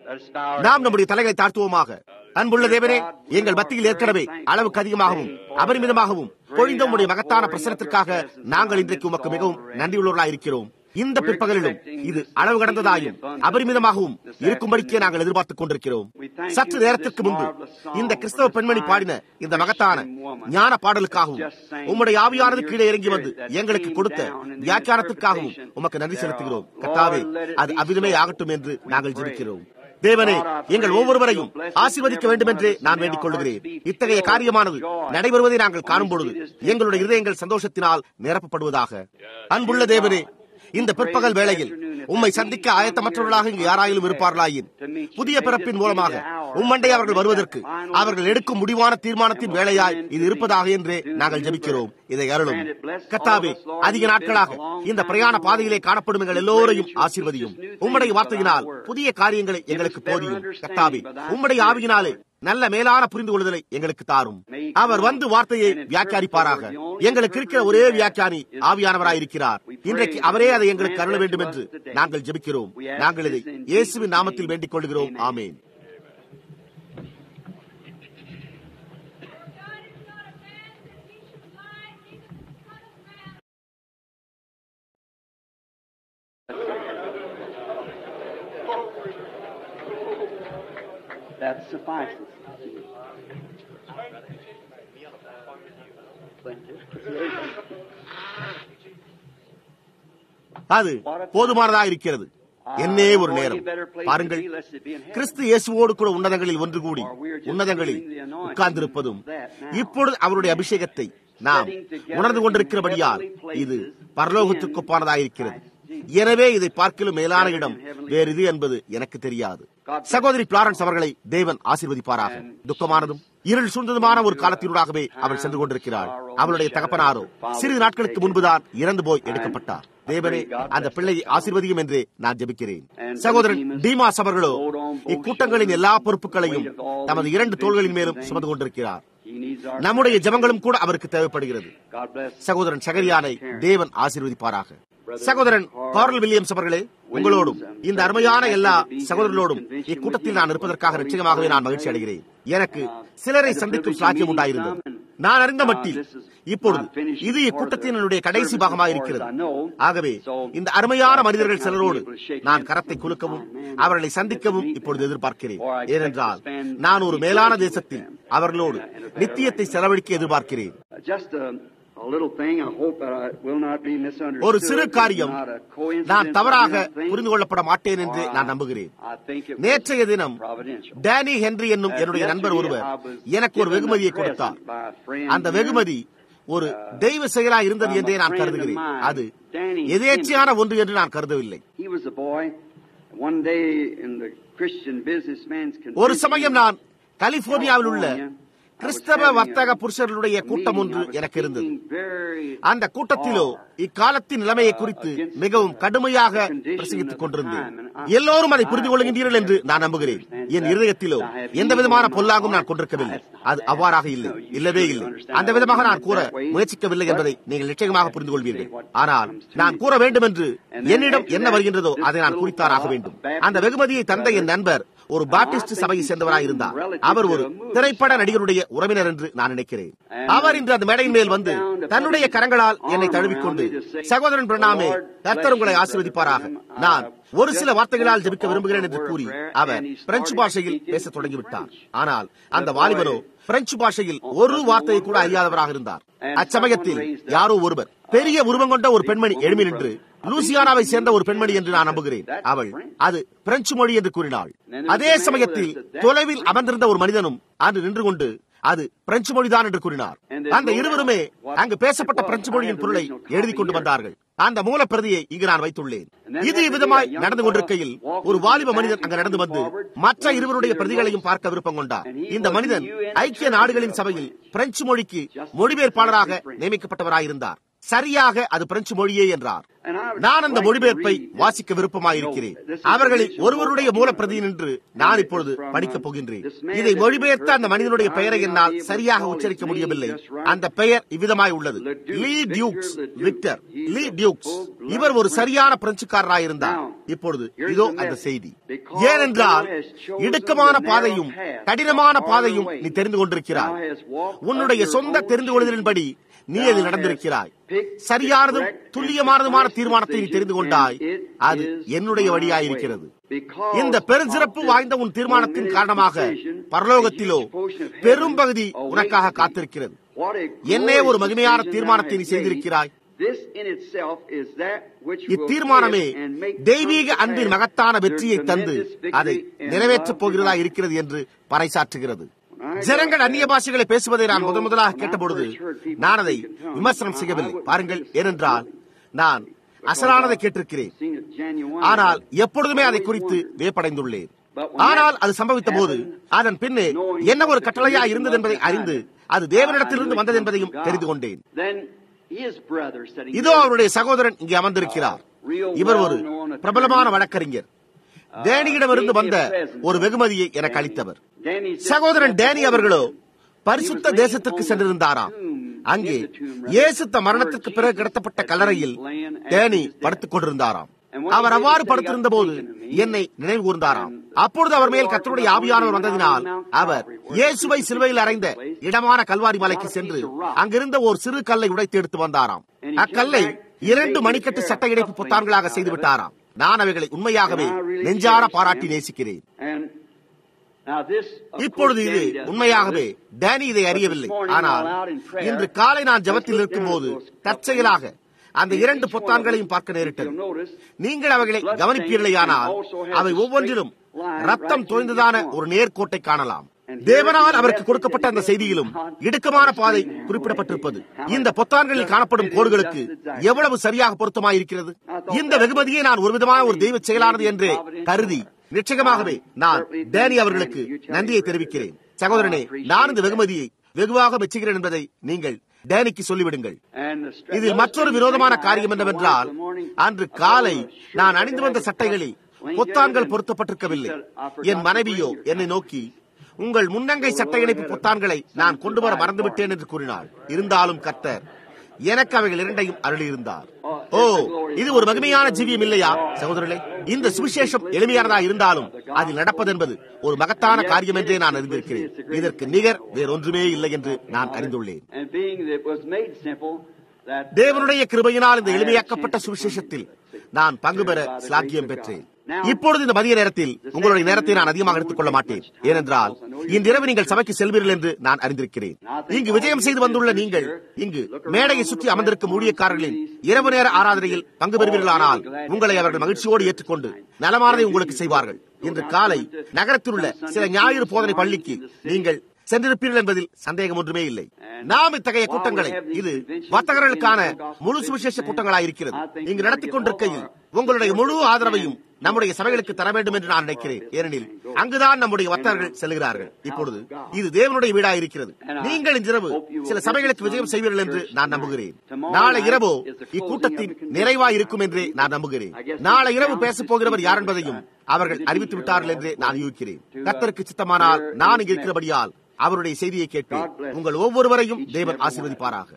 நாம் நம்முடைய தலைகளை தாழ்த்துவோமாக அன்புள்ள தேவனே எங்கள் மத்தியில் ஏற்கனவே அளவுக்கு அதிகமாகவும் அபரிமிதமாகவும் பொழிந்த உடைய மகத்தான பிரசனத்திற்காக நாங்கள் இன்றைக்கு உமக்கு மிகவும் நன்றியுள்ளவர்களாக இருக்கிறோம் இந்த பிற்பகலிலும் இது அளவு கடந்ததாயும் அபரிமிதமாகவும் இருக்கும்படிக்கே நாங்கள் எதிர்பார்த்துக் கொண்டிருக்கிறோம் சற்று நேரத்திற்கு முன்பு இந்த கிறிஸ்தவ பெண்மணி பாடின இந்த மகத்தான ஞான பாடலுக்காகவும் உம்முடைய ஆவியானது கீழே இறங்கி வந்து எங்களுக்கு கொடுத்த வியாக்கியானத்திற்காகவும் உமக்கு நன்றி செலுத்துகிறோம் கத்தாவே அது அவ்விதமே ஆகட்டும் என்று நாங்கள் ஜெபிக்கிறோம் தேவனே எங்கள் ஒவ்வொருவரையும் ஆசீர்வதிக்க வேண்டும் என்றே நான் வேண்டிக் கொள்கிறேன் இத்தகைய காரியமானது நடைபெறுவதை நாங்கள் காணும் பொழுது எங்களுடைய இதயங்கள் சந்தோஷத்தினால் நிரப்பப்படுவதாக அன்புள்ள தேவனே இந்த பிற்பகல் வேளையில் உம்மை சந்திக்க ஆயத்தமற்றவர்களாக இங்கு யாராயிலும் இருப்பார்களாயின் புதிய பிறப்பின் மூலமாக உம்மண்டை அவர்கள் வருவதற்கு அவர்கள் எடுக்கும் முடிவான தீர்மானத்தின் வேலையாய் இது இருப்பதாக என்றே நாங்கள் ஜெபிக்கிறோம் இதை அருளும் கத்தாவே அதிக நாட்களாக இந்த பிரயாண பாதையிலே காணப்படும் எங்கள் எல்லோரையும் ஆசீர்வதியும் உம்முடைய வார்த்தையினால் புதிய காரியங்களை எங்களுக்கு போதியும் கத்தாவே உம்முடைய ஆவியினாலே நல்ல மேலான புரிந்து கொள்ளுதலை எங்களுக்கு தாரும் அவர் வந்து வார்த்தையை வியாக்கியானிப்பாராக எங்களுக்கு இருக்கிற ஒரே வியாக்கியானி ஆவியானவராயிருக்கிறார் இன்றைக்கு அவரே அதை எங்களுக்கு அருள வேண்டும் என்று நாங்கள் ஜெபிக்கிறோம் நாங்கள் இதை இயேசுவின் நாமத்தில் வேண்டிக் கொள்கிறோம் ஆமேன் That suffices. அது போதுமானதாக இருக்கிறது என்னே ஒரு நேரம் பாருங்கள் கிறிஸ்து இயேசுவோடு கூட உன்னதங்களில் ஒன்று கூடி உன்னதங்களில் உட்கார்ந்திருப்பதும் இப்பொழுது அவருடைய அபிஷேகத்தை நாம் உணர்ந்து கொண்டிருக்கிறபடியால் இது பரலோகத்துக்கு ஒப்பானதாயிருக்கிறது எனவே இதை பார்க்கலும் மேலான இடம் வேறு இது என்பது எனக்கு தெரியாது சகோதரி பிளாரன்ஸ் அவர்களை தேவன் ஆசீர்வதிப்பாராக துக்கமானதும் இருள் சூழ்ந்ததுமான ஒரு காலத்தினூடாகவே அவள் சென்று கொண்டிருக்கிறாள் அவளுடைய தகப்பனாரோ சிறிது நாட்களுக்கு முன்புதான் இறந்து போய் எடுக்கப்பட்டார் தேவனே அந்த பிள்ளையை ஆசீர்வதியும் என்றே நான் ஜெபிக்கிறேன் சகோதரன் டீமாஸ் அவர்களோ இக்கூட்டங்களின் எல்லா பொறுப்புகளையும் தமது இரண்டு தோள்களின் மேலும் சுமந்து கொண்டிருக்கிறார் நம்முடைய ஜபங்களும் கூட அவருக்கு தேவைப்படுகிறது சகோதரன் சகரியானை தேவன் ஆசீர்வதிப்பாராக சகோதரன் கார்ல் வில்லியம்ஸ் அவர்களே உங்களோடும் இந்த அருமையான எல்லா சகோதரர்களோடும் இக்கூட்டத்தில் நான் இருப்பதற்காக நிச்சயமாகவே நான் மகிழ்ச்சி அடைகிறேன் எனக்கு சிலரை சந்திக்கும் சாத்தியம் உண்டாயிருந்தது நான் அறிந்த மட்டில் இப்பொழுது இது இக்கூட்டத்தினுடைய கடைசி பாகமாக இருக்கிறது ஆகவே இந்த அருமையான மனிதர்கள் சிலரோடு நான் கரத்தை குலுக்கவும் அவர்களை சந்திக்கவும் இப்பொழுது எதிர்பார்க்கிறேன் ஏனென்றால் நான் ஒரு மேலான தேசத்தில் அவர்களோடு நித்தியத்தை செலவழிக்க எதிர்பார்க்கிறேன் ஒரு சிறு காரியம் நான் தவறாக புரிந்து கொள்ளப்பட மாட்டேன் என்று நான் நம்புகிறேன் நேற்றைய தினம் டேனி ஹென்றி என்னும் என்னுடைய நண்பர் ஒருவர் எனக்கு ஒரு வெகுமதியை கொடுத்தார் அந்த வெகுமதி ஒரு தெய்வ செயலா இருந்தது என்றே நான் கருதுகிறேன் அது எதேச்சையான ஒன்று என்று நான் கருதவில்லை ஒரு சமயம் நான் கலிபோர்னியாவில் உள்ள கிறிஸ்தவ வர்த்தக புருஷர்களுடைய கூட்டம் ஒன்று எனக்கு இருந்தது அந்த கூட்டத்திலோ இக்காலத்தின் நிலைமையை குறித்து மிகவும் கடுமையாக பிரசங்கித்துக் கொண்டிருந்தேன் எல்லோரும் அதை புரிந்து கொள்கின்றீர்கள் என்று நான் நம்புகிறேன் என் இருதயத்திலோ எந்த விதமான பொல்லாகும் நான் கொண்டிருக்கவில்லை அது அவ்வாறாக இல்லை இல்லவே இல்லை அந்த விதமாக நான் கூற முயற்சிக்கவில்லை என்பதை நீங்கள் நிச்சயமாக புரிந்து கொள்வீர்கள் ஆனால் நான் கூற வேண்டும் என்று என்னிடம் என்ன வருகின்றதோ அதை நான் குறித்தாராக வேண்டும் அந்த வெகுமதியை தந்த என் நண்பர் ஒரு பாப்டிஸ்ட் சபையை சேர்ந்தவராக இருந்தார் அவர் ஒரு திரைப்பட நடிகருடைய உறவினர் என்று நான் நினைக்கிறேன் அவர் இன்று அந்த மேடையின் மேல் வந்து தன்னுடைய கரங்களால் என்னை தழுவிக்கொண்டு சகோதரன் பிரணாமே கர்த்தர் உங்களை ஆசீர்வதிப்பாராக நான் ஒரு சில வார்த்தைகளால் ஜெபிக்க விரும்புகிறேன் என்று கூறி அவர் பிரெஞ்சு பாஷையில் பேசத் தொடங்கிவிட்டார் ஆனால் அந்த வாலிபனோ பிரெஞ்சு பாஷையில் ஒரு வார்த்தையை கூட அறியாதவராக இருந்தார் அச்சமயத்தில் யாரோ ஒருவர் பெரிய உருவம் கொண்ட ஒரு பெண்மணி எழுமி நின்று லூசியானாவை சேர்ந்த ஒரு பெண்மணி என்று நான் நம்புகிறேன் அவள் அது பிரெஞ்சு மொழி என்று கூறினாள் அதே சமயத்தில் தொலைவில் அமர்ந்திருந்த ஒரு மனிதனும் அன்று நின்று கொண்டு அது பிரெஞ்சு மொழிதான் என்று கூறினார் அந்த இருவருமே அங்கு பேசப்பட்ட பிரெஞ்சு மொழியின் பொருளை எழுதி கொண்டு வந்தார்கள் அந்த மூல பிரதியை இங்கு நான் வைத்துள்ளேன் இது விதமாய் நடந்து கொண்டிருக்கையில் ஒரு வாலிப மனிதன் அங்கு நடந்து வந்து மற்ற இருவருடைய பிரதிகளையும் பார்க்க விருப்பம் கொண்டார் இந்த மனிதன் ஐக்கிய நாடுகளின் சபையில் பிரெஞ்சு மொழிக்கு மொழிபெயர்ப்பாளராக நியமிக்கப்பட்டவராயிருந்தார் சரியாக அது பிரெஞ்சு மொழியே என்றார் நான் அந்த மொழிபெயர்ப்பை வாசிக்க விருப்பமாயிருக்கிறேன் அவர்களில் ஒருவருடைய மூலப்பிரதி நின்று நான் இப்பொழுது படிக்கப் போகின்றேன் இதை மொழிபெயர்த்த அந்த மனிதனுடைய பெயரை என்னால் சரியாக உச்சரிக்க முடியவில்லை அந்த பெயர் இவ்விதமாய் உள்ளது Lee Dukes Victor Lee Dukes இவர் ஒரு சரியான பிரெஞ்சுக்காரராயிருந்தார் இப்பொழுது இதோ அந்த செய்தி ஏனென்றால் இடுக்கமான பாதையும் கடினமான பாதையும் நீ தெரிந்து கொண்டிருக்கிறாய் உன்னுடைய சொந்த தெரிந்து கொள்வதன்படி நீ அதில் நடந்திருக்கிறாய் சரியானதும் துல்லியமானதுமான தீர்மானத்தை நீ தெரிந்து கொண்டாய் அது என்னுடைய வழியாயிருக்கிறது இந்த பெருஞ்சிறப்பு வாய்ந்த உன் தீர்மானத்தின் காரணமாக பரலோகத்திலோ பெரும்பகுதி உனக்காக காத்திருக்கிறது என்னே ஒரு மகிமையான தீர்மானத்தை நீ செய்திருக்கிறாய் இத்தீர்மானமே தெய்வீக அன்பின் மகத்தான வெற்றியை தந்து அதை நிறைவேற்றப் போகிறதா இருக்கிறது என்று பறைசாற்றுகிறது ஜனங்கள் அந்நிய பாஷைகளை பேசுவதை நான் முதன் முதலாக கேட்டபொழுது நான் அதை விமர்சனம் செய்யவில்லை பாருங்கள் ஏனென்றால் நான் அசலானதை கேட்டிருக்கிறேன் ஆனால் எப்பொழுதுமே அதை குறித்து வியப்படைந்துள்ளேன் ஆனால் அது சம்பவித்த போது அதன் பின்னே என்ன ஒரு கட்டளையா இருந்தது என்பதை அறிந்து அது தேவனிடத்திலிருந்து வந்தது என்பதையும் தெரிந்து கொண்டேன் இதோ அவருடைய சகோதரன் இங்கே அமர்ந்திருக்கிறார் இவர் ஒரு பிரபலமான வழக்கறிஞர் டேனியிடமிருந்து வந்த ஒரு வெகுமதியை எனக்கு அளித்தவர் சகோதரன் டேனி அவர்களோ பரிசுத்த தேசத்திற்கு சென்றிருந்தாராம் அங்கே இயேசுத்த மரணத்திற்கு பிறகு கிடத்தப்பட்ட கல்லறையில் டேனி படுத்துக் கொண்டிருந்தாராம் அவர் அவ்வாறு படுத்திருந்த போது என்னை நினைவு கூர்ந்தாராம் அப்பொழுது அவர் மேல் கத்தருடைய ஆவியானவர் வந்ததினால் அவர் இயேசுவை சிலுவையில் அறைந்த இடமான கல்வாரி மலைக்கு சென்று அங்கிருந்த ஒரு சிறு கல்லை உடைத்து எடுத்து வந்தாராம் அக்கல்லை இரண்டு மணிக்கட்டு சட்ட இணைப்பு புத்தான்களாக செய்து விட்டாராம் நான் அவைகளை உண்மையாகவே நெஞ்சார பாராட்டி நேசிக்கிறேன் இப்பொழுது இது உண்மையாகவே டேனி இதை அறியவில்லை ஆனால் இன்று காலை நான் ஜபத்தில் இருக்கும் போது தற்செயலாக அந்த இரண்டு பொத்தான்களையும் பார்க்க நேரிட்டது நீங்கள் அவைகளை கவனிப்பீர்களேயானால் அவை ஒவ்வொன்றிலும் ரத்தம் தோய்ந்ததான ஒரு நேர்கோட்டை காணலாம் தேவனால் அவருக்கு கொடுக்கப்பட்ட அந்த செய்தியிலும் இடுக்கமான பாதை குறிப்பிடப்பட்டிருப்பது இந்த பொத்தான்களில் காணப்படும் கோடுகளுக்கு எவ்வளவு சரியாக பொருத்தமாயிருக்கிறது இந்த வெகுமதியை நான் ஒரு விதமான ஒரு தெய்வ செயலானது என்று கருதி நிச்சயமாகவே நான் டேனி அவர்களுக்கு நன்றியை தெரிவிக்கிறேன் சகோதரனே நான் இந்த வெகுமதியை வெகுவாக மெச்சுகிறேன் என்பதை நீங்கள் டேனிக்கு சொல்லிவிடுங்கள் இதில் மற்றொரு விரோதமான காரியம் என்னவென்றால் அன்று காலை நான் அணிந்து வந்த சட்டைகளில் பொத்தான்கள் பொருத்தப்பட்டிருக்கவில்லை என் மனைவியோ என்னை நோக்கி உங்கள் முன்னங்கை சட்டை இணைப்பு பொத்தான்களை நான் கொண்டு வர மறந்துவிட்டேன் என்று கூறினாள் இருந்தாலும் கத்தர் எனக்கு அவைகள் இரண்டையும் அருளியிருந்தார் ஓ இது ஒரு மகிமையான ஜீவியம் இல்லையா சகோதரர்களே இந்த சுவிசேஷம் எளிமையானதா இருந்தாலும் அதில் நடப்பது என்பது ஒரு மகத்தான காரியம் என்றே நான் அறிந்திருக்கிறேன் இதற்கு நிகர் வேறொன்றுமே இல்லை என்று நான் அறிந்துள்ளேன் தேவனுடைய கிருபையினால் இந்த எளிமையாக்கப்பட்ட சுவிசேஷத்தில் நான் பங்கு பெற சிலாக்கியம் பெற்றேன் இப்பொழுது இந்த மதிய நேரத்தில் உங்களுடைய நேரத்தை நான் அதிகமாக எடுத்துக் கொள்ள மாட்டேன் ஏனென்றால் இன்றிரவு நீங்கள் சபைக்கு செல்வீர்கள் என்று நான் அறிந்திருக்கிறேன் இங்கு விஜயம் செய்து வந்துள்ள நீங்கள் இங்கு மேடையை சுற்றி அமர்ந்திருக்கும் ஊழியக்காரர்களின் இரவு நேர ஆராதனையில் பங்கு பெறுவீர்களானால் உங்களை அவர்கள் மகிழ்ச்சியோடு ஏற்றுக்கொண்டு நலமானதை உங்களுக்கு செய்வார்கள் இன்று காலை நகரத்தில் உள்ள சில ஞாயிறு போதனை பள்ளிக்கு நீங்கள் சென்றிருப்பீர்கள் என்பதில் சந்தேகம் ஒன்றுமே இல்லை நாம் இத்தகைய கூட்டங்களை இது வர்த்தகர்களுக்கான முழு சுவிசேஷ கூட்டங்களாயிருக்கிறது இங்கு நடத்தி கொண்டிருக்கையில் உங்களுடைய முழு ஆதரவையும் நம்முடைய சபைகளுக்கு தர வேண்டும் என்று நான் நினைக்கிறேன் ஏனெனில் அங்குதான் நம்முடைய வர்த்தகர்கள் செல்கிறார்கள் இப்பொழுது இது தேவனுடைய வீடாக இருக்கிறது நீங்கள் இன்றிரவு சில சபைகளுக்கு விஜயம் செய்வீர்கள் என்று நான் நம்புகிறேன் நாளை இரவோ இக்கூட்டத்தின் நிறைவாய் இருக்கும் என்றே நான் நம்புகிறேன் நாளை இரவு பேசப் போகிறவர் யார் என்பதையும் அவர்கள் அறிவித்து விட்டார்கள் என்றே நான் யூகிக்கிறேன் கத்தருக்கு சித்தமானால் நான் இங்கு இருக்கிறபடியால் அவருடைய செய்தியை கேட்பேன் உங்கள் ஒவ்வொருவரையும் தேவன் ஆசீர்வதிப்பாராக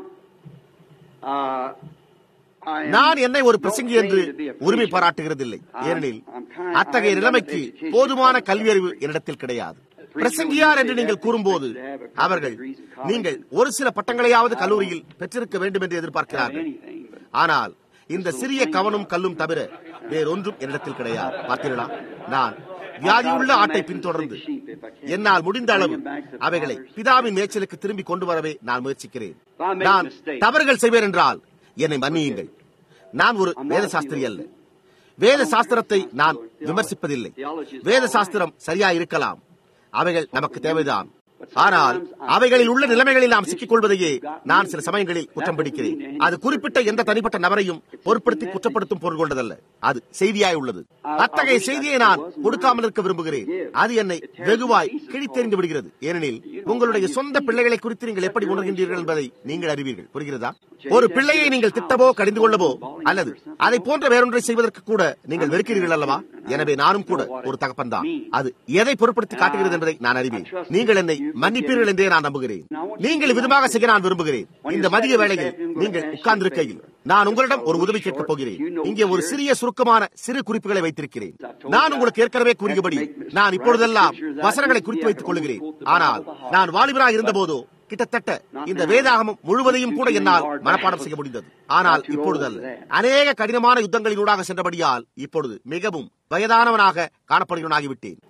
நான் என்னை ஒரு பிரசங்கி என்று உரிமை பாராட்டுகிறதில்லை ஏனெனில் அத்தகைய நிலைமைக்கு போதுமான கல்வியறிவு என்னிடத்தில் கிடையாது பிரசங்கியார் என்று நீங்கள் கூறும்போது அவர்கள் நீங்கள் ஒரு சில பட்டங்களையாவது கல்லூரியில் பெற்றிருக்க வேண்டும் என்று எதிர்பார்க்கிறார்கள் ஆனால் இந்த சிறிய கவனும் கல்லும் தவிர வேறொன்றும் என்னிடத்தில் கிடையாது பார்த்தீர்களா நான் வியாதியுள்ள ஆட்டை பின்தொடர்ந்து என்னால் முடிந்த அளவு அவைகளை பிதாவின் மேய்ச்சலுக்கு திரும்பி கொண்டு வரவே நான் முயற்சிக்கிறேன் நான் தவறுகள் செய்வேன் என்றால் என்னை மன்னியுங்கள் நான் ஒரு வேத சாஸ்திரி அல்ல வேத சாஸ்திரத்தை நான் விமர்சிப்பதில்லை வேத சாஸ்திரம் சரியா இருக்கலாம் அவைகள் நமக்கு தேவைதான் ஆனால் அவைகளில் உள்ள நிலைமைகளில் நாம் சிக்கிக் கொள்வதையே நான் சில சமயங்களில் குற்றம் பிடிக்கிறேன் அது குறிப்பிட்ட எந்த தனிப்பட்ட நபரையும் பொருட்படுத்தி குற்றப்படுத்தும் பொருள் கொண்டதல்ல அது செய்தியாய் உள்ளது அத்தகைய செய்தியை நான் கொடுக்காமல் இருக்க விரும்புகிறேன் அது என்னை வெகுவாய் கிழித்தெறிந்து விடுகிறது ஏனெனில் உங்களுடைய சொந்த பிள்ளைகளை குறித்து நீங்கள் எப்படி உணர்கின்றீர்கள் என்பதை நீங்கள் அறிவீர்கள் புரிகிறதா ஒரு பிள்ளையை நீங்கள் திட்டவோ கடிந்து கொள்ளவோ அல்லது அதை போன்ற வேறொன்றை செய்வதற்கு கூட நீங்கள் வெறுக்கிறீர்கள் அல்லவா எனவே நானும் கூட ஒரு தகப்பன் தான் அது எதை பொருட்படுத்தி காட்டுகிறது என்பதை நான் அறிவேன் நீங்கள் என்னை மன்னிப்பீர்கள் என்றே நான் நம்புகிறேன் நீங்கள் விதமாக செய்ய நான் விரும்புகிறேன் இந்த மதிய வேளையில் நீங்கள் உட்கார்ந்திருக்கையில் நான் உங்களிடம் ஒரு உதவி கேட்கப் போகிறேன் இங்கே ஒரு சிறிய சுருக்கமான சிறு குறிப்புகளை வைத்திருக்கிறேன் நான் உங்களுக்கு ஏற்கனவே கூறியபடி நான் இப்பொழுதெல்லாம் வசனங்களை குறித்து வைத்துக் கொள்கிறேன் ஆனால் நான் வாலிபராக இருந்தபோதோ கிட்டத்தட்ட இந்த வேதாகமம் முழுவதையும் கூட என்னால் மனப்பாடம் செய்ய முடிந்தது ஆனால் இப்பொழுது அல்ல அநேக கடினமான யுத்தங்களினூடாக சென்றபடியால் இப்பொழுது மிகவும் வயதானவனாக காணப்படுகிறவனாகிவிட்டேன்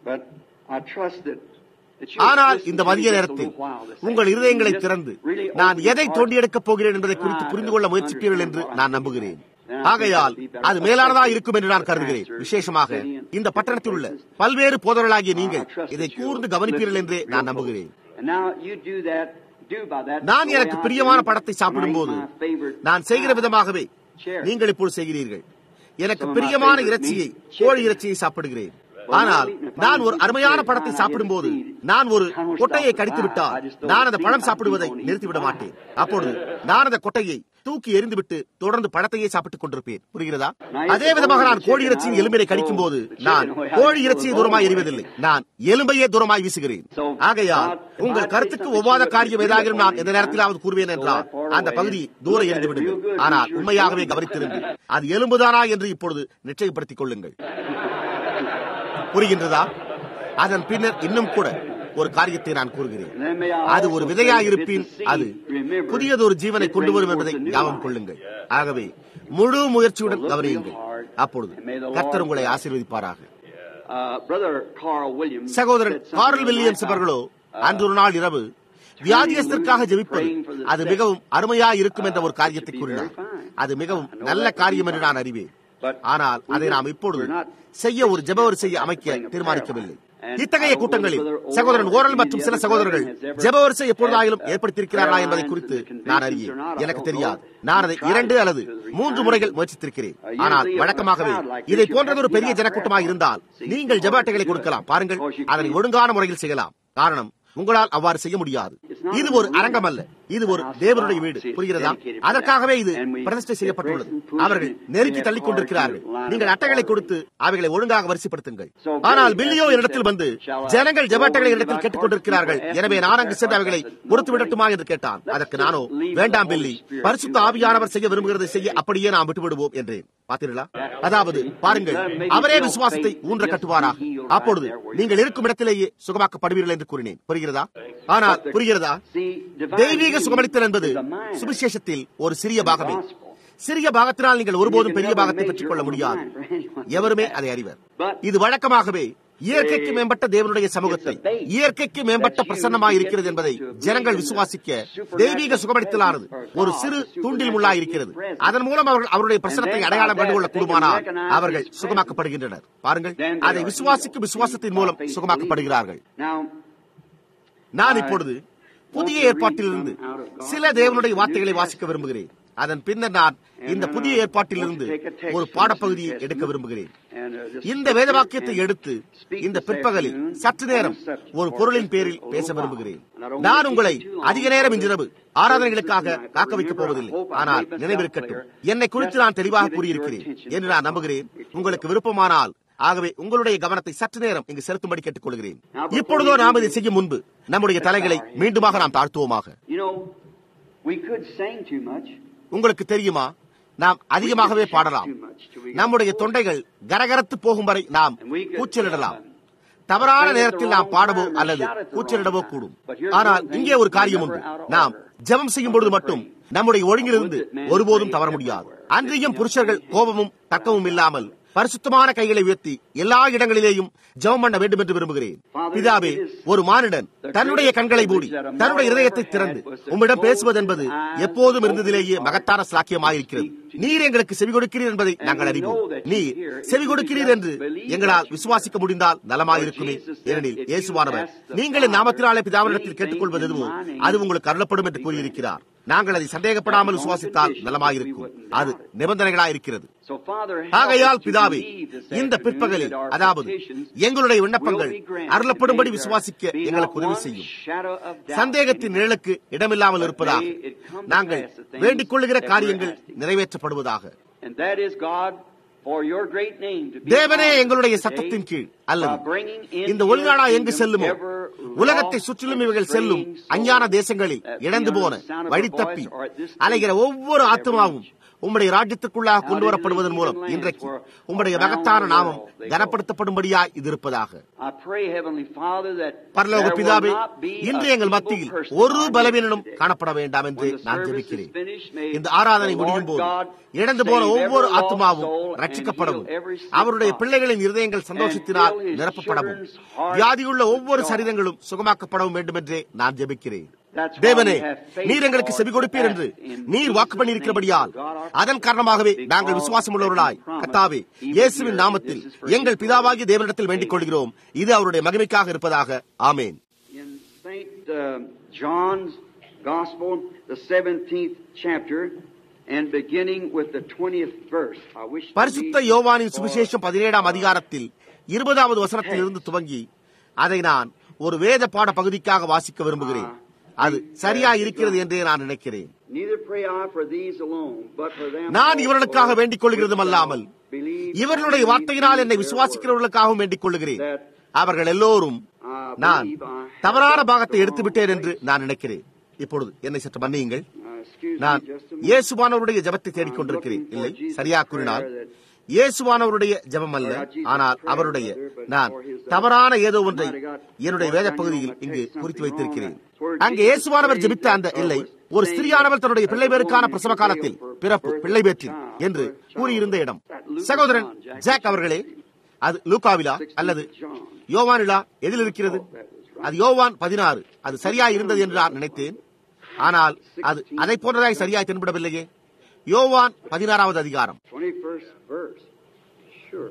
ஆனால் இந்த மதிய நேரத்தில் உங்கள் இருதயங்களை திறந்து நான் எதை தோண்டியெடுக்கப் போகிறேன் என்பதை குறித்து புரிந்து கொள்ள முயற்சிப்பீர்கள் என்று நான் நம்புகிறேன் ஆகையால் அது மேலானதா இருக்கும் என்று நான் கருதுகிறேன் விசேஷமாக இந்த பட்டணத்தில் உள்ள பல்வேறு போதவர்களாகிய நீங்கள் இதை கூர்ந்து கவனிப்பீர்கள் என்றே நான் நம்புகிறேன் நான் எனக்கு பிரியமான படத்தை சாப்பிடும் போது நான் செய்கிற விதமாகவே நீங்கள் இப்போது செய்கிறீர்கள் எனக்கு பிரியமான இறைச்சியை கோழி இறைச்சியை சாப்பிடுகிறேன் ஆனால் நான் ஒரு அருமையான பழத்தை சாப்பிடும் போது நான் ஒரு கொட்டையை கடித்து விட்டால் நான் அந்த பழம் சாப்பிடுவதை நிறுத்திவிட மாட்டேன் அப்பொழுது நான் அந்த கொட்டையை தூக்கி எரிந்துவிட்டு தொடர்ந்து பழத்தையே சாப்பிட்டுக் கொண்டிருப்பேன் புரிகிறதா அதே விதமாக நான் கோழி இறைச்சியின் எலும்பினை கடிக்கும் போது நான் கோழி இறைச்சியை தூரமாய் எறிவதில்லை நான் எலும்பையே தூரமாய் வீசுகிறேன் ஆகையால் உங்கள் கருத்துக்கு ஒவ்வாத காரியம் ஏதாகிலும் நான் எந்த நேரத்திலாவது கூறுவேன் என்றால் அந்த பகுதி தூர எரிந்து விடுங்கள் ஆனால் உண்மையாகவே கவனித்திருந்து அது எலும்புதானா என்று இப்பொழுது நிச்சயப்படுத்திக் கொள்ளுங்கள் புரிகின்றதா அதன் பின்னர் இன்னும் கூட ஒரு காரியத்தை நான் கூறுகிறேன் அது ஒரு விதையா இருப்பின் அது புதியதொரு ஜீவனை கொண்டு வரும் என்பதை ஞாபகம் கொள்ளுங்கள் ஆகவே முழு முயற்சியுடன் கவனியுங்கள் அப்பொழுது கர்த்தர் உங்களை ஆசீர்வதிப்பாராக சகோதரன் கார்ல் வில்லியம்ஸ் அவர்களோ அன்று ஒரு நாள் இரவு வியாதியஸ்தற்காக ஜெபிப்பது அது மிகவும் அருமையா இருக்கும் என்ற ஒரு காரியத்தை கூறினார் அது மிகவும் நல்ல காரியம் என்று நான் அறிவேன் ஆனால் அதை நாம் இப்பொழுது செய்ய ஒரு ஜெபவரிசையை அமைக்க தீர்மானிக்கவில்லை இத்தகைய கூட்டங்களில் சகோதரன் ஓரல் மற்றும் சில சகோதரர்கள் ஜெபவரிசை எப்பொழுதாயிலும் ஏற்படுத்தியிருக்கிறார்களா என்பதை குறித்து நான் அறியேன் எனக்கு தெரியாது நான் அதை இரண்டு அல்லது மூன்று முறைகள் முயற்சித்திருக்கிறேன் ஆனால் வழக்கமாகவே இதை போன்றது ஒரு பெரிய ஜனக்கூட்டமாக இருந்தால் நீங்கள் ஜெப அட்டைகளை கொடுக்கலாம் பாருங்கள் அதனை ஒழுங்கான முறையில் செய்யலாம் காரணம் உங்களால் அவ்வாறு செய்ய முடியாது இது ஒரு அரங்கம் அல்ல இது ஒரு தேவனுடைய வீடு புரிகிறதா அதற்காகவே இது பிரதிஷ்டை செய்யப்பட்டுள்ளது அவர்கள் நெருக்கி தள்ளிக் கொண்டிருக்கிறார்கள் நீங்கள் அட்டைகளை கொடுத்து அவைகளை ஒழுங்காக வரிசைப்படுத்துங்கள் ஆனால் பில்லியோ இடத்தில் வந்து ஜனங்கள் ஜெபாட்டைகளை இடத்தில் கேட்டுக் கொண்டிருக்கிறார்கள் எனவே நான் அங்கு சென்று அவைகளை கொடுத்து விடட்டுமா என்று கேட்டான் அதற்கு நானோ வேண்டாம் பில்லி பரிசுத்த ஆவியானவர் செய்ய விரும்புகிறதை செய்ய அப்படியே நாம் விட்டு விடுவோம் என்றேன் பார்த்தீர்களா அதாவது பாருங்கள் அவரே விசுவாசத்தை ஊன்ற கட்டுவாராக அப்பொழுது நீங்கள் இருக்கும் இடத்திலேயே சுகமாக்கப்படுவீர்கள் என்று கூறினேன் புரிகிறதா ஆனால் புரிகிறதா தெய்வீக சுகமளித்தல் என்பது சுவிசேஷத்தில் ஒரு சிறிய பாகமே சிறிய பாகத்தினால் நீங்கள் ஒருபோதும் பெரிய பாகத்தை பெற்றுக் கொள்ள முடியாது எவருமே அதை அறிவர் இது வழக்கமாகவே இயற்கைக்கு மேம்பட்ட தேவனுடைய சமூகத்தை இயற்கைக்கு மேம்பட்ட பிரசன்னமாக இருக்கிறது என்பதை ஜனங்கள் விசுவாசிக்க தெய்வீக சுகமளித்தலானது ஒரு சிறு தூண்டில் முள்ளா இருக்கிறது அதன் மூலம் அவர்கள் அவருடைய பிரசனத்தை அடையாளம் கண்டுகொள்ள கூடுமானால் அவர்கள் சுகமாக்கப்படுகின்றனர் பாருங்கள் அதை விசுவாசிக்கும் விசுவாசத்தின் மூலம் சுகமாக்கப்படுகிறார்கள் நான் இப்பொழுது புதிய ஏற்பாட்டிலிருந்து சில தேவனுடைய வார்த்தைகளை வாசிக்க விரும்புகிறேன் அதன் பின்னர் நான் இந்த புதிய ஏற்பாட்டிலிருந்து ஒரு பாடப்பகுதியை எடுக்க விரும்புகிறேன் இந்த வேத வாக்கியத்தை எடுத்து இந்த பிற்பகலில் சற்று நேரம் ஒரு பொருளின் பேரில் பேச விரும்புகிறேன் நான் உங்களை அதிக நேரம் இன்றிரவு ஆராதனைகளுக்காக காக்க வைக்கப் போவதில்லை ஆனால் நினைவிருக்கட்டும் என்னை குறித்து நான் தெளிவாக கூறியிருக்கிறேன் என்று நான் நம்புகிறேன் உங்களுக்கு விருப்பமானால் ஆகவே உங்களுடைய கவனத்தை சற்று நேரம் இங்கு செலுத்தும்படி கேட்டுக் கொள்கிறேன் இப்பொழுதோ நாம் இதை செய்யும் முன்பு நம்முடைய தலைகளை மீண்டுமாக நாம் தாழ்த்துவோமாக உங்களுக்கு தெரியுமா நாம் அதிகமாகவே பாடலாம் நம்முடைய தொண்டைகள் கரகரத்து போகும் வரை நாம் கூச்சலிடலாம் தவறான நேரத்தில் நாம் பாடவோ அல்லது கூச்சலிடவோ கூடும் ஆனால் இங்கே ஒரு காரியம் உண்டு நாம் ஜெபம் செய்யும் பொழுது மட்டும் நம்முடைய ஒழுங்கிலிருந்து ஒருபோதும் தவற முடியாது அன்றையும் புருஷர்கள் கோபமும் தக்கமும் இல்லாமல் பரிசுத்தமான கைகளை உயர்த்தி எல்லா இடங்களிலேயும் ஜெபம் பண்ண வேண்டும் என்று விரும்புகிறேன் பிதாவே ஒரு மானிடன் தன்னுடைய கண்களை மூடி தன்னுடைய இதயத்தை திறந்து உம்மிடம் பேசுவது என்பது எப்போதும் இருந்ததிலேயே மகத்தான சாக்கியமாயிருக்கிறது நீர் எங்களுக்கு செவி கொடுக்கிறீர் என்பதை நாங்கள் அறிவோம் நீர் செவி கொடுக்கிறீர் என்று எங்களால் விசுவாசிக்க முடிந்தால் நலமாயிருக்குமே ஏனெனில் இயேசுவானவர் நீங்கள் நாமத்தினாலே பிதாவினிடத்தில் கேட்டுக்கொள்வது எதுவோ அது உங்களுக்கு அருளப்படும் என்று கூறியிருக்கிறார் நாங்கள் அதை சந்தேகப்படாமல் விசுவாசித்தால் நலமாயிருக்கும் அது நிபந்தனைகளாக இருக்கிறது So, Father, help ஆகையால் us to பிதாவே believe this இந்த afternoon பிற்பகலில் that our அதாவது petitions எங்களுடைய விண்ணப்பங்கள் will be granted. அருளப்படும்படி May there விசுவாசிக்க be எங்களுக்கு not உதவி one செய்யும் shadow of doubt சந்தேகத்தின் in it. நிழலுக்கு இடமில்லாமல் இருப்பதாக may it come to நாங்கள் pass the things வேண்டிக் கொள்ளுகிற that we're காரியங்கள் asking. நிறைவேற்றப்படுவதாக And that is, God, for your great name to be தேவனே honored எங்களுடைய today சத்தத்தின் கீழ் by அல்லது bringing into இந்த your ஒளிநாடா எங்கு kingdom செல்லுமோ ever உலகத்தை lost சுற்றிலும் and இவைகள் செல்லும் straying souls அஞ்ஞான தேசங்களில் that இழந்து beyond போன the sound of வழி our voice தப்பி or at this அலைகிற time ஒவ்வொரு every ஆத்மாவும் inch. உம்முடைய ராஜ்யத்திற்குள்ளாக கொண்டு Out வரப்படுவதன் into மூலம் heathen lands இன்றைக்கு where உம்முடைய around மகத்தான the நாமம் world they go. கனப்படுத்தப்படும்படியாய் இது இருப்பதாக I pray, Heavenly Father, that பரலோக there will பிதாவே not be a இன்று எங்கள் feeble மத்தியில் person ஒரு on பலவீனனும் this day. காணப்பட வேண்டாம் என்று When the நான் service is ஜெபிக்கிறேன் finished, may இந்த ஆராதனை the முடியும் Lord போது God இழந்து போன save ஒவ்வொரு every lost ஆத்மாவும் soul and ரட்சிக்கப்படவும் heal every sick அவருடைய body. பிள்ளைகளின் இருதயங்கள் சந்தோஷத்தினால் And fill his நிரப்பப்படவும் children's hearts வியாதியுள்ள ஒவ்வொரு with joy. சரீரங்களும் சுகமாக்கப்படவும் வேண்டும் என்றே நான் ஜெபிக்கிறேன் That's why தேவனே we have faith, நீர் எங்களுக்கு Lord, செவி கொடுப்பீர் to என்று ask in நீர் Jesus' வாக்கு பண்ணியிருக்கிறபடியால் name, God, our அதன் காரணமாகவே Because நாங்கள் விசுவாசம் உள்ளவர்களாய் that you promised கத்தாவே he would இயேசுவின் hear. நாமத்தில் This is for எங்கள் his பிதாவாகிய glory. தேவனிடத்தில் வேண்டிக் கொள்கிறோம் இது அவருடைய மகிமைக்காக இருப்பதாக ஆமேன் In St. Uh, John's Gospel, the 17th chapter, and beginning with the 20th verse. I wish to பரிசுத்த read யோவானின் for, சுவிசேஷம் பதினேழாம் அதிகாரத்தில் இருபதாவது வசனத்தில் இருந்து துவங்கி அதை நான் ஒரு வேத பாட பகுதிக்காக வாசிக்க விரும்புகிறேன் அது சரியா இருக்கிறது என்றே நான் நினைக்கிறேன் Neither pray I for these alone, but for them நான் இவர்களுக்காக also வேண்டிக் கொள்கிறதும் which அல்லாமல் believe இவர்களுடைய and வார்த்தையினால் என்னை receive their விசுவாசிக்கிறவர்களுக்காகவும் வேண்டிக் கொள்ளுகிறேன் word, அவர்கள் எல்லோரும் that I நான் believe I have தவறான got பாகத்தை the எடுத்து wrong விட்டேன் என்று place. நான் நினைக்கிறேன் இப்பொழுது என்னை சற்று மன்னியுங்கள் Uh, excuse me நான் just a minute. இயேசுவானவருடைய ஜெபத்தை தேடிக்கொண்டிருக்கிறேன் இல்லை சரியா கூறினால் இயேசுவானவருடைய ஜெபம் அல்ல ஆனால் அவருடைய நான் தவறான ஏதோ ஒன்றை என்னுடைய வேத பகுதியில் இங்கு குறித்து வைத்திருக்கிறேன் அங்கே இயேசுவானவர் ஜெபித்த அந்த இல்லை ஒரு ஸ்திரியானவர் தன்னுடைய பிள்ளை பேருக்கான பிரசவ காலத்தில் பிறப்பு பிள்ளை பேற்றில் என்று கூறியிருந்த இடம் சகோதரன் ஜாக் அவர்களே அது லூகாவிலா அல்லது யோவானிலா எதில் இருக்கிறது அது யோவான் பதினாறு அது சரியாய் இருந்தது என்று நான் நினைத்தேன் ஆனால் அது அதை போன்றதாய் சரியாய் தென்படவில்லையே யோவான் பதினாறாவது அதிகாரம் 21st verse. Sure.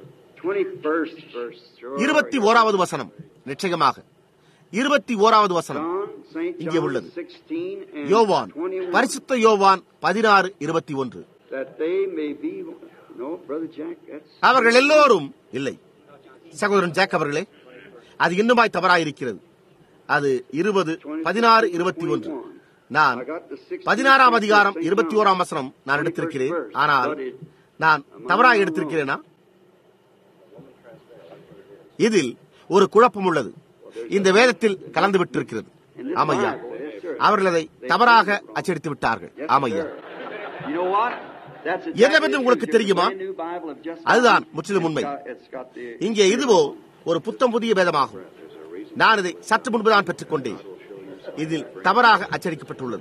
21st verse. Sure. இருபத்தி ஓராவது வசனம் நிச்சயமாக இருபத்தி ஓராவது வசனம் John, St. இங்கே John உள்ளது. 16 and யோவான் 21. பரிசுத்த யோவான் பதினாறு இருபத்தி ஒன்று That they may be. No, Brother Jack, that's. அவர்கள் எல்லோரும் இல்லை சகோதரன் ஜாக் அவர்களே அது இன்னுமாய் தவறாயிருக்கிறது அது இருபது பதினாறு இருபத்தி ஒன்று நான் I got the 16th பதினாறாம் verse அதிகாரம் of St. இருபத்தி John, ஓராம் வசனம் நான் 21st எடுத்திருக்கிறேன் verse, ஆனால் but it- நான் தவறாக எடுத்திருக்கிறேனா இதில் ஒரு குழப்பம் உள்ளது இந்த வேதத்தில் கலந்து விட்டிருக்கிறது ஆமையா அவர்கள் அதை தவறாக அச்சடித்து விட்டார்கள் Yes, ஆமையா sir. You know what? That's என்னவென்று உங்களுக்கு தெரியுமா? அதுதான் முற்றிலும் உண்மை. இங்கே இதுவோ ஒரு புத்தம் புதிய வேதமாகும் நான் இதை சற்று முன்புதான் பெற்றுக்கொண்டேன் இதில் தவறாக அச்சடிக்கப்பட்டுள்ளது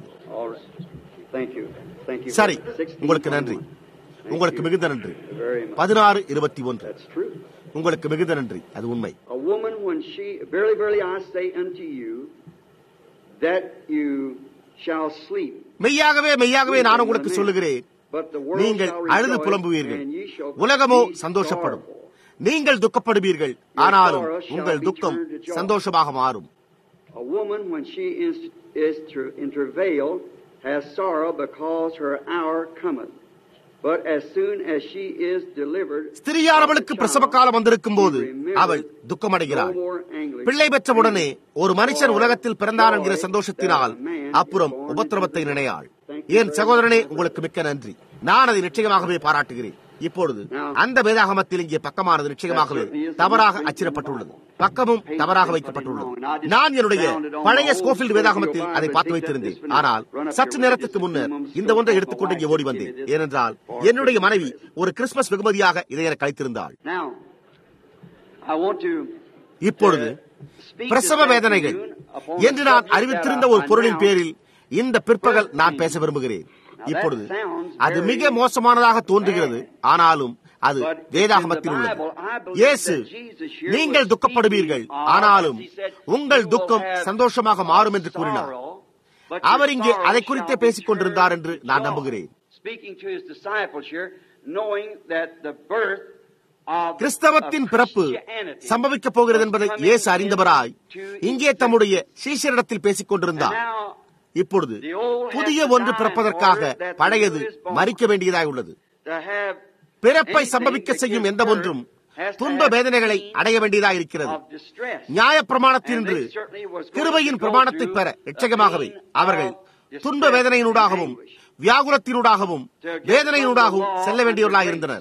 சரி உங்களுக்கு நன்றி உங்களுக்கு மிகுந்த நன்றி பதினாறு இருபத்தி ஒன்று That's true. உங்களுக்கு மிகுந்த நன்றி அது உண்மை A woman, when she, verily, verily, I say unto you, that you shall sleep. மெய்யாகவே மெய்யாகவே நான் உங்களுக்கு சொல்லுகிறேன் But the world நீங்கள் shall அழுது rejoice, புலம்புவீர்கள் and ye shall உலகமோ be சந்தோஷப்படும் sorrowful. நீங்கள் துக்கப்படுவீர்கள் ஆனாலும் உங்கள் துக்கம் சந்தோஷமாக மாறும் A woman, when she is, is tr- in travail, has sorrow because her hour cometh. But as soon as she is delivered, ஸ்திரியானவளுக்கு of the பிரசவ child, காலம் வந்திருக்கும் போது she remembereth அவள் துக்கமடைகிறாள் no more anguish. பிள்ளை பெற்ற உடனே ஒரு மனுஷன் For உலகத்தில் பிறந்தான் என்கிற joy சந்தோஷத்தினால் that a man அப்புறம் is born உபத்திரவத்தை into the நினையாள் Thank you N very சகோதரனே much. உங்களுக்கு மிக்க நன்றி நான் அதை நிச்சயமாகவே பாராட்டுகிறேன் இப்பொழுது Now, அந்த வேதாகமத்தில் இங்கே பக்கமானது நிச்சயமாகவே that certainly is the தவறாக most அச்சிடப்பட்டுள்ளது written பக்கமும் Page தவறாக is வைக்கப்பட்டுள்ளது put it wrong. And I just நான் என்னுடைய found it on பழைய my old ஸ்கோஃபீல்ட் Scofield வேதாகமத்தில் Bible அதை and பார்த்து picked up வைத்திருந்தேன் this one. ஆனால் Run up சற்று here நேரத்துக்கு with முன்னர் this இந்த ஒன்றை minimum எடுத்துக்கொண்டு இங்கே scope. ஓடி வந்தேன் Give me this ஏனென்றால் for என்னுடைய Christmas மனைவி present. ஒரு கிறிஸ்துமஸ் வெகுமதியாக இதை எனக்கு அளித்திருந்தாள் Now, I want to இப்பொழுது speak பிரசவ this வேதனைகள் afternoon upon என்று the நான் subject அறிவித்திருந்த that ஒரு I பொருளின் announced. பேரில் இந்த பிற்பகல் நான் பேச விரும்புகிறேன் இப்பொழுது அது மிக மோசமானதாக தோன்றுகிறது ஆனாலும் அது வேதாகமத்தில் உள்ளது இயேசு நீங்கள் துக்கப்படுவீர்கள் ஆனாலும் உங்கள் துக்கம் சந்தோஷமாக மாறும் என்று கூறினார் அவர் இங்கே அதை குறித்தே பேசிக் கொண்டிருந்தார் என்று நான் நம்புகிறேன் Speaking to his disciples here, knowing that the birth of கிறிஸ்தவத்தின் பிறப்பு Christianity சம்பவிக்கப் போகிறது என்பதை was இயேசு coming அறிந்தவராய் into இங்கே தம்முடைய சீஷரிடத்தில் பேசிக் And கொண்டிருந்தார் now இப்பொழுது புதிய ஒன்று பிறப்பதற்காக பழையது மறிக்க வேண்டியதாக உள்ளது பிறப்பை சம்பவிக்க செய்யும் எந்த ஒன்றும் துன்ப வேதனைகளை அடைய வேண்டியதாக இருக்கிறது நியாய பிரமாணத்தின்று கிருபையின் பிரமாணத்தை பெற எச்சகமாகவே அவர்கள் துன்ப வேதனையினூடாகவும் வியாகுலத்தினூடாகவும் வேதனையினூடாகவும் செல்ல வேண்டியவர்களாக இருந்தனர்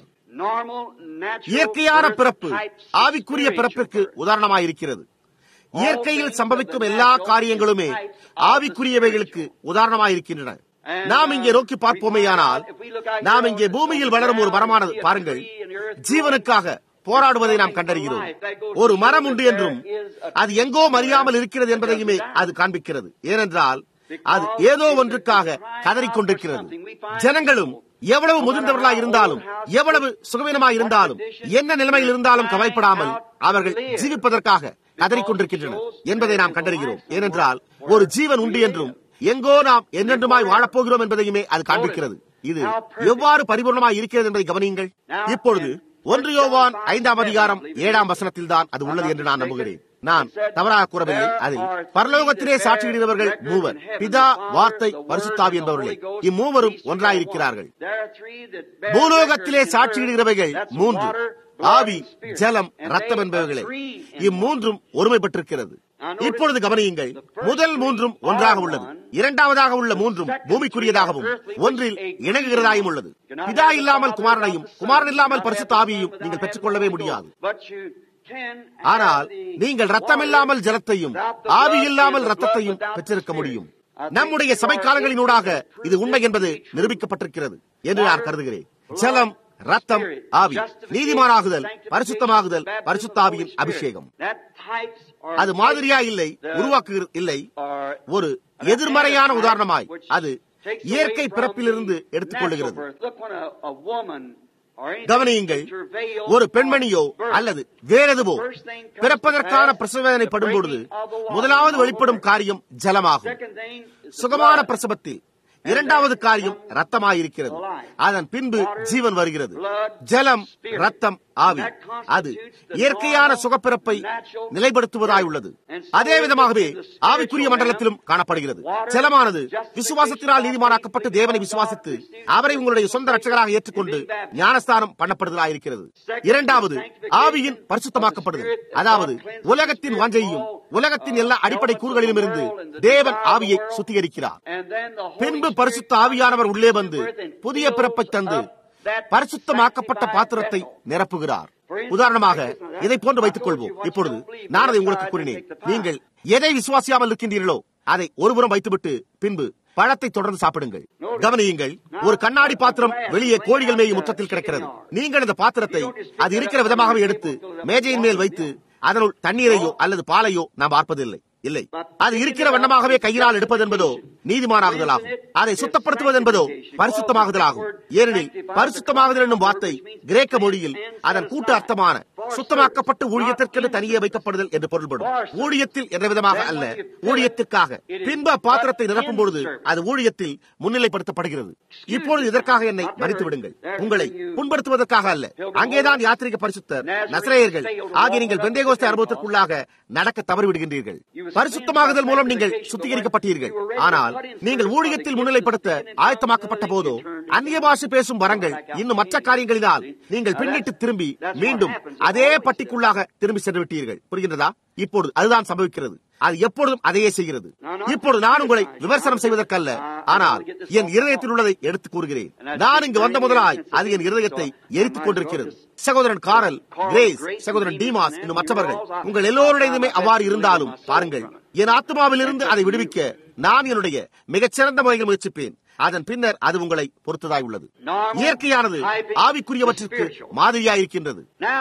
இயற்கையான பிறப்பு ஆவிக்குரிய பிறப்பிற்கு உதாரணமாயிருக்கிறது இயற்கையில் சம்பவிக்கும் எல்லா காரியங்களுமே ஆவிக்குரியவைகளுக்கு உதாரணமாயிருக்கின்றன நாம் இங்கே நோக்கி பார்ப்போமேயானால் நாம் இங்கே பூமியில் வளரும் ஒரு மரமானது பாருங்கள் ஜீவனுக்காக போராடுவதை நாம் கண்டறிகிறோம் ஒரு மரம் உண்டு என்றும் அது எங்கோ மறியாமல் இருக்கிறது என்பதையுமே அது காண்பிக்கிறது ஏனென்றால் அது ஏதோ ஒன்றுக்காக கதறிக்கொண்டிருக்கிறது ஜனங்களும் எவ்வளவு முதிர்ந்தவர்களாக இருந்தாலும் எவ்வளவு சுகவீனமாக இருந்தாலும் என்ன நிலைமையில் இருந்தாலும் கவலைப்படாமல் அவர்கள் ஜீவிப்பதற்காக கதறிக்கொண்டிருக்கின்றனர் என்பதை நாம் கண்டறிகிறோம் ஏனென்றால் ஒரு ஜீவன் உண்டு என்றும் எங்கோ நாம் என்னென்றுமாய் வாழப்போகிறோம் என்பதையுமே அது காண்பிக்கிறது இது எவ்வாறு பரிபூர்ணமாய் இருக்கிறது என்பதை கவனியுங்கள் இப்பொழுது ஒன்று யோவான் ஐந்தாம் அதிகாரம் ஏழாம் வசனத்தில் தான் அது உள்ளது என்று நான் நம்புகிறேன் நான் தவறாக கூறவில்லை அதில் பரலோகத்திலே சாட்சியிடுகிறவர்கள் மூவர் பிதா வார்த்தை பரிசுத்தாவி என்பவர்களே இம்மூவரும் ஒன்றாயிருக்கிறார்கள் பூலோகத்திலே சாட்சியிடுகிறவைகள் மூன்று ஆவி ஜலம் ரத்தம் என்பவைகளே இம்மூன்றும் ஒருமைப்பட்டிருக்கிறது இப்பொழுது கவனியுங்கள் முதல் மூன்றும் ஒன்றாக உள்ளது இரண்டாவதாக உள்ள மூன்றும் பூமிக்குரியதாகவும் ஒன்றில் இணங்குகிறதாயும் உள்ளது பிதா இல்லாமல் குமாரனையும் குமாரன் இல்லாமல் பரிசுத்த ஆவியையும் நீங்கள் பெற்றுக்கொள்ளவே முடியாது ஆனால் நீங்கள் ரத்தம் இல்லாமல் ஜலத்தையும் ஆவி இல்லாமல் ரத்தத்தையும் பெற்றிருக்க முடியும் நம்முடைய சபை காலங்களினூடாக இது உண்மை என்பது நிரூபிக்கப்பட்டிருக்கிறது என்று நான் கருதுகிறேன் ஜலம் ரத்தம் ஆவி நீதிமானாகுதல் பரிசுத்தமாகுதல் பரிசுத்தாவியின் அபிஷேகம் அது மாதிரியா இல்லை உருவாக்கு இல்லை ஒரு எதிர்மறையான உதாரணமாய் அது இயற்கை பிறப்பிலிருந்து எடுத்துக்கொள்ளுகிறது கவனியுங்கள் ஒரு பெண்மணியோ அல்லது வேறெதுவோ பிறப்பதற்கான பிரசவ வேதனை படும் பொழுது முதலாவது வெளிப்படும் காரியம் ஜலமாகும் சுகமான பிரசவத்தில் இரண்டாவது காரியம் ரத்தமாயிருக்கிறது அதன் பின்பு ஜீவன் வருகிறது ஜலம் ரத்தம் ஆவி அது இயற்கையான சுகப்பிறப்பை நிலைப்படுத்துவதாய் உள்ளது அதே விதமாகவே ஆவிக்குரிய மண்டலத்திலும் காணப்படுகிறது ஜலமானது விசுவாசத்தினால் நீதிமானாக்கப்பட்டு தேவனை விசுவாசித்து அவரை உங்களுடைய சொந்த ரட்சகராக ஏற்றுக்கொண்டு ஞானஸ்தானம் பண்ணப்படுவதாயிருக்கிறது இரண்டாவது ஆவியின் பரிசுத்தமாக்கப்படுதல் அதாவது உலகத்தின் வாஞ்சையும் உலகத்தின் எல்லா அடிப்படை கூறுகளிலும் இருந்து தேவன் ஆவியை சுத்திகரிக்கிறார் பின்பு பரிசுத்த ஆவியானவர் உள்ளே வந்து புதிய பிறப்பை தந்து பரிசுத்தமாக்கப்பட்ட பாத்திரத்தை நிரப்புகிறார் உதாரணமாக இதை போன்று வைத்துக் கொள்வோம் இப்பொழுது நான் அதை உங்களுக்கு கூறினேன் நீங்கள் எதை விசுவாசியாமல் இருக்கின்றீர்களோ அதை ஒருபுறம் வைத்துவிட்டு பின்பு பழத்தை தொடர்ந்து சாப்பிடுங்கள் கவனியுங்கள் ஒரு கண்ணாடி பாத்திரம் வெளியே கோழிகள் மேயும் முற்றத்தில் கிடக்கிறது நீங்கள் இந்த பாத்திரத்தை அது இருக்கிற விதமாகவே எடுத்து மேஜையின் மேல் வைத்து அதனுள் தண்ணீரையோ அல்லது பாலையோ நாம் பார்ப்பதில்லை இல்லை அது இருக்கிற வண்ணமாகவே கையினால் எடுப்பது என்பதோ நீதிமானாகுதலாகும் அதை சுத்தப்படுத்துவது என்பதோ பரிசுத்தமாகுதலாகும் ஏனெனில் பரிசுத்தமாகுதல் என்னும் வார்த்தை கிரேக்க மொழியில் அதன் கூட்டு அர்த்தமான சுத்தமாக்கப்பட்டு ஊழியத்திற்கென்று தனியே வைக்கப்படுதல் என்று பொருள்படும் ஊழியத்தில் என்ற விதமாக அல்ல ஊழியத்திற்காக பின்பு அப்பாத்திரத்தை நிரப்பும் பொழுது அது ஊழியத்தில் முன்னிலைப்படுத்தப்படுகிறது இப்பொழுது இதற்காக என்னை மறித்து விடுங்கள் உங்களை புண்படுத்துவதற்காக அல்ல அங்கேதான் யாத்திரிக பரிசுத்தர் நசரேயர்கள் ஆகிய நீங்கள் பெந்தேகோஸ்த அனுபவத்திற்குள்ளாக நடக்க தவறிவிடுகின்றீர்கள் பரிசுத்தமாகுதல் மூலம் நீங்கள் சுத்திகரிக்கப்பட்டீர்கள் ஆனால் நீங்கள் ஊழியத்தில் முன்னிலைப்படுத்த ஆயத்தமாக்கப்பட்ட போதோ அந்நிய பாஷை பேசும் வரங்கள் இன்னும் மற்ற காரியங்களினால் நீங்கள் பின்னிட்டு திரும்பி மீண்டும் அதே பட்டிக்குள்ளாக திரும்பி சென்று விட்டீர்கள் புரிகின்றதா இப்பொழுது அதுதான் சம்பவிக்கிறது அது எப்பொழுதும் அதையே செய்கிறது இப்பொழுது நான் உங்களை விமர்சனம் செய்வதற்கல்ல ஆனால் என் இருதயத்தில் உள்ளதை எடுத்து கூறுகிறேன் நான் இங்கு வந்த முதலாய் அது என் இருதயத்தை எரித்துக் கொண்டிருக்கிறது சகோதரன் காரல் கிரேஸ் சகோதரன் டிமாஸ் இன்னும் மற்றவர்கள் உங்கள் எல்லோருடையதுமே அவ்வாறு இருந்தாலும் பாருங்கள் என் ஆத்மாவில் இருந்து அதை விடுவிக்க நான் என்னுடைய மிகச்சிறந்த முறையில் முயற்சிப்பேன் அதன் பின்னர் அது உங்களை பொறுத்ததாய் உள்ளது இயற்கையானது ஆவிக்குரியவற்றிற்கு மாதிரியாய் இருக்கின்றது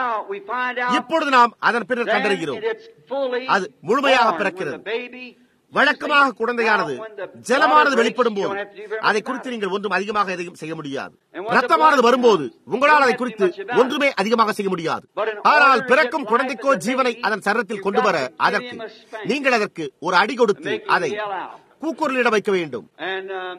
இப்பொழுது நாம் அதன் பின்னர் கண்டறிகிறோம் அது முழுமையாக பிறக்கிறது வழக்கமாக குழந்தையானது ஜலமானது வெளிப்படும் போது அதை குறித்து நீங்கள் ஒன்றும் அதிகமாக எதையும் செய்ய முடியாது ரத்தமானது வரும்போது உங்களால் அதை குறித்து ஒன்றுமே அதிகமாக செய்ய முடியாது ஆனால் பிறக்கும் குழந்தைக்கோ ஜீவனை அதன் சரத்தில் கொண்டு வர அதற்கு நீங்கள் அதற்கு ஒரு அடி கொடுத்து அதை கூக்குரலிட வைக்க வேண்டும்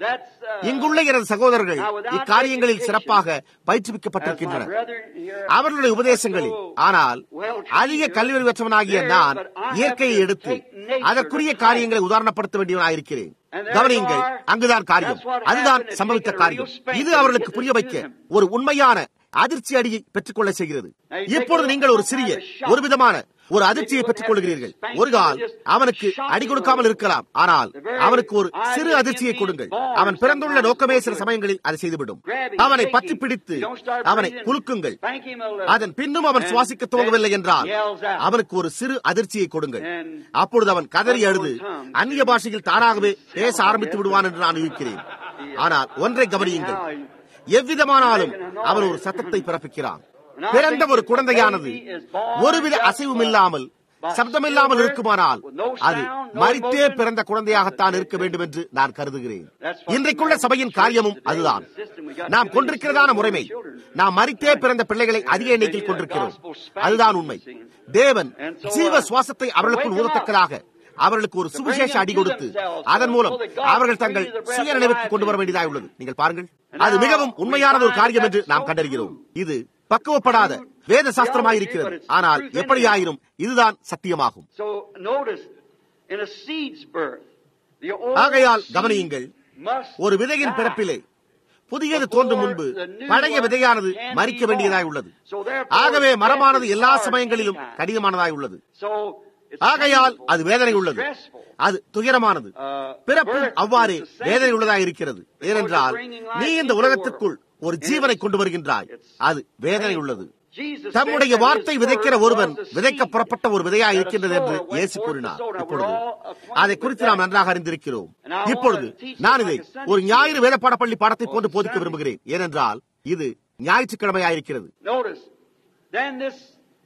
That's, uh, இங்குள்ள எனது சகோதரர்கள் now without இக்காரியங்களில் education, சிறப்பாக as my பயிற்றுவிக்கப்பட்டிருக்கின்றனர் brethren here அவர்களுடைய உபதேசங்களில் ஆனால் அதிக கல்வி பெற்றவனாகிய நான் இயற்கையை எடுத்து அதற்குரிய காரியங்களை உதாரணப்படுத்த வேண்டியவனாயிருக்கிறேன் கவனியுங்கள் அங்குதான் காரியம் அதுதான் சம்பவித்த காரியம் இது அவர்களுக்கு புரிய வைக்க ஒரு உண்மையான அதிர்ச்சி அடியை பெற்றுக்கொள்ள செய்கிறது இப்பொழுது நீங்கள் ஒரு சிறிய ஒரு விதமான ஒரு அதிர்ச்சியை பெற்றுக் கொள்கிறீர்கள் ஒரு கால் அவனுக்கு அடி கொடுக்காமல் இருக்கலாம் ஆனால் அவனுக்கு ஒரு சிறு அதிர்ச்சியை கொடுங்கள் அவன் பிறந்துள்ள நோக்கமே சில சமயங்களில் அதை செய்துவிடும் அவனை பற்றி பிடித்து அவனை குலுக்குங்கள் அதன் பின்னும் அவன் சுவாசிக்க துவங்கவில்லை என்றால் அவனுக்கு ஒரு சிறு அதிர்ச்சியை கொடுங்கள் அப்பொழுது அவன் கதறி அழுது அந்நிய பாஷையில் தானாகவே பேச ஆரம்பித்து விடுவான் என்று நான் யூகிக்கிறேன் ஆனால் ஒன்றை கவனியுங்கள் எவ்விதமானாலும் அவன் ஒரு சத்தத்தை பிறப்பிக்கிறான் பிறந்த ஒரு குழந்தையானது ஒருவித அசைவும் இல்லாமல் சப்தமில்லாமல் இருக்குமானால் அது மறித்தே பிறந்த குழந்தையாகத்தான் இருக்க வேண்டும் என்று நான் கருதுகிறேன் இன்றைக்குள்ள சபையின் காரியமும் அதுதான் நாம் கொண்டிருக்கிறதான முறைமை நாம் மறித்தே பிறந்த பிள்ளைகளை அதிக எண்ணிக்கையில் கொண்டிருக்கிறோம் அதுதான் உண்மை தேவன் ஜீவ சுவாசத்தை அவர்களுக்குள் ஊதத்தக்கதாக அவர்களுக்கு ஒரு சுவிசேஷ அடி கொடுத்து அதன் மூலம் அவர்கள் தங்கள் சுய நினைவுக்கு கொண்டு வர வேண்டியதாக உள்ளது நீங்கள் பாருங்கள் அது மிகவும் உண்மையானது ஒரு காரியம் என்று நாம் கண்டறிகிறோம் இது பக்குவப்படாத வேத சாஸ்திரமாயிருக்கிறது ஆனால் எப்படியாயிரும் இதுதான் சத்தியமாகும் So notice, in a seed's birth, the old ஆகையால் seed கவனியுங்கள் must ஒரு விதையின் die பிறப்பிலே புதியது தோன்றும் முன்பு பழைய விதையானது மறிக்க வேண்டியதாய் உள்ளது ஆகவே மரமானது எல்லா சமயங்களிலும் கடினமானதாய் உள்ளது So it's ஆகையால் painful, அது வேதனை உள்ளது stressful. அது துயரமானது பிறப்பும் அவ்வாறே வேதனை உள்ளதாக இருக்கிறது ஏனென்றால் நீ இந்த உலகத்திற்குள் ஒரு ஜீவனை கொண்டு வருகின்றாய் அது வேதனை உள்ளது Jesus தம்முடைய said that வார்த்தை his விதைக்கிற word ஒருவன் was the விதைக்க seed புறப்பட்ட ஒரு விதையாய் that a இருக்கின்றது என்று sower went இயேசு forth கூறினார் to sow. Now, இப்பொழுது we're all acquainted அதை குறித்து with நாம் that. நன்றாக அறிந்திருக்கிறோம் And I want இப்பொழுது to teach நான் like இதை a Sunday ஒரு ஞாயிறு school. வேத பாடப்பள்ளி பாடத்தை போன்று Oh, போதிக்க Sunday. விரும்புகிறேன் ஏனென்றால் இது ஞாயிற்றுக்கிழமையாயிருக்கிறது Notice, then this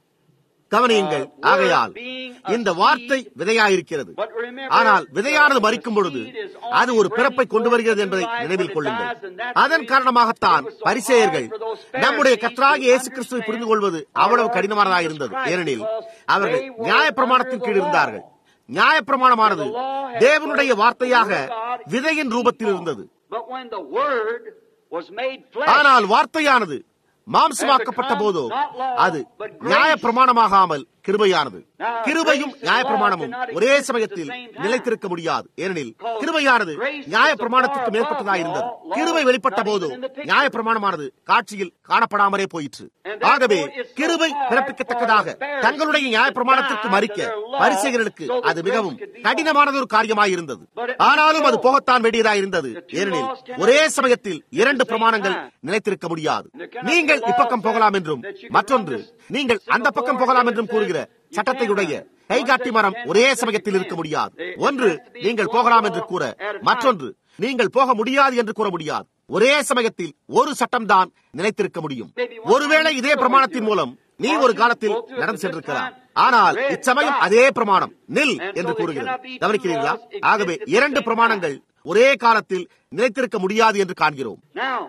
கவனியுங்கள் Uh, word ஆகையால் being a இந்த வார்த்தை seed, விதையாயிருக்கிறது But remember, ஆனால் விதையானது the மறிக்கும் பொழுது seed is only அது ஒரு பிறப்பை bringing கொண்டு வருகிறது forth என்பதை new life நினைவில் when it கொள்ளுங்கள் dies, and that's the அதன் reason காரணமாகத்தான் it was so பரிசேயர்கள் hard for those நம்முடைய Pharisees கர்த்தராகிய to இயேசு கிறிஸ்துவை understand புரிந்து கொள்வது our அவ்வளவு Lord கடினமானதாக Jesus இருந்தது Christ, ஏனெனில் because அவர்கள் they were நியாயப்பிரமாணத்தின் under கீழ் the இருந்தார்கள் law. நியாயப்பிரமாணமானது The law had தேவனுடைய birth, வார்த்தையாக the word of God விதையின் in ரூபத்தில் form. இருந்தது But when the word was made flesh, ஆனால் வார்த்தையானது மாம்சமாக்கப்பட்ட போதோ அது நியாய பிரமாணமாகாமல் கிருபையானது கிருபையும் நியாய பிரமாணமும் ஒரே சமயத்தில் நிலைத்திருக்க முடியாது ஏனெனில் கிருபையானது நியாய பிரமாணத்துக்கு மேற்பட்டதாக இருந்தது கிருபை வெளிப்பட்ட போதோ நியாய பிரமாணமானது காட்சியில் காணப்படாமலே போயிற்று ஆகவே கிருபை பிறப்பிக்கத்தக்கதாக தங்களுடைய நியாய பிரமாணத்திற்கு மறிக்க பரிசெயர்களுக்கு அது மிகவும் கடினமானது ஒரு காரியமாயிருந்தது ஆனாலும் அது போகத்தான் வேண்டியதாக இருந்தது ஏனெனில் ஒரே சமயத்தில் இரண்டு பிரமாணங்கள் நிலைத்திருக்க முடியாது நீங்கள் இப்பக்கம் போகலாம் என்றும் மற்றொன்று நீங்கள் அந்த பக்கம் போகலாம் என்றும் கூறுகிற சட்டத்தை உடைய கைகாட்டி மரம் ஒரே சமயத்தில் இருக்க முடியாது ஒன்று நீங்கள் போகலாம் என்று கூற மற்றொன்று நீங்கள் போக முடியாது என்று கூற முடியாது ஒரே சமயத்தில் ஒரு சட்டம் தான் நிலைத்திருக்க முடியும் ஒருவேளை இதே பிரமாணத்தின் மூலம் நீ ஒரு காலத்தில் நடந்து சென்றிருக்கலாம் ஆனால் இச்சமயம் அதே பிரமாணம் நில் என்று கூறுகிறது கவனிக்கிறீர்களா ஆகவே இரண்டு பிரமாணங்கள் ஒரே காலத்தில் நிலைத்திருக்க முடியாது என்று காண்கிறோம் Now,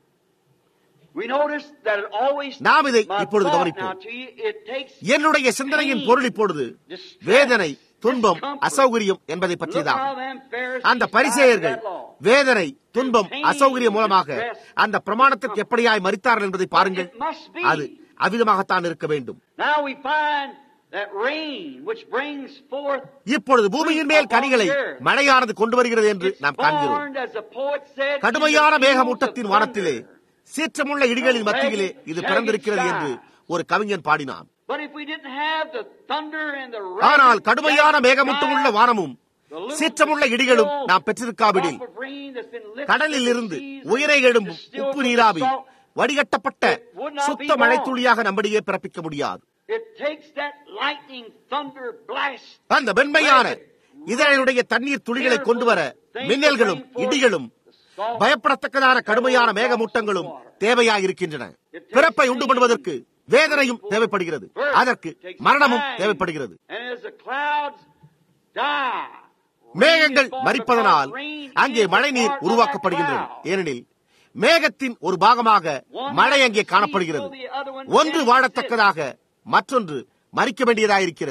we notice that it always நாம் இதை my இப்பொழுது thought கவனிப்போம். now to you, it takes என்னுடைய சிந்தனையின் பொருள் இப்பொழுது வேதனை துன்பம் அசௌகரியம் என்பதை Look how பற்றியதாகும் them Pharisees அந்த died பரிசேயர்கள் that law. வேதனை துன்பம் அசௌகரியம் மூலமாக அந்த பிரமாணத்திற்கு எப்படியாய் மறித்தார்கள் என்பதை பாருங்கள் It must be. அது அவ்விதமாகத்தான் இருக்க வேண்டும் Now we find that rain which brings forth இப்பொழுது பூமியின் மேல் கனிகளை மழையானது கொண்டு வருகிறது என்று it's நாம் காண்கிறோம் formed, as the poet said, கடுமையான in the மேகமூட்டத்தின் fields of வானத்திலே thunder. சீற்றமுள்ள இடிகளின் மத்தியிலே இது பிறந்திருக்கிறது என்று ஒரு கவிஞன் பாடினான் But if we didn't have the thunder and the rain, ஆனால் கடுமையான that மேகமூட்டமுள்ள dry, வானமும் the little சீற்றமுள்ள இடிகளும் still நாம் பெற்றிருக்காவிடில் drop of rain that's been lifted கடலில் from இருந்து the seas, உயிரை எழும்பும் distilled உப்பு from the நீராவி salt, வடிகட்டப்பட்ட சுத்த மழைத்துளியாக நம்மிடையே பிறப்பிக்க முடியாது It takes that lightning thunder blast அந்த வெண்மையான இதனுடைய தண்ணீர் துளிகளை கொண்டு வர மின்னல்களும் இடிகளும் பயப்படத்தக்கதான கடுமையான மேகமூட்டங்களும் தேவையாயிருக்கின்றன பிறப்பை உண்டு பண்ணுவதற்கு வேதனையும் தேவைப்படுகிறது அதற்கு மரணமும் தேவைப்படுகிறது And as the clouds die, மேகங்கள் மறிப்பதனால் அங்கே மழை நீர் உருவாக்கப்படுகின்றது ஏனெனில் மேகத்தின் ஒரு பாகமாக மழை அங்கே காணப்படுகிறது ஒன்று வாழத்தக்கதாக மற்றொன்று மறிக்க வேண்டியதாயிருக்கிறது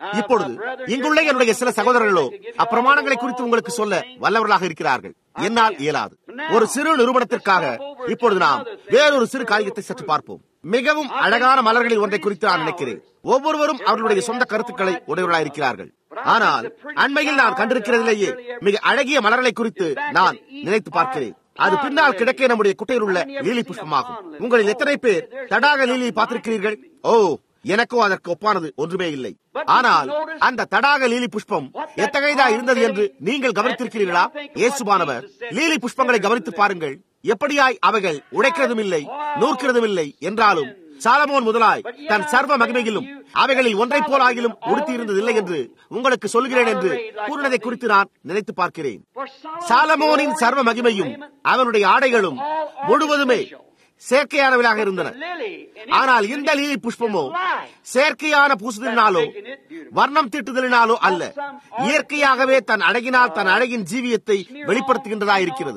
இப்பொழுது இங்குள்ள என்னுடைய சில சகோதரர்களோ அப்பிரமாணங்களை குறித்து உங்களுக்கு சொல்ல வல்லவர்களாக இருக்கிறார்கள் என்னால் இயலாது ஒரு சிறு நிறுவனத்திற்காக இப்பொழுது நாம் வேறொரு சிறு காரியத்தை சற்று பார்ப்போம் மிகவும் அழகான மலர்களில் ஒன்றை குறித்து நான் நினைக்கிறேன் ஒவ்வொருவரும் அவர்களுடைய சொந்த கருத்துக்களை உடையவர்களாக இருக்கிறார்கள் ஆனால் அண்மையில் நான் கண்டிருக்கிறதிலேயே மிக அழகிய மலர்களை குறித்து நான் நினைத்து பார்க்கிறேன் அது பின்னால் கிடக்கே நம்முடைய குட்டையில் உள்ள லீலி புஷ்பமாகும் உங்களில் எத்தனை பேர் தடாக லீலியை பார்த்திருக்கிறீர்கள் ஓ எனக்கோ அதற்கு ஒப்பானது ஒன்றுமே இல்லை ஆனால் அந்த தடாக லீலி புஷ்பம் எத்தகையதா இருந்தது என்று நீங்கள் கவனித்திருக்கிறீர்களா இயேசுபானவர் லீலி புஷ்பங்களை கவனித்து பாருங்கள் எப்படியாய் அவைகள் உடைக்கிறதும் இல்லை நூற்கிறதும் இல்லை என்றாலும் சாலமோன் முதலாய் தன் சர்வ மகிமையிலும் அவைகளில் ஒன்றை போல் ஆகிலும் உடுத்தியிருந்ததில்லை என்று உங்களுக்கு சொல்கிறேன் என்று கூறினதை குறித்து நான் நினைத்து பார்க்கிறேன் சாலமோனின் சர்வ மகிமையும் அவனுடைய ஆடைகளும் முழுவதுமே செயற்கையானவர்களாக இருந்தன ஆனால் இந்த லீலி புஷ்பமோ செயற்கையான பூசுதலினாலோ வர்ணம் தீட்டுதலினாலோ அல்ல இயற்கையாகவே தன் அழகினால் தன் அழகின் ஜீவியத்தை வெளிப்படுத்துகின்றதா இருக்கிறது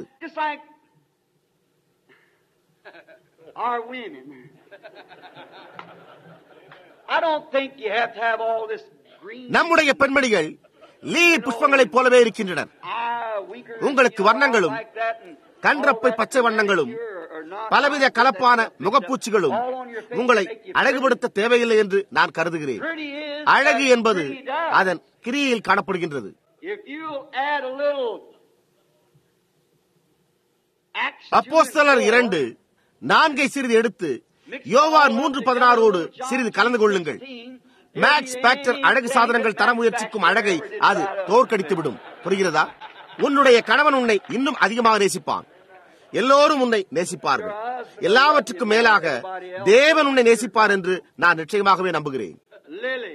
Our women. I don't think you have to have all this green. நம்முடைய பெண்மணிகள் லீலி புஷ்பங்களைப் போலவே இருக்கின்றனர் eye, weaker உங்களுக்கு than வர்ணங்களும், like that and கன்றப்பை all பச்சை that வண்ணங்களும் here are not பலவித like that கலப்பான that முகப்பூச்சிகளும் all on your face உங்களை make you அழகுபடுத்த தேவையில்லை என்று நான் கருதுகிறேன் pretty is அழகு as என்பது pretty does. அதன் கிரியில் காணப்படுகின்றது If you'll add a little action to அப்போஸ்தலர் it, இரண்டு நான்கை சிறிது எடுத்து யோவான் மூன்று பதினாறோடு சிறிது கலந்து கொள்ளுங்கள் மேக்ஸ் பேக்டர் அழகு சாதனங்கள் தர முயற்சிக்கும் அழகை அது தோற்கடித்துவிடும் புரிகிறதா உன்னுடைய கணவன் உன்னை இன்னும் அதிகமாக நேசிப்பான் எல்லோரும் உன்னை நேசிப்பார்கள் எல்லாவற்றுக்கும் மேலாக தேவன் உன்னை நேசிப்பார் என்று நான் நிச்சயமாகவே நம்புகிறேன் Lily.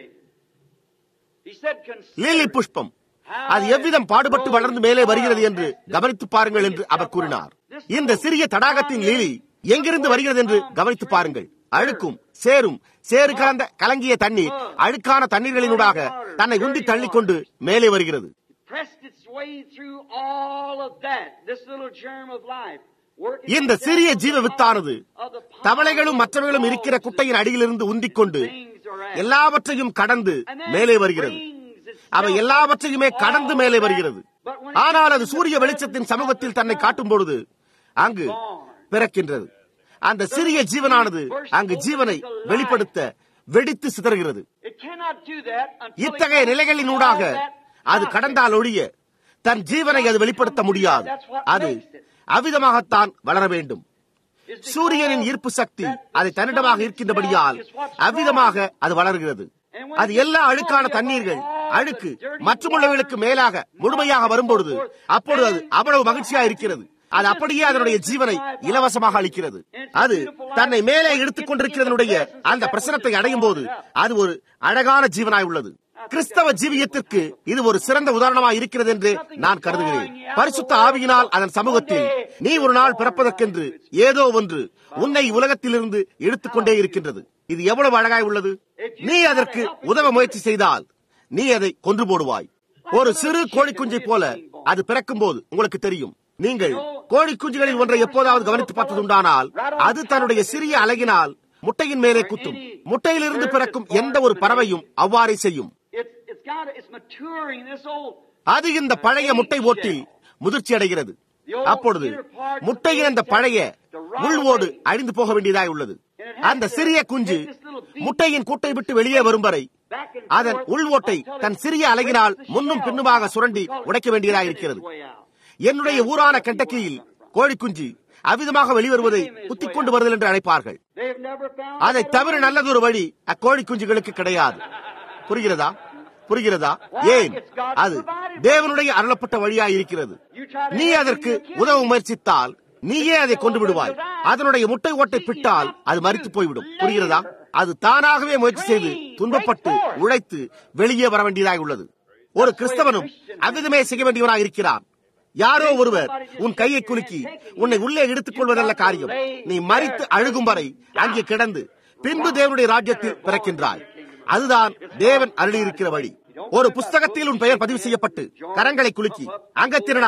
He said, "Consider lily புஷ்பம் அது எவ்விதம் பாடுபட்டு வளர்ந்து மேலே வருகிறது என்று கவனித்து பாருங்கள் என்று அவர் கூறினார் இந்த சிறிய தடாகத்தின் லீலி எங்கிருந்து வருகிறது என்று கவனித்து பாருங்கள் அழுக்கும் சேரும் சேறு கலந்த கலங்கிய தண்ணீர் அழுக்கான தண்ணீர்களினூடாக தன்னை உந்தி தள்ளிக்கொண்டு மேலே வருகிறது pressed its way through all of that, this little germ of life. working இந்த the சிறிய depths ஜீவ of the வித்தானது pond, of the pond, தவளைகளும் மற்றவர்களும் இருக்கிற குட்டையின் அடியிலிருந்து உந்திக்கொண்டு things are at. எல்லாவற்றையும் கடந்து And then மேலே it வருகிறது brings itself அவை எல்லாவற்றையுமே கடந்து மேலே all வருகிறது that. But when ஆனால் it அது gets சூரிய to the வெளிச்சத்தின் presence சமூகத்தில் of தன்னை the காட்டும் பொழுது அங்கு பிறக்கின்றது அந்த சிறிய ஜீவனானது அங்கு ஜீவனை வெளிப்படுத்த வெடித்து சிதறுகிறது It cannot do that until it இத்தகைய goes நிலைகளினூடாக through all that அது process. கடந்தால் ஒழிய தன் ஜீவனை அது வெளிப்படுத்த முடியாது அது அவ்விதமாகத்தான் வளர வேண்டும் It's because சூரியனின் ஈர்ப்பு சக்தி that அதை தன்னிடமாக இருக்கின்றபடியால் is what's அவ்விதமாக அது வளர்கிறது அது எல்லா அழுக்கான தண்ணீர்கள் அழுக்கு மற்றுமுள்ளவர்களுக்கு மேலாக முழுமையாக வரும்பொழுது அப்பொழுது அது அவ்வளவு மகிழ்ச்சியா இருக்கிறது அது அப்படியே அதனுடைய ஜீவனை இலவசமாக அளிக்கிறது அது தன்னை மேலே எடுத்துக் கொண்டிருக்கிறதனுடைய அந்த பிரசனத்தை அடையும் போது அது ஒரு அழகான ஜீவனாய் உள்ளது கிறிஸ்தவ ஜீவியத்திற்கு இது ஒரு சிறந்த உதாரணமாக இருக்கிறது என்று நான் கருதுகிறேன் பரிசுத்த ஆவியினால் அதன் சமூகத்தில் நீ ஒரு நாள் பிறப்பதற்கென்று ஏதோ ஒன்று உன்னை உலகத்திலிருந்து இழுத்துக்கொண்டே இருக்கின்றது இது எவ்வளவு அழகாய் உள்ளது நீ அதற்கு உதவ முயற்சி செய்தால் நீ அதை கொன்று போடுவாய் ஒரு சிறு கோழி குஞ்சை போல அது பிறக்கும் போது உங்களுக்கு தெரியும் நீங்கள் கோழி குஞ்சுகளில் ஒன்றை எப்போதாவது கவனித்து பார்த்ததுண்டானால் அது தன்னுடைய சிறிய அழகினால் முட்டையின் மேலே குத்தும் முட்டையிலிருந்து பிறக்கும் எந்த ஒரு பறவையும் அவ்வாறே செய்யும் It's, it's got, it's maturing this old அது இந்த பழைய முட்டை ஓட்டில் முதிர்ச்சி அடைகிறது அப்பொழுது முட்டையின் அந்த பழைய உள்வோடு அழிந்து போக வேண்டியதாய் உள்ளது அந்த சிறிய குஞ்சு முட்டையின் கூட்டை விட்டு வெளியே வரும் வரை back and அதன் forth உள்வோட்டை தன் சிறிய அலகினால் முன்னும் பின்னுமாக சுரண்டி உடைக்க வேண்டியதாக இருக்கிறது way out. என்னுடைய ஊரான கெண்டக்கியில் கோழி குஞ்சு அவ்விதமாக வெளிவருவதை குத்திக் கொண்டு வருதல் என்று அழைப்பார்கள் They've never found அதை தவிர நல்லதொரு வழி அக்கோழி குஞ்சுகளுக்கு கிடையாது புரிகிறதா புரிகிறதா ஏன் அது தேவனுடைய அருளப்பட்ட வழியாய் இருக்கிறது நீ அதற்கு உதவ முயற்சித்தால் நீயே அதை கொண்டு விடுவாய் அதனுடைய முட்டை ஓட்டை பிட்டால் அது மறித்து போய்விடும் புரிகிறதா அது தானாகவே முயற்சி செய்து துன்பப்பட்டு உழைத்து வெளியே வர வேண்டியதாய் உள்ளது ஒரு கிறிஸ்தவனும் அவ்விதமே செய்ய வேண்டியவனாக இருக்கிறான் யாரோ ஒருவர் உன் கையை குலுக்கி உன்னை உள்ளே எடுத்துக் கொள்வதல்ல காரியம் நீ மறித்து அழுகும் வரை அங்கே கிடந்து பின்பு தேவனுடைய ராஜ்யத்தில் பிறக்கின்றாய் அதுதான் தேவன் அருளியிருக்கிற வழி ஒரு புஸ்தகத்தில் உன் பெயர் பதிவு செய்யப்பட்டு கரங்களை குலுக்கி அங்கத்தினனாகி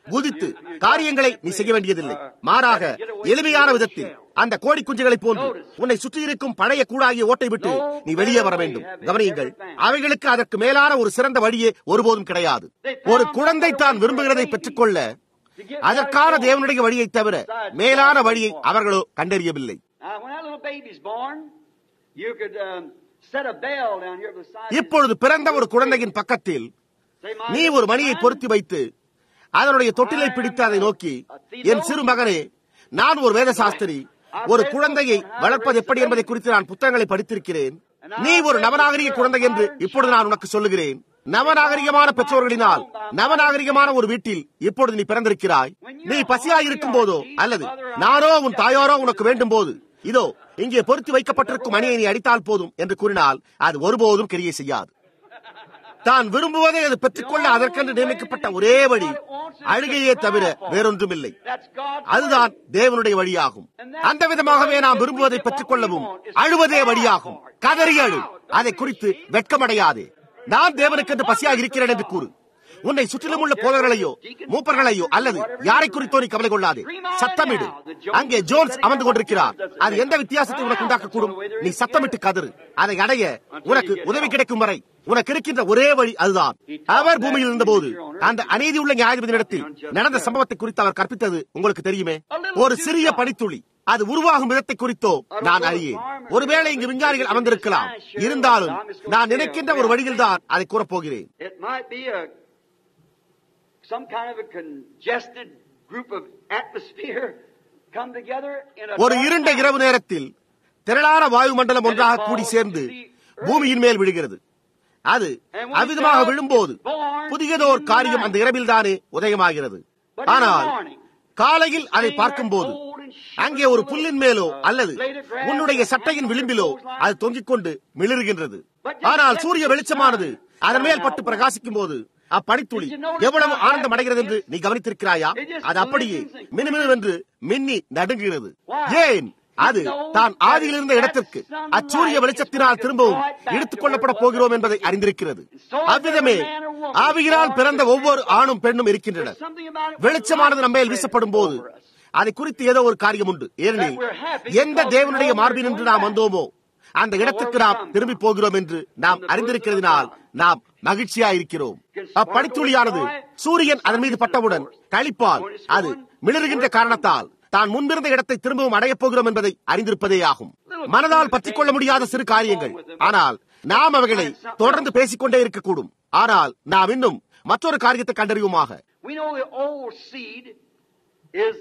குதித்து காரியங்களை நீ செய்ய வேண்டியதில்லை மாறாக எளிமையான விதத்தில் அந்த கோடி குஞ்சுகளை போன்று உன்னை சுற்றியிருக்கும் பழைய கூடாகிய ஓட்டை விட்டு நீ வெளியே வர வேண்டும் கவனியுங்கள் அவைகளுக்கு அதற்கு மேலான ஒரு சிறந்த வழியே ஒருபோதும் கிடையாது ஒரு குழந்தை தான் விரும்புகிறதை பெற்றுக்கொள்ள அதற்கான தேவனுடைய வழியை தவிர மேலான வழியை அவர்களோ கண்டறியவில்லை Now, when that little baby's born, you could um, set a bell down here beside it. இப்பொழுது பிறந்த ஒரு குழந்தையின் பக்கத்தில் Say, "My நீ little ஒரு மணியை son, பொருத்தி வைத்து அதனுடைய தொட்டிலை பிடித்து அதை நோக்கி என் சிறு மகனே நான் ஒரு வேத சாஸ்திரி ஒரு குழந்தையை வளர்ப்பது எப்படி என்பதை குறித்து நான் புத்தகங்களை படித்திருக்கிறேன் நீ ஒரு நவநாகரிக குழந்தை என்று இப்பொழுது நான் உனக்கு சொல்லுகிறேன் நவநாகரிகமான பெற்றோர்களினால் நவநாகரிகமான ஒரு வீட்டில் இப்பொழுது நீ பிறந்திருக்கிறாய் நீ பசியாயிருக்கும் போதோ அல்லது நானோ உன் தாயாரோ உனக்கு வேண்டும் போது இதோ இங்கே பொருத்தி வைக்கப்பட்டிருக்கும் மணியை நீ அடித்தால் போதும் என்று கூறினால் அது ஒருபோதும் கிரியை செய்யாது தான் விரும்புவதை அது பெற்றுக்கொள்ள அதற்கென்று நியமிக்கப்பட்ட ஒரே வழி அழுகையே தவிர வேறொன்றுமில்லை That's God. அதுதான் தேவனுடைய வழியாகும் அந்த விதமாகவே நாம் விரும்புவதை பெற்றுக்கொள்ளவும் அழுவதே வழியாகும் கதறி அழு அதை குறித்து வெட்கமடையாதே நான் தேவனுக்கென்று பசியாக இருக்கிறேன் என்று கூறு உன்னை சுற்றிலும் உள்ள போதர்களையோ மூப்பர்களையோ அல்லது யாரை குறித்தோ நீ கவலை கொள்ளாதே சத்தமிடு அங்கே ஜோன்ஸ் அமர்ந்து கொண்டிருக்கிறார் அது எந்த வித்தியாசத்தை உனக்கு உண்டாக்கக்கூடும் நீ சத்தமிட்டு கதறு அதை அடைய உனக்கு உதவி கிடைக்கும் வரை உனக்கு இருக்கின்ற ஒரே வழி அதுதான் அவர் பூமியில் இருந்தபோது அந்த அநீதி உள்ள நியாயாதிபதியிடத்தில் நடந்த சம்பவத்தை குறித்து அவர் கற்பித்தது உங்களுக்கு தெரியுமே ஒரு சிறிய பனித்துளி அது உருவாகும் விதத்தை குறித்தோ நான் அறியேன் ஒருவேளை இங்கு விஞ்ஞானிகள் அமர்ந்திருக்கலாம் இருந்தாலும் நான் நினைக்கின்ற ஒரு வழியில்தான் அதை கூறப்போகிறேன் It might be a some kind of a congested group of atmosphere come together in a ஒரு dark இருண்ட night. இரவு நேரத்தில் திரளான வாயுமண்டலம் ஒன்றாக கூடி சேர்ந்து பூமியின் மேல் விழுகிறது அது அவ்விதமாக விழும்போது புதியதோர் காரியம் அந்த இரவில் தானே உதயமாகிறது ஆனால் காலையில் அதை பார்க்கும்போது அங்கே ஒரு புல்லின் மேலோ அல்லது உன்னுடைய சட்டையின் விளிம்பிலோ அது தொங்கிக் கொண்டு மிளிர்கின்றது ஆனால் சூரிய வெளிச்சமானது அதன் மேல் பட்டு பிரகாசிக்கும் போது அப்பனித்துளி எவ்வளவு ஆனந்தம் அடைகிறது என்று நீ கவனித்திருக்கிறாயா அது அப்படியே மினுமினுவென்று மின்னி நடுங்குகிறது ஏன் அது தான் ஆதியில் இருந்த இடத்திற்கு அச்சூரிய வெளிச்சத்தினால் திரும்பவும் எடுத்துக் கொள்ளப்பட போகிறோம் என்பதை அறிந்திருக்கிறது அவ்விதமே ஆவியினால் பிறந்த ஒவ்வொரு ஆணும் பெண்ணும் இருக்கின்றனர் வெளிச்சமானது நம்ம மேல் வீசப்படும் போது அதை குறித்து ஏதோ ஒரு காரியம் உண்டு ஏனெனில் எந்த தேவனுடைய மார்பில் நின்று நாம் வந்தோமோ அந்த இடத்துக்கு நாம் திரும்பி போகிறோம் என்று நாம் அறிந்திருக்கிறதினால் நாம் மகிழ்ச்சியா இருக்கிறோம் அப்பனித்துளியானது சூரியன் அதன் மீது பட்டவுடன் கழிப்பால் அது மிளறுகின்ற காரணத்தால் தான் முன்பிருந்த இடத்தை திரும்பவும் அடையப் போகிறோம் என்பதை அறிந்திருப்பதே ஆகும் மனதால் பற்றிக் கொள்ள முடியாத சிறு காரியங்கள் ஆனால் நாம் அவைகளை தொடர்ந்து பேசிக்கொண்டே இருக்கக்கூடும் ஆனால் நாம் இன்னும் மற்றொரு காரியத்தை கண்டறியுமாக We know the old seed is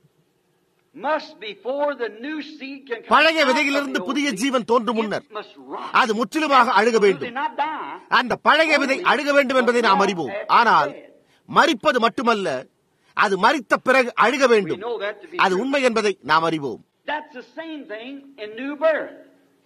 must before the new seed can come பழைய out of விதையிலிருந்து the old புதிய seed, ஜீவன் தோன்றும் it முன்னர் must rot. அது முற்றிலுமாக அழுக வேண்டும் Absolutely not die. அந்த பழைய விதை அழுக வேண்டும் என்பதை நாம் அறிவோம் ஆனால் மறிப்பது மட்டுமல்ல அது மறித்த பிறகு அழுக வேண்டும் அது உண்மை என்பதை நாம் அறிவோம் That's the same thing in new birth.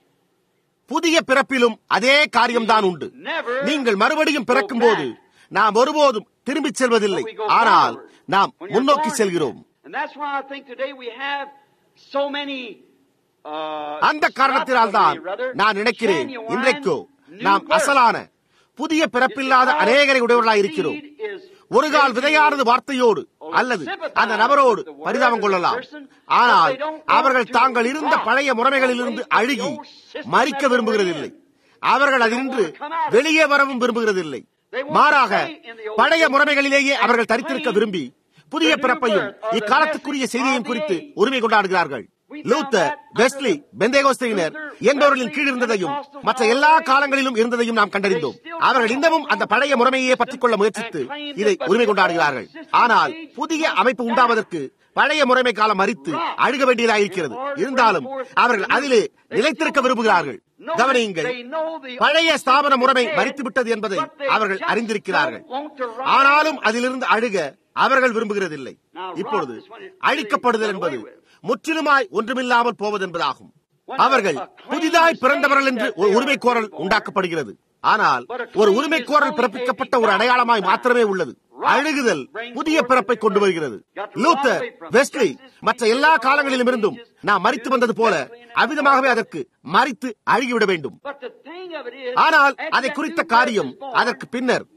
புதிய பிறப்பிலும் அதே காரியம்தான் உண்டு நீங்கள் மறுபடியும் பிறக்கும் போது நாம் ஒருபோதும் திரும்பிச் செல்வதில்லை But we go ஆனால் forward நாம் when you're முன்னோக்கி born செல்கிறோம் again. And that's why I think today we have so many uh, அந்த காரணத்தினால் தான் not so many, rather, நான் நினைக்கிறேன் genuine இன்றைக்கோ new நாம் birth. அசலான புதிய பிறப்பில்லாத அநேகரை உடையவர்களாய் இருக்கிறோம் ஒரு கால் விதையானது வார்த்தையோடு அல்லது அந்த நபரோடு பரிதாபம் கொள்ளலாம் ஆனால் அவர்கள் தாங்கள் இருந்த பழைய முறைமைகளிலிருந்து அழுகி மறிக்க விரும்புகிறதில்லை அவர்கள் அதிலிருந்து வெளியே வரவும் விரும்புகிறதில்லை மாறாக பழைய முறைமைகளிலேயே அவர்கள் தரித்திருக்க விரும்பி புதிய பிறப்பையும் இக்காலத்துக்குரிய செய்தியையும் குறித்து உரிமை கொண்டாடுகிறார்கள் லூத்தர் வெஸ்லி பெந்தேகோஸ்தையினர் என்பவர்களின் கீழ் இருந்ததையும் மற்ற எல்லா காலங்களிலும் இருந்ததையும் நாம் கண்டறிந்தோம் அவர்கள் இன்னமும் அந்த பழைய முறைமையே பற்றிக் கொள்ள முயற்சித்து இதை உரிமை கொண்டாடுகிறார்கள் ஆனால் புதிய அமைப்பு உண்டாவதற்கு பழைய முறைமை காலம் மறித்து அழுக வேண்டியதாக இருக்கிறது இருந்தாலும் அவர்கள் அதிலே நிலைத்திருக்க விரும்புகிறார்கள் கவனியுங்கள் பழைய ஸ்தாபன முறைமை மறித்து விட்டது என்பதை அவர்கள் அறிந்திருக்கிறார்கள் ஆனாலும் அதிலிருந்து அழுக அவர்கள் விரும்புகிறதில்லை இப்பொழுது அழிக்கப்படுதல் என்பது முற்றிலுமாய் ஒன்றுமில்லாமல் போவது என்பதாகும் அவர்கள் புதிதாய் பிறந்தவர்கள் என்று ஒரு உரிமை கோரல் உண்டாக்கப்படுகிறது ஆனால் ஒரு உரிமை கோரல் பிறப்பிக்கப்பட்ட ஒரு அடையாளமாய் மாத்திரமே உள்ளது அழுகுதல் புதிய பிறப்பை கொண்டு வருகிறது லூத்தர் வெஸ்லி மற்ற எல்லா காலங்களிலும் இருந்தும் நாம் மறித்து வந்தது போல அவ்விதமாகவே அதற்கு மறித்து அழுகிவிட வேண்டும் But the thing of it is, ஆனால் at அதை that குறித்த new காரியம் birth is born, அதற்கு பின்னர் Wesley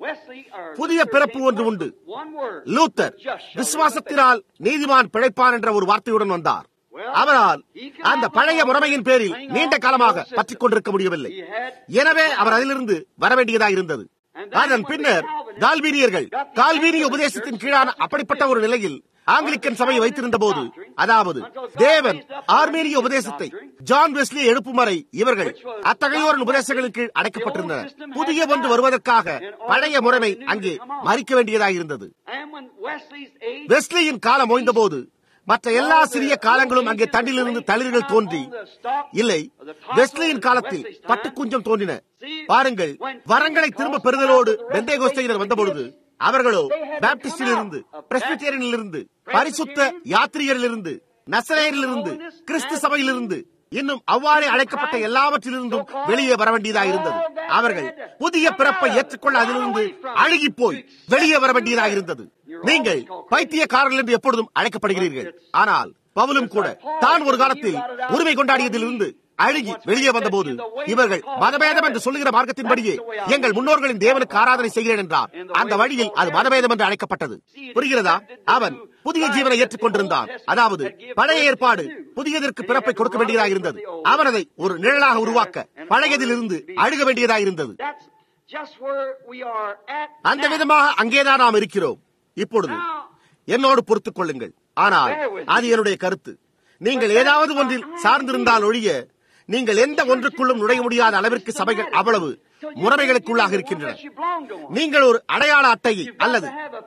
புதிய பிறப்பு ஒன்று உண்டு லூத்தர் விசுவாசத்தினால் நீதிமான் பிழைப்பான் என்ற ஒரு வார்த்தையுடன் வந்தார் அவரால் அந்த பழைய முறைமையின் பேரில் நீண்ட காலமாக பற்றிக் கொண்டிருக்க முடியவில்லை எனவே அவர் அதிலிருந்து வர வேண்டியதாக இருந்தது அதன் பின்னர் கால்வீனியர்கள் கால்வீனிய உபதேசத்தின் கீழான அப்படிப்பட்ட ஒரு நிலையில் ஆங்கிலிக்கன் சபையை வைத்திருந்த போது அதாவது தேவன் ஆர்மேனிய உபதேசத்தை ஜான் வெஸ்லி எழுப்பும் வரை இவர்கள் அத்தகையோரின் உபதேசங்களின் கீழ் அடைக்கப்பட்டிருந்தனர் புதிய ஒன்று வருவதற்காக பழைய முறைமை அங்கே மறிக்க வேண்டியதாக இருந்தது வெஸ்லியின் காலம் ஓய்ந்த போது மற்ற எல்லா சிறிய காலங்களும் அங்கே தண்டிலிருந்து தளிர்கள் தோன்றி இல்லை வெஸ்லியின் காலத்தில் பட்டுக்குஞ்சம் தோன்றின பாருங்கள் வரங்களை திரும்ப பெறுதலோடு பெந்தேகோஸ்தையினர் வந்தபொழுது அவர்களோ பாப்டிஸ்டிலிருந்து பிரஸ்பிட்டேரியனிலிருந்து பரிசுத்த யாத்திரியரிலிருந்து நசரேயரிலிருந்து கிறிஸ்து சபையிலிருந்து இன்னும் அவ்வாறே அழைக்கப்பட்ட எல்லாவற்றிலிருந்தும் வெளியே வர வேண்டியதாக இருந்தது அவர்கள் புதிய பிறப்பை ஏற்றுக்கொள்ள அதிலிருந்து அழுகி போய் வெளியே வர வேண்டியதாக இருந்தது நீங்கள் பைத்தியக்காரர்கள் என்று எப்பொழுதும் அழைக்கப்படுகிறீர்கள் ஆனால் பவுலும் கூட தான் ஒரு காலத்தில் உரிமை கொண்டாடியதிலிருந்து அழுகி வெளியே வந்தபோது இவர்கள் மதபேதம் என்று சொல்லுகிற மார்க்கத்தின்படியே எங்கள் முன்னோர்களின் தேவனுக்கு ஆராதனை செய்கிறேன் என்றார் அந்த வழியில் அது மதபேதம் என்று அழைக்கப்பட்டது புரிகிறதா அவன் புதிய ஜீவனை ஏற்றுக்கொண்டிருந்தான் அதாவது பழைய ஏற்பாடு புதியதற்கு பிறப்பை கொடுக்க வேண்டியதாக இருந்தது அவன் அதை ஒரு நிழலாக உருவாக்க பழையதிலிருந்து அழுக வேண்டியதாக இருந்தது அந்த விதமாக அங்கேதான் நாம் இருக்கிறோம் இப்பொழுது என்னோடு பொறுத்துக் கொள்ளுங்கள் ஆனால் அது என்னுடைய கருத்து நீங்கள் ஏதாவது ஒன்றில் சார்ந்திருந்தால் ஒழிய நீங்கள் எந்த ஒன்றுக்குள்ளும் நுழைய முடியாத அளவிற்கு சபைகள் அவ்வளவு முறைமைகளுக்குள்ளாக இருக்கின்றன நீங்கள் ஒரு அடையாள அட்டையை அல்லது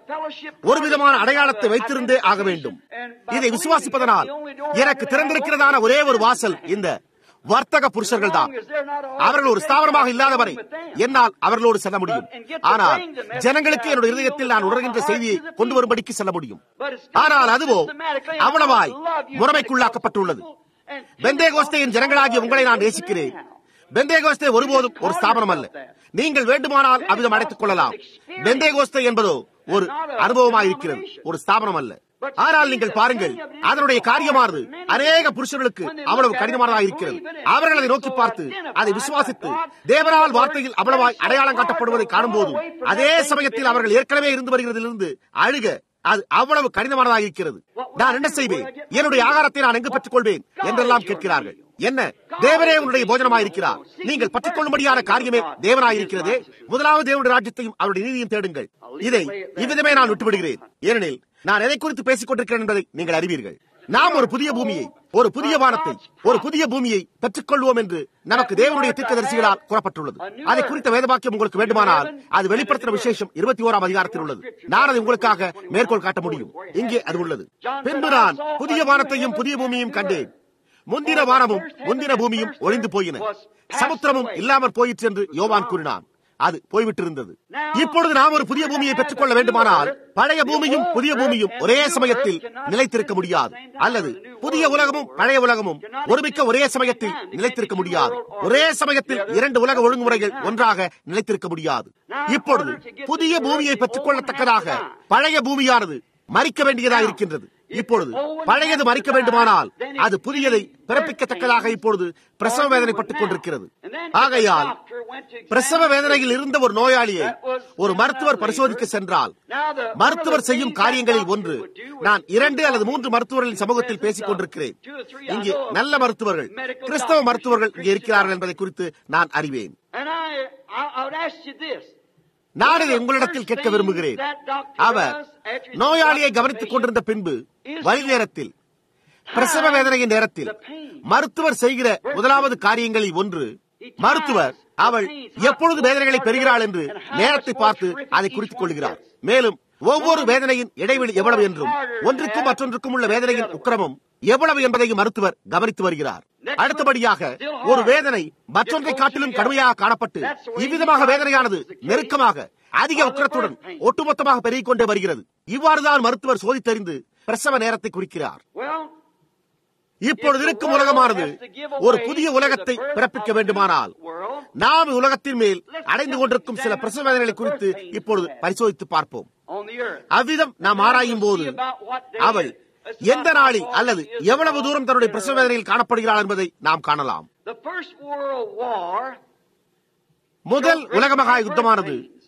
ஒரு விதமான அடையாளத்தை வைத்திருந்தே ஆக வேண்டும் இதை விசுவாசிப்பதனால் எனக்கு திறந்திருக்கிறதான ஒரே ஒரு வாசல் இந்த வர்த்தக புருஷர்கள் தான் அவர்கள் ஒரு ஸ்தாபனமாக இல்லாதவரை என்னால் அவர்களோடு செல்ல முடியும் ஆனால் ஜனங்களுக்கு என்னுடைய இருதயத்தில் நான் உணர்கின்ற செய்தியை கொண்டு வரும்படிக்கு செல்ல முடியும் ஆனால் அதுவோ அவ்வளவாய் முறைமைக்குள்ளாக்கப்பட்டுள்ளது பெந்தேகோஸ்தையின் ஜனங்களாகிய உங்களை நான் நேசிக்கிறேன் பெந்தேகோஸ்தே ஒருபோதும் ஒரு ஸ்தாபனம் அல்ல நீங்கள் வேண்டுமானால் அவ்விதம் அடைத்துக் கொள்ளலாம் பெந்தேகோஸ்தை என்பதோ ஒரு அனுபவமாக இருக்கிறது ஒரு ஸ்தாபனம் அல்ல ஆனால் நீங்கள் பாருங்கள் அதனுடைய காரியமானது அநேக புருஷர்களுக்கு அவ்வளவு கடினமானதாக இருக்கிறது அவர்கள் அதை நோக்கி பார்த்து அதை விசுவாசித்து தேவனால் வார்த்தையில் அவ்வளவாய் அடையாளம் காட்டப்படுவதை காணும்போது அதே சமயத்தில் அவர்கள் ஏற்கனவே இருந்து வருகிறதிலிருந்து அழுக அது அவ்வளவு கடினமானதாக இருக்கிறது நான் என்ன செய்வேன் என்னுடைய ஆகாரத்தை நான் எங்கு பெற்றுக் கொள்வேன் என்றெல்லாம் கேட்கிறார்கள் என்ன தேவனே உன்னுடைய போஜனமாயிருக்கிறார் நீங்கள் பற்றிக் கொள்ளும்படியான காரியமே தேவனாயிருக்கிறதே முதலாவது தேவனுடைய ராஜ்யத்தையும் அவருடைய நீதியும் தேடுங்கள் இதை இவ்விதமே நான் விட்டுவிடுகிறேன் ஏனெனில் நான் எதை குறித்து பேசிக் கொண்டிருக்கிறேன் என்பதை நீங்கள் அறிவீர்கள் நாம் ஒரு புதிய பூமியை ஒரு புதிய வானத்தை ஒரு புதிய பூமியை பெற்றுக்கொள்வோம் என்று நமக்கு தேவனுடைய தீர்க்கதரிசிகளால் கூறப்பட்டுள்ளது அதை குறித்த வேதவாக்கியம் உங்களுக்கு வேண்டுமானால் அது வெளிப்படுத்தின விசேஷம் இருபத்தி ஓராம் அதிகாரத்தில் உள்ளது நான் அதை உங்களுக்காக மேற்கோள் காட்ட முடியும் இங்கே அது உள்ளது பின்பு நான் புதிய வானத்தையும் புதிய பூமியையும் கண்டேன் முந்தின வானமும் முந்தின பூமியும் ஒளிந்து போயின சமுத்திரமும் இல்லாமற் போயிற்று என்று யோவான் கூறினான் அது போய்விட்டிருந்தது இப்பொழுது நாம் ஒரு புதிய பூமியை பெற்றுக்கொள்ள வேண்டுமானால் பழைய பூமியும் புதிய பூமியும் ஒரே சமயத்தில் நிலைத்திருக்க முடியாது அல்லது புதிய உலகமும் பழைய உலகமும் ஒருமிக்க ஒரே சமயத்தில் நிலைத்திருக்க முடியாது ஒரே சமயத்தில் இரண்டு உலக ஒழுங்குமுறைகள் ஒன்றாக நிலைத்திருக்க முடியாது இப்பொழுது புதிய பூமியை பெற்றுக் கொள்ளத்தக்கதாக பழைய பூமியானது மறிக்க வேண்டியதாக இருக்கின்றது இப்பொழுது பழையது மறிக்க வேண்டுமானால் அது புதியதை பிறப்பிக்கத்தக்கதாக இப்பொழுது பிரசவ வேதனைப்பட்டுக் கொண்டிருக்கிறது ஆகையால் பிரசவ வேதனையில் இருந்த ஒரு நோயாளியை ஒரு மருத்துவர் பரிசோதிக்க சென்றால் மருத்துவர் செய்யும் காரியங்களில் ஒன்று நான் இரண்டு அல்லது மூன்று மருத்துவர்களின் சமூகத்தில் பேசிக் கொண்டிருக்கிறேன் இங்கே நல்ல மருத்துவர்கள் கிறிஸ்தவ மருத்துவர்கள் இங்கே இருக்கிறார்கள் என்பதை குறித்து நான் அறிவேன் நான் இதை உங்களிடத்தில் கேட்க விரும்புகிறேன் அவர் நோயாளியை கவனித்துக் கொண்டிருந்த பின்பு வழி நேரத்தில் பிரசவ வேதனையின் நேரத்தில் மருத்துவர் செய்கிற முதலாவது காரியங்களில் ஒன்று மருத்துவர் அவள் எப்பொழுது வேதனைகளை பெறுகிறாள் என்று நேரத்தை பார்த்து அதை குறித்துக் கொள்கிறார் மேலும் ஒவ்வொரு வேதனையின் இடைவெளி எவ்வளவு என்றும் ஒன்றுக்கும் மற்றொன்றுக்கும் உள்ள வேதனையின் உக்கிரமம் எவ்வளவு என்பதையும் மருத்துவர் கவனித்து வருகிறார் அடுத்தபடியாக ஒரு வேதனை மற்றொன்றை காட்டிலும் கடுமையாக காணப்பட்டு இவ்விதமாக வேதனையானது நெருக்கமாக அதிக உக்கிரத்துடன் ஒட்டுமொத்தமாக பெருகிக் கொண்டே வருகிறது இவ்வாறுதான் மருத்துவர் சோதித்தறிந்து பிரசவ நேரத்தை குறிக்கிறார் இப்பொழுது இருக்கும் உலகமானது ஒரு புதிய உலகத்தை பிறப்பிக்க வேண்டுமானால் நாம் உலகத்தின் மேல் அடைந்து கொண்டிருக்கும் சில பிரசவ வேதனைகளை குறித்து இப்பொழுது பரிசோதித்து பார்ப்போம் அவ்விதம் நாம் ஆராயும் போது அவள் எந்த நாளில் அல்லது எவ்வளவு தூரம் தன்னுடைய பிரசவ வேதனையில் காணப்படுகிறாள் என்பதை நாம் காணலாம் முதல் உலக மகா யுத்தமானது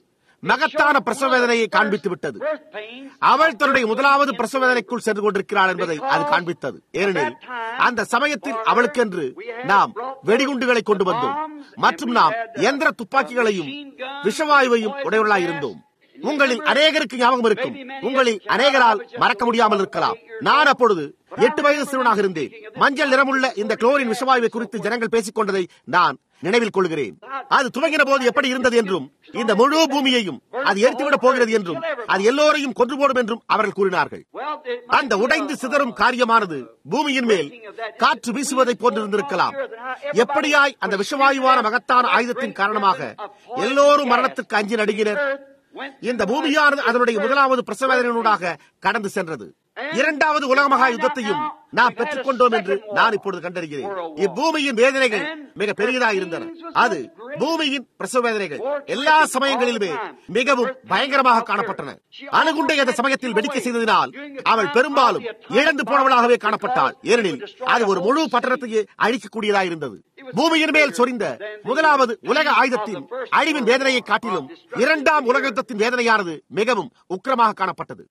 மகத்தான பிரசவ வேதனையை காண்பித்து விட்டது அவள் தன்னுடைய முதலாவது பிரசவ வேதனைக்குள் சென்று கொண்டிருக்கிறாள் என்பதை அது காண்பித்தது ஏனெனில் அந்த சமயத்தில் அவளுக்கென்று நாம் வெடிகுண்டுகளை கொண்டு வந்தோம் மற்றும் நாம் எந்திர துப்பாக்கிகளையும் விஷவாயுவையும் உடையவர்களாய் இருந்தோம் உங்களில் அநேகருக்கு ஞாபகம் இருக்கும் உங்களில் அநேகரால் மறக்க முடியாமல் இருக்கலாம் நான் அப்பொழுது எட்டு வயது சிறுவனாக இருந்தேன் மஞ்சள் நிறமுள்ள இந்த குளோரின் விஷவாயுவை குறித்து ஜனங்கள் பேசிக் கொண்டதை நான் நினைவில் கொள்கிறேன் அது துவங்கின போது எப்படி இருந்தது என்றும் இந்த முழு பூமியையும் அது எரித்துவிடப் போகிறது என்றும் அது எல்லோரையும் கொன்று போடும் என்றும் அவர்கள் கூறினார்கள் அந்த உடைந்து சிதறும் காரியமானது பூமியின் மேல் காற்று வீசுவதை போன்றிருந்திருக்கலாம் எப்படியாய் அந்த விஷவாயுவான மகத்தான ஆயுதத்தின் காரணமாக எல்லோரும் மரணத்துக்கு அஞ்சி நடுங்கினர் இந்த பூமியானது அதனுடைய முதலாவது பிரசவேதனூடாக கடந்து சென்றது இரண்டாவது உலக மகா யுத்தத்தையும் நாம் பெற்றுக் கொண்டோம் என்று நான் இப்பொழுது கண்டறிகிறேன் இப்பூமியின் வேதனைகள் மிக பெரியதாக இருந்தன அது பூமியின் பிரசவ வேதனைகள் எல்லா சமயங்களிலுமே மிகவும் பயங்கரமாக காணப்பட்டன அணுகுண்டை அந்த சமயத்தில் வெடிக்க செய்ததினால் அவள் பெரும்பாலும் இழந்து போனவளாகவே காணப்பட்டாள் ஏனெனில் அது ஒரு முழு பட்டணத்தையே அழிக்கக்கூடியதாக இருந்தது பூமியின் மேல் சொரிந்த முதலாவது உலக ஆயுதத்தின் அழிவின் வேதனையை காட்டிலும் இரண்டாம் உலக யுத்தத்தின் வேதனையானது மிகவும் உக்கிரமாக காணப்பட்டது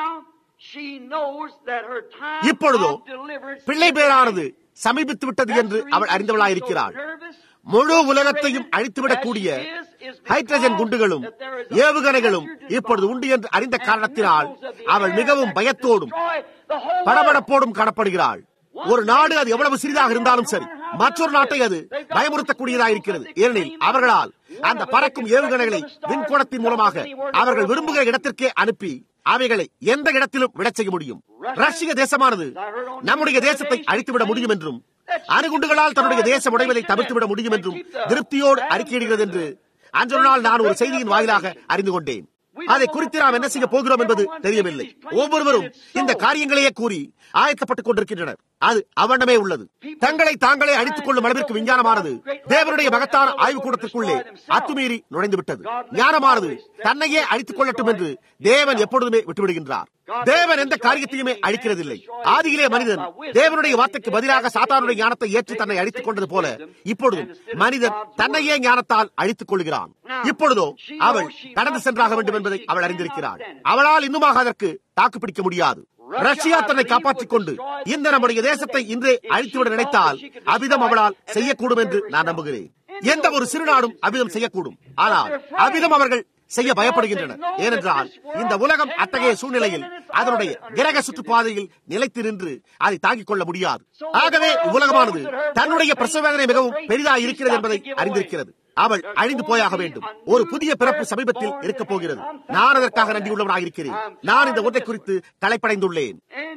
இப்பொழுதோ பிள்ளை பேரானது சமீபித்து விட்டது என்று அவள் அறிந்தவளாயிருக்கிறாள் முழு உலகத்தையும் அழித்துவிடக்கூடிய ஹைட்ரஜன் குண்டுகளும் ஏவுகணைகளும் இப்பொழுது உண்டு என்று அறிந்த காரணத்தினால் அவள் மிகவும் பயத்தோடும் படபடப்போடும் காணப்படுகிறாள் ஒரு நாடு அது எவ்வளவு சிறிதாக இருந்தாலும் சரி மற்றொரு நாட்டை அது பயமுறுத்தக்கூடியதாக இருக்கிறது ஏனெனில் அவர்களால் அந்த பறக்கும் ஏவுகணைகளை விண்கோணத்தின் மூலமாக அவர்கள் விரும்புகிற இடத்திற்கே அனுப்பி அவைகளை எந்த இடத்திலும் விடச் செய்ய முடியும் ரஷ்ய தேசமானது நம்முடைய தேசத்தை அழித்துவிட முடியும் என்றும் அணுகுண்டுகளால் தன்னுடைய தேச உடைமையை தவிர்த்துவிட முடியும் என்றும் திருப்தியோடு அறிக்கையிடுகிறது என்று அன்றொரு நாள் நான் ஒரு செய்தியின் வாயிலாக அறிந்து கொண்டேன் அதை குறித்து நாம் என்ன செய்ய போகிறோம் என்பது தெரியவில்லை ஒவ்வொருவரும் இந்த காரியங்களையே கூறி ஆயத்தப்பட்டுக் கொண்டிருக்கின்றனர் அது அவனமே உள்ளது தங்களை தாங்களே அழித்துக் கொள்ளும் அளவிற்கு விஞ்ஞானமானது தேவனுடைய மகத்தான ஆய்வு கூடத்திற்குள்ளே அத்துமீறி நுழைந்து விட்டது ஞானமானது தன்னையே அழித்துக் கொள்ளட்டும் என்று தேவன் எப்பொழுதுமே விட்டுவிடுகின்றார் தேவன் எந்த காரியத்தையுமே அழிக்கிறதில்லை ஆதியிலே மனிதன் தேவனுடைய வார்த்தைக்கு பதிலாக சாத்தானுடைய ஞானத்தை ஏற்று தன்னை அழித்துக் கொண்டது போல இப்பொழுதும் மனிதன் தன்னையே ஞானத்தால் அழித்துக் கொள்கிறான் இப்பொழுதோ அவள் கடந்து சென்றாக வேண்டும் என்பதை அவள் அறிந்திருக்கிறாள் அவளால் இன்னுமாக அதற்கு தாக்குப்பிடிக்க முடியாது ரஷ்யா தன்னை காப்பாற்றிக் கொண்டு இந்த நம்முடைய தேசத்தை இன்றே அழித்துவிட நினைத்தால் அவிதம் அவளால் செய்யக்கூடும் என்று நான் நம்புகிறேன் எந்த ஒரு சிறு நாடும் அவிதம் செய்யக்கூடும் ஆனால் அவிதம் அவர்கள் செய்ய பயப்படுகின்றனர் ஏனென்றால் இந்த உலகம் அத்தகைய சூழ்நிலையில் அதனுடைய கிரக சுற்றுப்பாதையில் நிலைத்து நின்று அதை தாங்கிக் கொள்ள முடியாது ஆகவே உலகமானது தன்னுடைய பிரசவேதனை மிகவும் பெரிதாக இருக்கிறது என்பதை அறிந்திருக்கிறது அவள் அழிந்து போயாக வேண்டும் ஒரு புதிய பிறப்பு சமீபத்தில் இருக்கப் போகிறது நான் அதற்காக நன்றி உள்ளவனாக இருக்கிறேன் நான் இந்த ஒன்றை குறித்து தலைப்படைந்துள்ளேன்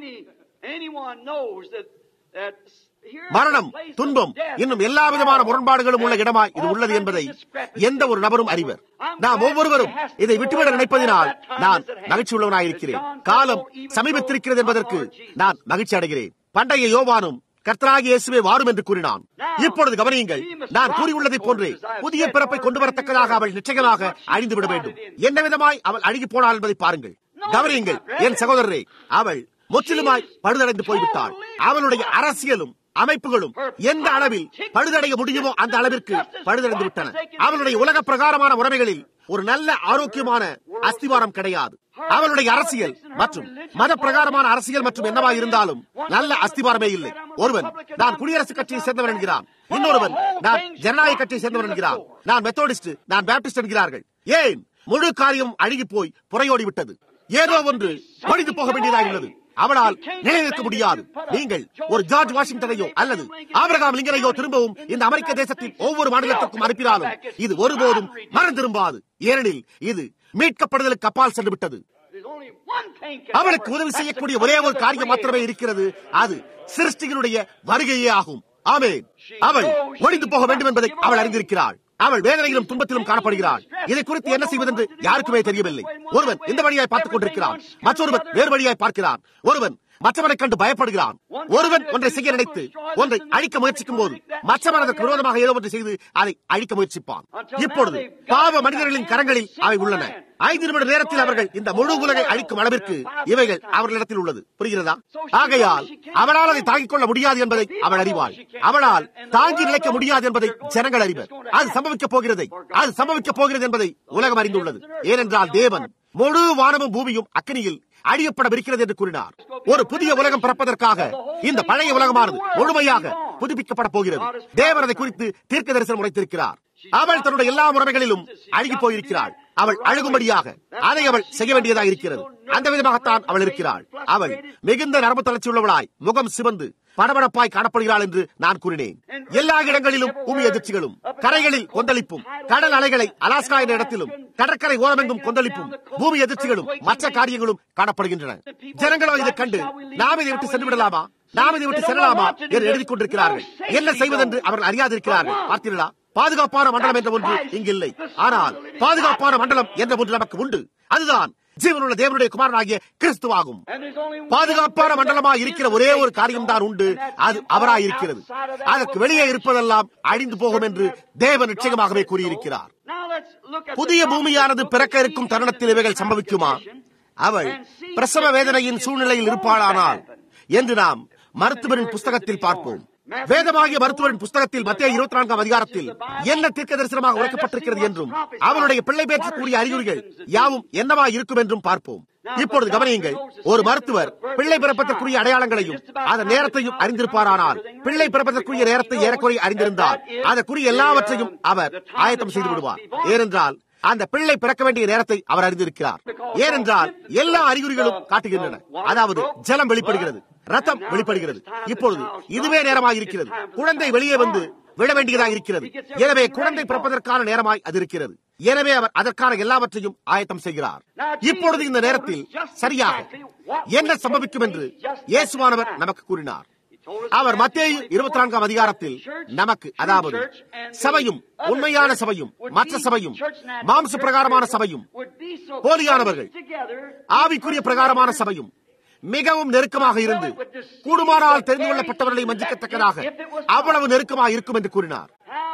மரணம் துன்பம் இன்னும் எல்லா விதமான முரண்பாடுகளும் உள்ள இடமாய் இது உள்ளது என்பதை எந்த ஒரு நபரும் அறிவர் நாம் ஒவ்வொருவரும் இதை விட்டுவிட நினைப்பதினால் நான் மகிழ்ச்சி உள்ளவனாயிருக்கிறேன் காலம் சமீபத்திருக்கிறது என்பதற்கு நான் மகிழ்ச்சி அடைகிறேன் பண்டைய யோவானும் கர்த்தராகி இயேசுவே வாரும் என்று கூறினான் இப்பொழுது கவனியுங்கள் நான் கூறியுள்ளதை போன்றே புதிய பிறப்பை கொண்டு வரத்தக்கதாக அவள் நிச்சயமாக அழிந்து விட வேண்டும் என்ன விதமாய் அவள் அழுகி போனாள் என்பதை பாருங்கள் கவனியுங்கள் என் சகோதரரே அவள் முற்றிலுமாய் பழுதடைந்து போய்விட்டாள் அவளுடைய அரசியலும் அமைப்புகளும் எந்த அளவில் பழுதடைய முடியுமோ அந்த அளவிற்கு பழுதடைந்து விட்டன அவளுடைய உலக பிரகாரமான உறவைகளில் ஒரு நல்ல ஆரோக்கியமான அஸ்திவாரம் கிடையாது அவளுடைய அரசியல் மற்றும் மத பிரகாரமான அரசியல் மற்றும் என்னவா இருந்தாலும் நல்ல அஸ்திவாரமே இல்லை ஒருவன் நான் குடியரசுக் கட்சியை சேர்ந்தவன் என்கிறான் இன்னொருவன் நான் ஜனநாயக கட்சியை சேர்ந்தவன் என்கிறான் நான் மெத்தோடிஸ்ட் நான் பேப்டிஸ்ட் என்கிறார்கள் ஏன் முழு காரியம் அழுகி போய் புறையோடி விட்டது ஏதோ ஒன்று ஒழிந்து போக வேண்டியதாக உள்ளது அவளால் நிலைநிற்க முடியாது நீங்கள் ஒரு ஜார்ஜ் வாஷிங்டனையோ அல்லது ஆபிரகாம் லிங்கனையோ திரும்பவும் இந்த அமெரிக்க தேசத்தின் ஒவ்வொரு மாநிலத்திற்கும் அனுப்பினாலும் இது ஒருபோதும் மனம் திரும்பாது ஏனெனில் இது மீட்கப்படுதலுக்கு அப்பால் சென்று விட்டது அவளுக்கு உதவி செய்யக்கூடிய ஒரே ஒரு காரியம் மாத்திரமே இருக்கிறது அது சிருஷ்டிகளுடைய வருகையே ஆகும் ஆமேன் அவள் ஒழிந்து போக வேண்டும் என்பதை அவள் அறிந்திருக்கிறாள் அவள் வேதனையிலும் துன்பத்திலும் காணப்படுகிறாள் இதை குறித்து என்ன செய்வதென்று யாருக்குமே தெரியவில்லை ஒருவன் இந்த வழியாய் பார்த்துக் கொண்டிருக்கிறான் மற்றொருவன் வேறு வழியாய் பார்க்கிறான் ஒருவன் மற்றவனை கண்டு பயப்படுகிறான் ஒருவன் ஒன்றை செய்ய நினைத்து ஒன்றை அழிக்க முயற்சிக்கும் போது மற்றவன் அதற்கு விரோதமாக ஏதோ ஒன்றை செய்து அதை அழிக்க முயற்சிப்பான் இப்பொழுது பாவ மனிதர்களின் கரங்களில் அவை உள்ளன ஐந்து நிமிட நேரத்தில் அவர்கள் இந்த முழு உலகை அழிக்கும் அளவிற்கு இவைகள் அவர்களிடத்தில் உள்ளது புரிகிறதா ஆகையால் அவளால் அதை தாங்கிக் கொள்ள முடியாது என்பதை அவள் அறிவாள் அவளால் தாங்கி நிலைக்க முடியாது என்பதை ஜனங்கள் அறிவர் அது சம்பவிக்கப் போகிறதை அது சம்பவிக்கப் போகிறது என்பதை உலகம் அறிந்துள்ளது ஏனென்றால் தேவன் முழு வானமும் பூமியும் அக்னியில் அழியப்படவிருக்கிறது என்று கூறினார் ஒரு புதிய உலகம் பிறப்பதற்காக இந்த பழைய உலகமானது முழுமையாக புதுப்பிக்கப்பட போகிறது தேவன் அதை குறித்து தீர்க்க தரிசனம் உரைத்திருக்கிறார் அவள் தன்னுடைய எல்லா முறைகளிலும் அழுகி போயிருக்கிறாள் அவள் அழுகும்படியாக அதை அவள் செய்ய வேண்டியதாக இருக்கிறது அந்த விதமாகத்தான் அவள் இருக்கிறாள் அவள் மிகுந்த நரம்பு தளர்ச்சி உள்ளவளாய் முகம் சிவந்து படபடப்பாய் காணப்படுகிறாள் என்று நான் கூறினேன் எல்லா இடங்களிலும் பூமி அதிர்ச்சிகளும் கரைகளில் கொந்தளிப்பும் கடல் அலைகளை அலாஸ்கா என்ற இடத்திலும் கடற்கரை ஓரமெங்கும் கொந்தளிப்பும் பூமி அதிர்ச்சிகளும் மற்ற காரியங்களும் காணப்படுகின்றன ஜனங்களோ இதை கண்டு நாம் இதை விட்டு சென்று விடலாமா நாம் இதை விட்டு செல்லலாமா என்று எழுதிக் கொண்டிருக்கிறார்கள் என்ன செய்வதென்று அவர்கள் அறியாதிருக்கிறார்கள் பார்த்தீர்களா பாதுகாப்பான மண்டலம் என்ற ஒன்று இங்கு இல்லை ஆனால் பாதுகாப்பான மண்டலம் என்ற ஒன்று நமக்கு உண்டு அதுதான் ஜீவனுள்ள தேவனுடைய குமாரனாகிய கிறிஸ்துவாகும் பாதுகாப்பான மண்டலமாக இருக்கிற ஒரே ஒரு காரியம் தான் உண்டு அது அவராய் இருக்கிறது அதற்கு வெளியே இருப்பதெல்லாம் அழிந்து போகும் என்று தேவன் நிச்சயமாகவே கூறியிருக்கிறார் புதிய பூமியானது பிறக்க இருக்கும் தருணத்தில் இவைகள் சம்பவிக்குமா அவள் பிரசவ வேதனையின் சூழ்நிலையில் இருப்பாளானால் என்று நாம் மருத்துவரின் புஸ்தகத்தில் பார்ப்போம் வேதமாகிய மருத்துவரின் புஸ்தகத்தில் மத்திய இருபத்தி நான்காம் அதிகாரத்தில் என்ன தீர்க்க தரிசனமாக உரைக்கப்பட்டிருக்கிறது என்றும் அவனுடைய பிள்ளை பேற்றக்கூடிய அறிகுறிகள் யாவும் என்னவா இருக்கும் என்றும் பார்ப்போம் இப்பொழுது கவனியுங்கள் ஒரு மருத்துவர் பிள்ளை பிறப்பதற்குரிய அடையாளங்களையும் அதன் நேரத்தையும் அறிந்திருப்பாரானால் பிள்ளை பிறப்பதற்குரிய நேரத்தை ஏறக்குறைய அறிந்திருந்தால் அதற்குரிய எல்லாவற்றையும் அவர் ஆயத்தம் செய்து விடுவார் ஏனென்றால் அந்த பிள்ளை பிறக்க வேண்டிய நேரத்தை அவர் அறிந்திருக்கிறார் ஏனென்றால் எல்லா அறிகுறிகளும் காட்டுகின்றன அதாவது ஜலம் வெளிப்படுகிறது ரத்தம் வெளிப்படுகிறது இப்பொழுது இதுவே நேரமாக இருக்கிறது குழந்தை வெளியே வந்து விட வேண்டியதாக இருக்கிறது எனவே குழந்தை பிறப்பதற்கான நேரமாய் அது இருக்கிறது எனவே அவர் அதற்கான எல்லாவற்றையும் ஆயத்தம் செய்கிறார் இப்பொழுது இந்த நேரத்தில் சரியாக என்ன சம்பவிக்கும் என்று இயேசுவானவர் நமக்கு கூறினார் அவர் மத்திய இருபத்தி நான்காம் அதிகாரத்தில் நமக்கு அதாவது சபையும் உண்மையான சபையும் மற்ற சபையும் மாம்ச பிரகாரமான சபையும் போலியானவர்கள் ஆவிக்குரிய பிரகாரமான சபையும் மிகவும் நெருக்கமாக இருந்து கூடுமானால் தெரிந்து கொள்ளப்பட்டவர்களை மஞ்சிக்கத்தக்கதாக அவ்வளவு நெருக்கமாக இருக்கும் என்று கூறினார்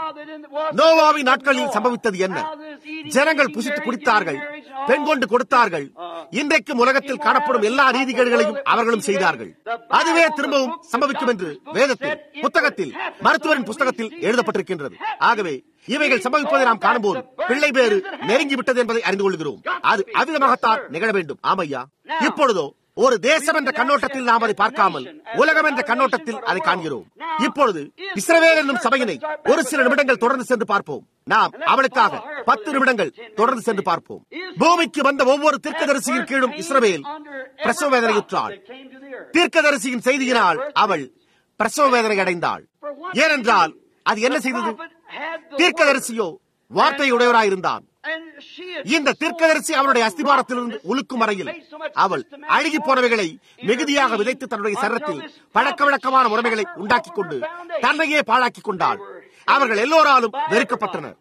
நோவாவின் நாட்களில் சம்பவித்தது என்ன ஜனங்கள் புசித்து குடித்தார்கள் பெண் கொண்டு கொடுத்தார்கள் இன்றைக்கும் உலகத்தில் காணப்படும் எல்லா நீதிகேடுகளையும் அவர்களும் செய்தார்கள் அதுவே திரும்பவும் சம்பவிக்கும் என்று வேதத்தில் புத்தகத்தில் மருத்துவரின் புஸ்தகத்தில் எழுதப்பட்டிருக்கின்றது ஆகவே இவைகள் சம்பவிப்பதை நாம் காணும்போது பிள்ளை பேறு நெருங்கி விட்டது என்பதை அறிந்து கொள்கிறோம் அது அவ்விதமாகத்தான் நிகழ வேண்டும் ஆமையா இப்பொழுதோ ஒரு தேசம் என்ற கண்ணோட்டத்தில் நாம் அதை பார்க்காமல் உலகம் என்ற கண்ணோட்டத்தில் அதை காண்கிறோம் இப்பொழுது இஸ்ரவேல் என்னும் சபையினை ஒரு சில நிமிடங்கள் தொடர்ந்து சென்று பார்ப்போம் நாம் அவளுக்காக பத்து நிமிடங்கள் தொடர்ந்து சென்று பார்ப்போம் பூமிக்கு வந்த ஒவ்வொரு தீர்க்கதரிசியின் கீழும் இஸ்ரவேல் பிரசவ வேதனையுற்றாள் தீர்க்கதரிசியின் செய்தியினால் அவள் பிரசவ வேதனை அடைந்தாள் ஏனென்றால் அது என்ன செய்தது தீர்க்கதரிசியோ வார்த்தையுடையவராயிருந்தான் இந்த தீர்க்கதரிசி அவனுடைய அஸ்திபாரத்திலிருந்து உழுக்கும் வரையில் அவள் அழுகி போனவைகளை மிகுதியாக விதைத்து தன்னுடைய சரத்தில் பழக்க வழக்கமான முறைமைகளை உண்டாக்கிக் கொண்டு தன்னையே பாழாக்கிக் கொண்டாள் அவர்கள் எல்லோராலும் வெறுக்கப்பட்டனர்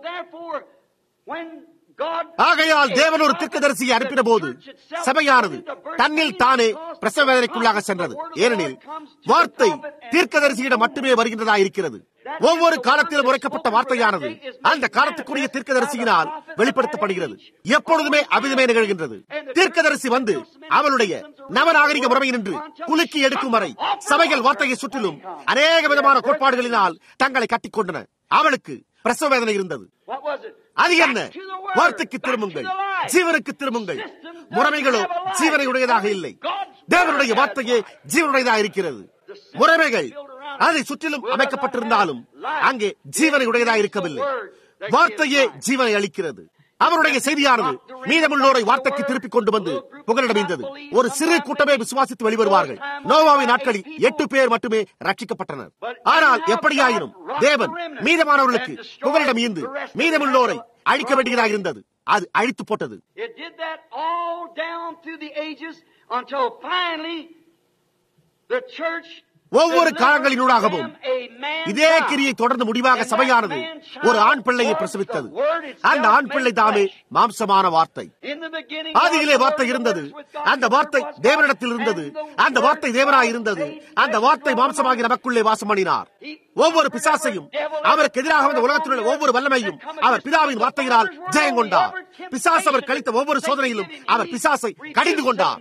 ஆகையால் தேவன் ஒரு தீர்க்கதரிசியை அனுப்பின போது சபையானது தன்னில் தானே பிரசவ வேதனைக்குள்ளாக சென்றது ஏனெனில் வார்த்தை தீர்க்கதரிசியிடம் மட்டுமே வருகின்றதா இருக்கிறது ஒவ்வொரு காலத்திலும் உரைக்கப்பட்ட வார்த்தையானது அந்த காலத்துக்குரிய தீர்க்கதரிசியினால் வெளிப்படுத்தப்படுகிறது எப்பொழுதுமே அவிதமே நிகழ்கின்றது தீர்க்கதரிசி வந்து அவளுடைய நவநாகரிக முறையினின்று குலுக்கி எடுக்கும் வரை சபைகள் வார்த்தையை சுற்றிலும் அநேக விதமான கோட்பாடுகளினால் தங்களை கட்டிக்கொண்டன அவளுக்கு பிரசவ வேதனை இருந்தது அது என்ன வார்த்தைக்கு திரும்புங்கள் ஜீவனுக்கு திரும்புங்கள் முறைமைகளோ ஜீவனை உடையதாக இல்லை தேவனுடைய வார்த்தையே ஜீவனுடையதாக இருக்கிறது முறைமைகள் அதை சுற்றிலும் அமைக்கப்பட்டிருந்தாலும் அங்கே ஜீவனை உடையதாக இருக்கவில்லை வார்த்தையே ஜீவனை அளிக்கிறது அவருடைய செய்தியானது மீதமுள்ளோரை வார்த்தைக்கு திருப்பிக் கொண்டு வந்து புகலிடமைந்தது ஒரு சிறு கூட்டமே விசுவாசித்து வெளிவருவார்கள் நோவாவின் நாட்களில் எட்டு பேர் மட்டுமே ரட்சிக்கப்பட்டனர் ஆனால் எப்படியாயினும் தேவன் மீதமானவர்களுக்கு புகலிடம் ஈந்து மீதமுள்ளோரை அழிக்க வேண்டியதாக இருந்தது அது அழித்து போட்டது It did that all down through the ages until finally the church ஒவ்வொரு காலங்களினூடாகவும் இதே கிரியை தொடர்ந்து முடிவாக சபையானது ஒரு ஆண் பிள்ளையை பிரசவித்தது அந்த ஆண் பிள்ளை தாமே மாம்சமான வார்த்தை ஆதியிலே வார்த்தை இருந்தது அந்த வார்த்தை தேவனிடத்தில் இருந்தது அந்த வார்த்தை தேவனாய் இருந்தது அந்த வார்த்தை மாம்சமாகி நமக்குள்ளே வாசம் பண்ணினார் ஒவ்வொரு பிசாசையும் அவருக்கு எதிராக வந்த உலகத்தில் உள்ள ஒவ்வொரு வல்லமையும் அவர் பிதாவின் வார்த்தையினால் ஜெயம் கொண்டார் பிசாஸ் அவர் கழித்த ஒவ்வொரு சோதனையிலும் அவர் பிசாசை கடிந்து கொண்டார்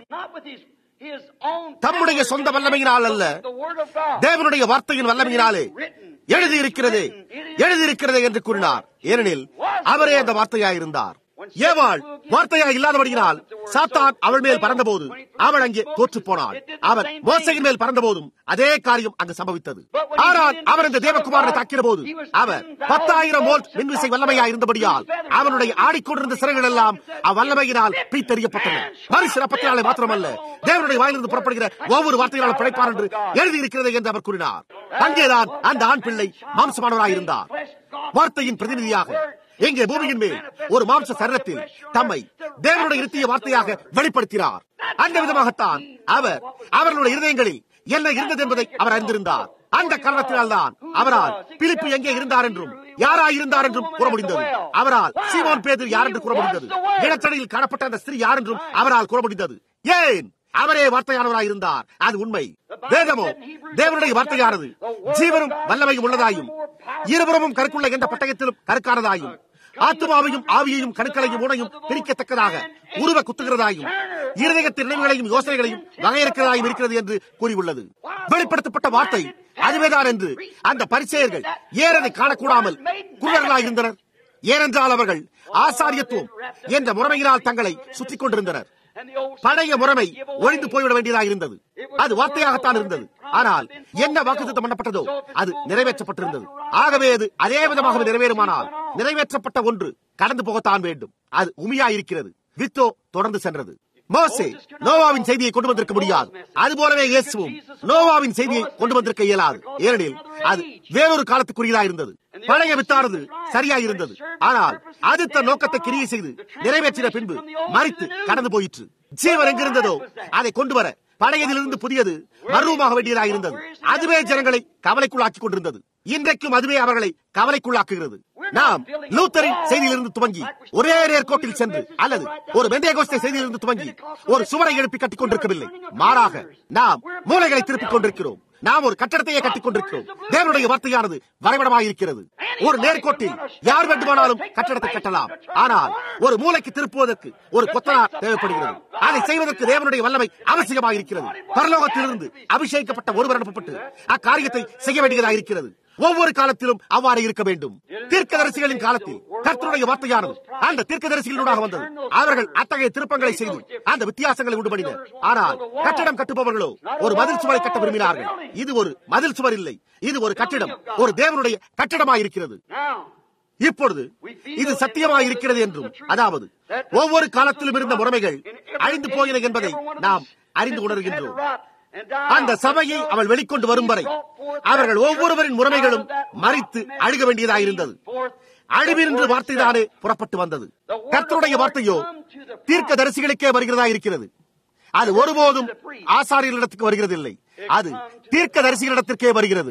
தம்முடைய சொந்த வல்லமையினால் அல்ல தேவனுடைய வார்த்தையின் வல்லமையினாலே எழுதியிருக்கிறது எழுதியிருக்கிறது என்று கூறினார் ஏனெனில் அவரே அந்த வார்த்தையாயிருந்தார் ஏவாள் வார்த்தையா இல்லாதபடியினால் சாத்தான் அவள் மேல் பறந்தபோது அவள் அங்கே தோற்று போனாள் அவர் மோசையின் மேல் பறந்தபோதும் அதே காரியம் அங்கு சம்பவித்தது ஆனால் அவர் இந்த தேவகுமாரனை தாக்கிற போது அவர் பத்தாயிரம் வோல்ட் மின்விசை வல்லமையா இருந்தபடியால் அவனுடைய ஆடிக்கொண்டிருந்த சிறைகள் எல்லாம் அவ்வல்லமையினால் பீத்தறியப்பட்டன மறு சிறப்பத்தினாலே மாத்திரமல்ல தேவனுடைய வாயிலிருந்து புறப்படுகிற ஒவ்வொரு வார்த்தையினாலும் பிழைப்பார் என்று எழுதியிருக்கிறது என்று அவர் கூறினார் அங்கேதான் அந்த ஆண் பிள்ளை மாம்சமானவராயிருந்தார் வார்த்தையின் பிரதிநிதியாக எங்கே பூமியின் மேல் ஒரு மாம்ச சரணத்தில் தம்மை தேவனுடைய இருத்திய வார்த்தையாக வெளிப்படுத்தினார் அந்த விதமாகத்தான் அவர் அவர்களுடைய இருதயங்களில் என்ன இருந்தது என்பதை அவர் அறிந்திருந்தார் அந்த காரணத்தினால் தான் அவரால் பிலிப்பு எங்கே இருந்தார் என்றும் யாராய் இருந்தார் என்றும் கூற முடிந்தது அவரால் சீமோன் பேதர் யார் என்று கூற முடிந்தது இடத்தடையில் காணப்பட்ட அந்த ஸ்திரீ யார் என்றும் அவரால் கூற முடிந்தது ஏன் அவரே வார்த்தையானவராய் இருந்தார் அது உண்மை வேதமோ தேவனுடைய வார்த்தையானது ஜீவனும் வல்லமையும் உள்ளதாயும் இருபுறமும் கருக்குள்ள என்ற பட்டயத்திலும் கருக்கானதாயும் ஆத்மாவையும் ஆவியையும் கணுக்களையும் உணையும் பிரிக்கத்தக்கதாக உருவ குத்துகிறதாயும் இருதயத்தின் நினைவுகளையும் யோசனைகளையும் வகையிருக்கிறதாயும் இருக்கிறது என்று கூறியுள்ளது வெளிப்படுத்தப்பட்ட வார்த்தை அதுவேதான் என்று அந்த பரிசெயர்கள் ஏறதை காணக்கூடாமல் குருடர்களாக இருந்தனர் ஏனென்றால் அவர்கள் ஆசாரியத்துவம் என்ற முறைமையினால் தங்களை சுற்றிக் கொண்டிருந்தனர் பழைய முறைமை ஒழிந்து போய்விட வேண்டியதாக இருந்தது அது வார்த்தையாகத்தான் இருந்தது ஆனால் என்ன வாக்குத்தம் பண்ணப்பட்டதோ அது நிறைவேற்றப்பட்டிருந்தது ஆகவே அது அதே விதமாக நிறைவேறுமானால் நிறைவேற்றப்பட்ட ஒன்று கடந்து போகத்தான் வேண்டும் அது உமியா இருக்கிறது வித்தோ தொடர்ந்து சென்றது மோசே நோவாவின் செய்தியை கொண்டு வந்திருக்க முடியாது அதுபோலவே இயேசுவும் நோவாவின் செய்தியை கொண்டு வந்திருக்க இயலாது ஏனெனில் அது வேறொரு காலத்துக்குரியதா இருந்தது பழைய வித்தானது சரியா இருந்தது ஆனால் அது தன் நோக்கத்தை கிரியை செய்து நிறைவேற்றின பின்பு மறித்து கடந்து போயிற்று ஜீவன் எங்கிருந்ததோ அதை கொண்டு வர பழையதிலிருந்து புதியது மர்வமாக வேண்டியதாக இருந்தது அதுவே ஜனங்களை கவலைக்குள்ளாக்கிக் கொண்டிருந்தது இன்றைக்கும் அதுவே அவர்களை கவலைக்குள்ளாக்குகிறது நாம் லூத்தரின் செய்தியிலிருந்து துவங்கி ஒரே நேர்கோட்டில் சென்று அல்லது ஒரு வெந்தயகோஸ்தை செய்தியிலிருந்து துவங்கி ஒரு சுவரை எழுப்பி கட்டிக் கொண்டிருக்கவில்லை மாறாக நாம் மூளைகளை திருப்பிக் கொண்டிருக்கிறோம் நாம் ஒரு கட்டடத்தையே கட்டிக் கொண்டிருக்கிறோம் தேவனுடைய வார்த்தையானது வரைபடமாயிருக்கிறது ஒரு நேர்கோட்டில் யார் வேண்டுமானாலும் கட்டடத்தை கட்டலாம் ஆனால் ஒரு மூளைக்கு திருப்புவதற்கு ஒரு கொத்தனார் தேவைப்படுகிறது அதை செய்வதற்கு தேவனுடைய வல்லமை அவசியமாக இருக்கிறது பரலோகத்திலிருந்து அபிஷேகிக்கப்பட்ட ஒருவர் அனுப்பப்பட்டு அக்காரியத்தை செய்ய வேண்டியதாக இருக்கிறது ஒவ்வொரு காலத்திலும் அவ்வாறு இருக்க வேண்டும் தீர்க்கதரிசிகளின் காலத்தில் கர்த்தருடைய வார்த்தையானது அந்த தீர்க்கதரிசிகளூடாக வந்தது அவர்கள் அத்தகைய திருப்பங்களை செய்து அந்த வித்தியாசங்களை உண்டு பண்ணினர் ஆனால் கட்டடம் கட்டுபவர்களோ ஒரு மதில் சுவரை கட்ட விரும்பினார்கள் இது ஒரு மதில் சுவர் இல்லை இது ஒரு கட்டிடம் ஒரு தேவனுடைய கட்டிடமாக இருக்கிறது இப்பொழுது இது சத்தியமாக இருக்கிறது என்றும் அதாவது ஒவ்வொரு காலத்திலும் இருந்த முறைமைகள் அழிந்து போயின என்பதை நாம் அறிந்து உணர்கின்றோம் அந்த சபையை அவள் வெளிக்கொண்டு வரும் வரை அவர்கள் ஒவ்வொருவரின் முறைமைகளும் மறித்து அழுக வேண்டியதாக இருந்தது அழிவின்று வார்த்தைதானே புறப்பட்டு வந்தது கர்த்தருடைய வார்த்தையோ தீர்க்க தரிசிகளுக்கே வருகிறதா இருக்கிறது அது ஒருபோதும் ஆசாரியர்களிடத்துக்கு வருகிறதில்லை அது தீர்க்க தரிசிகளிடத்திற்கே வருகிறது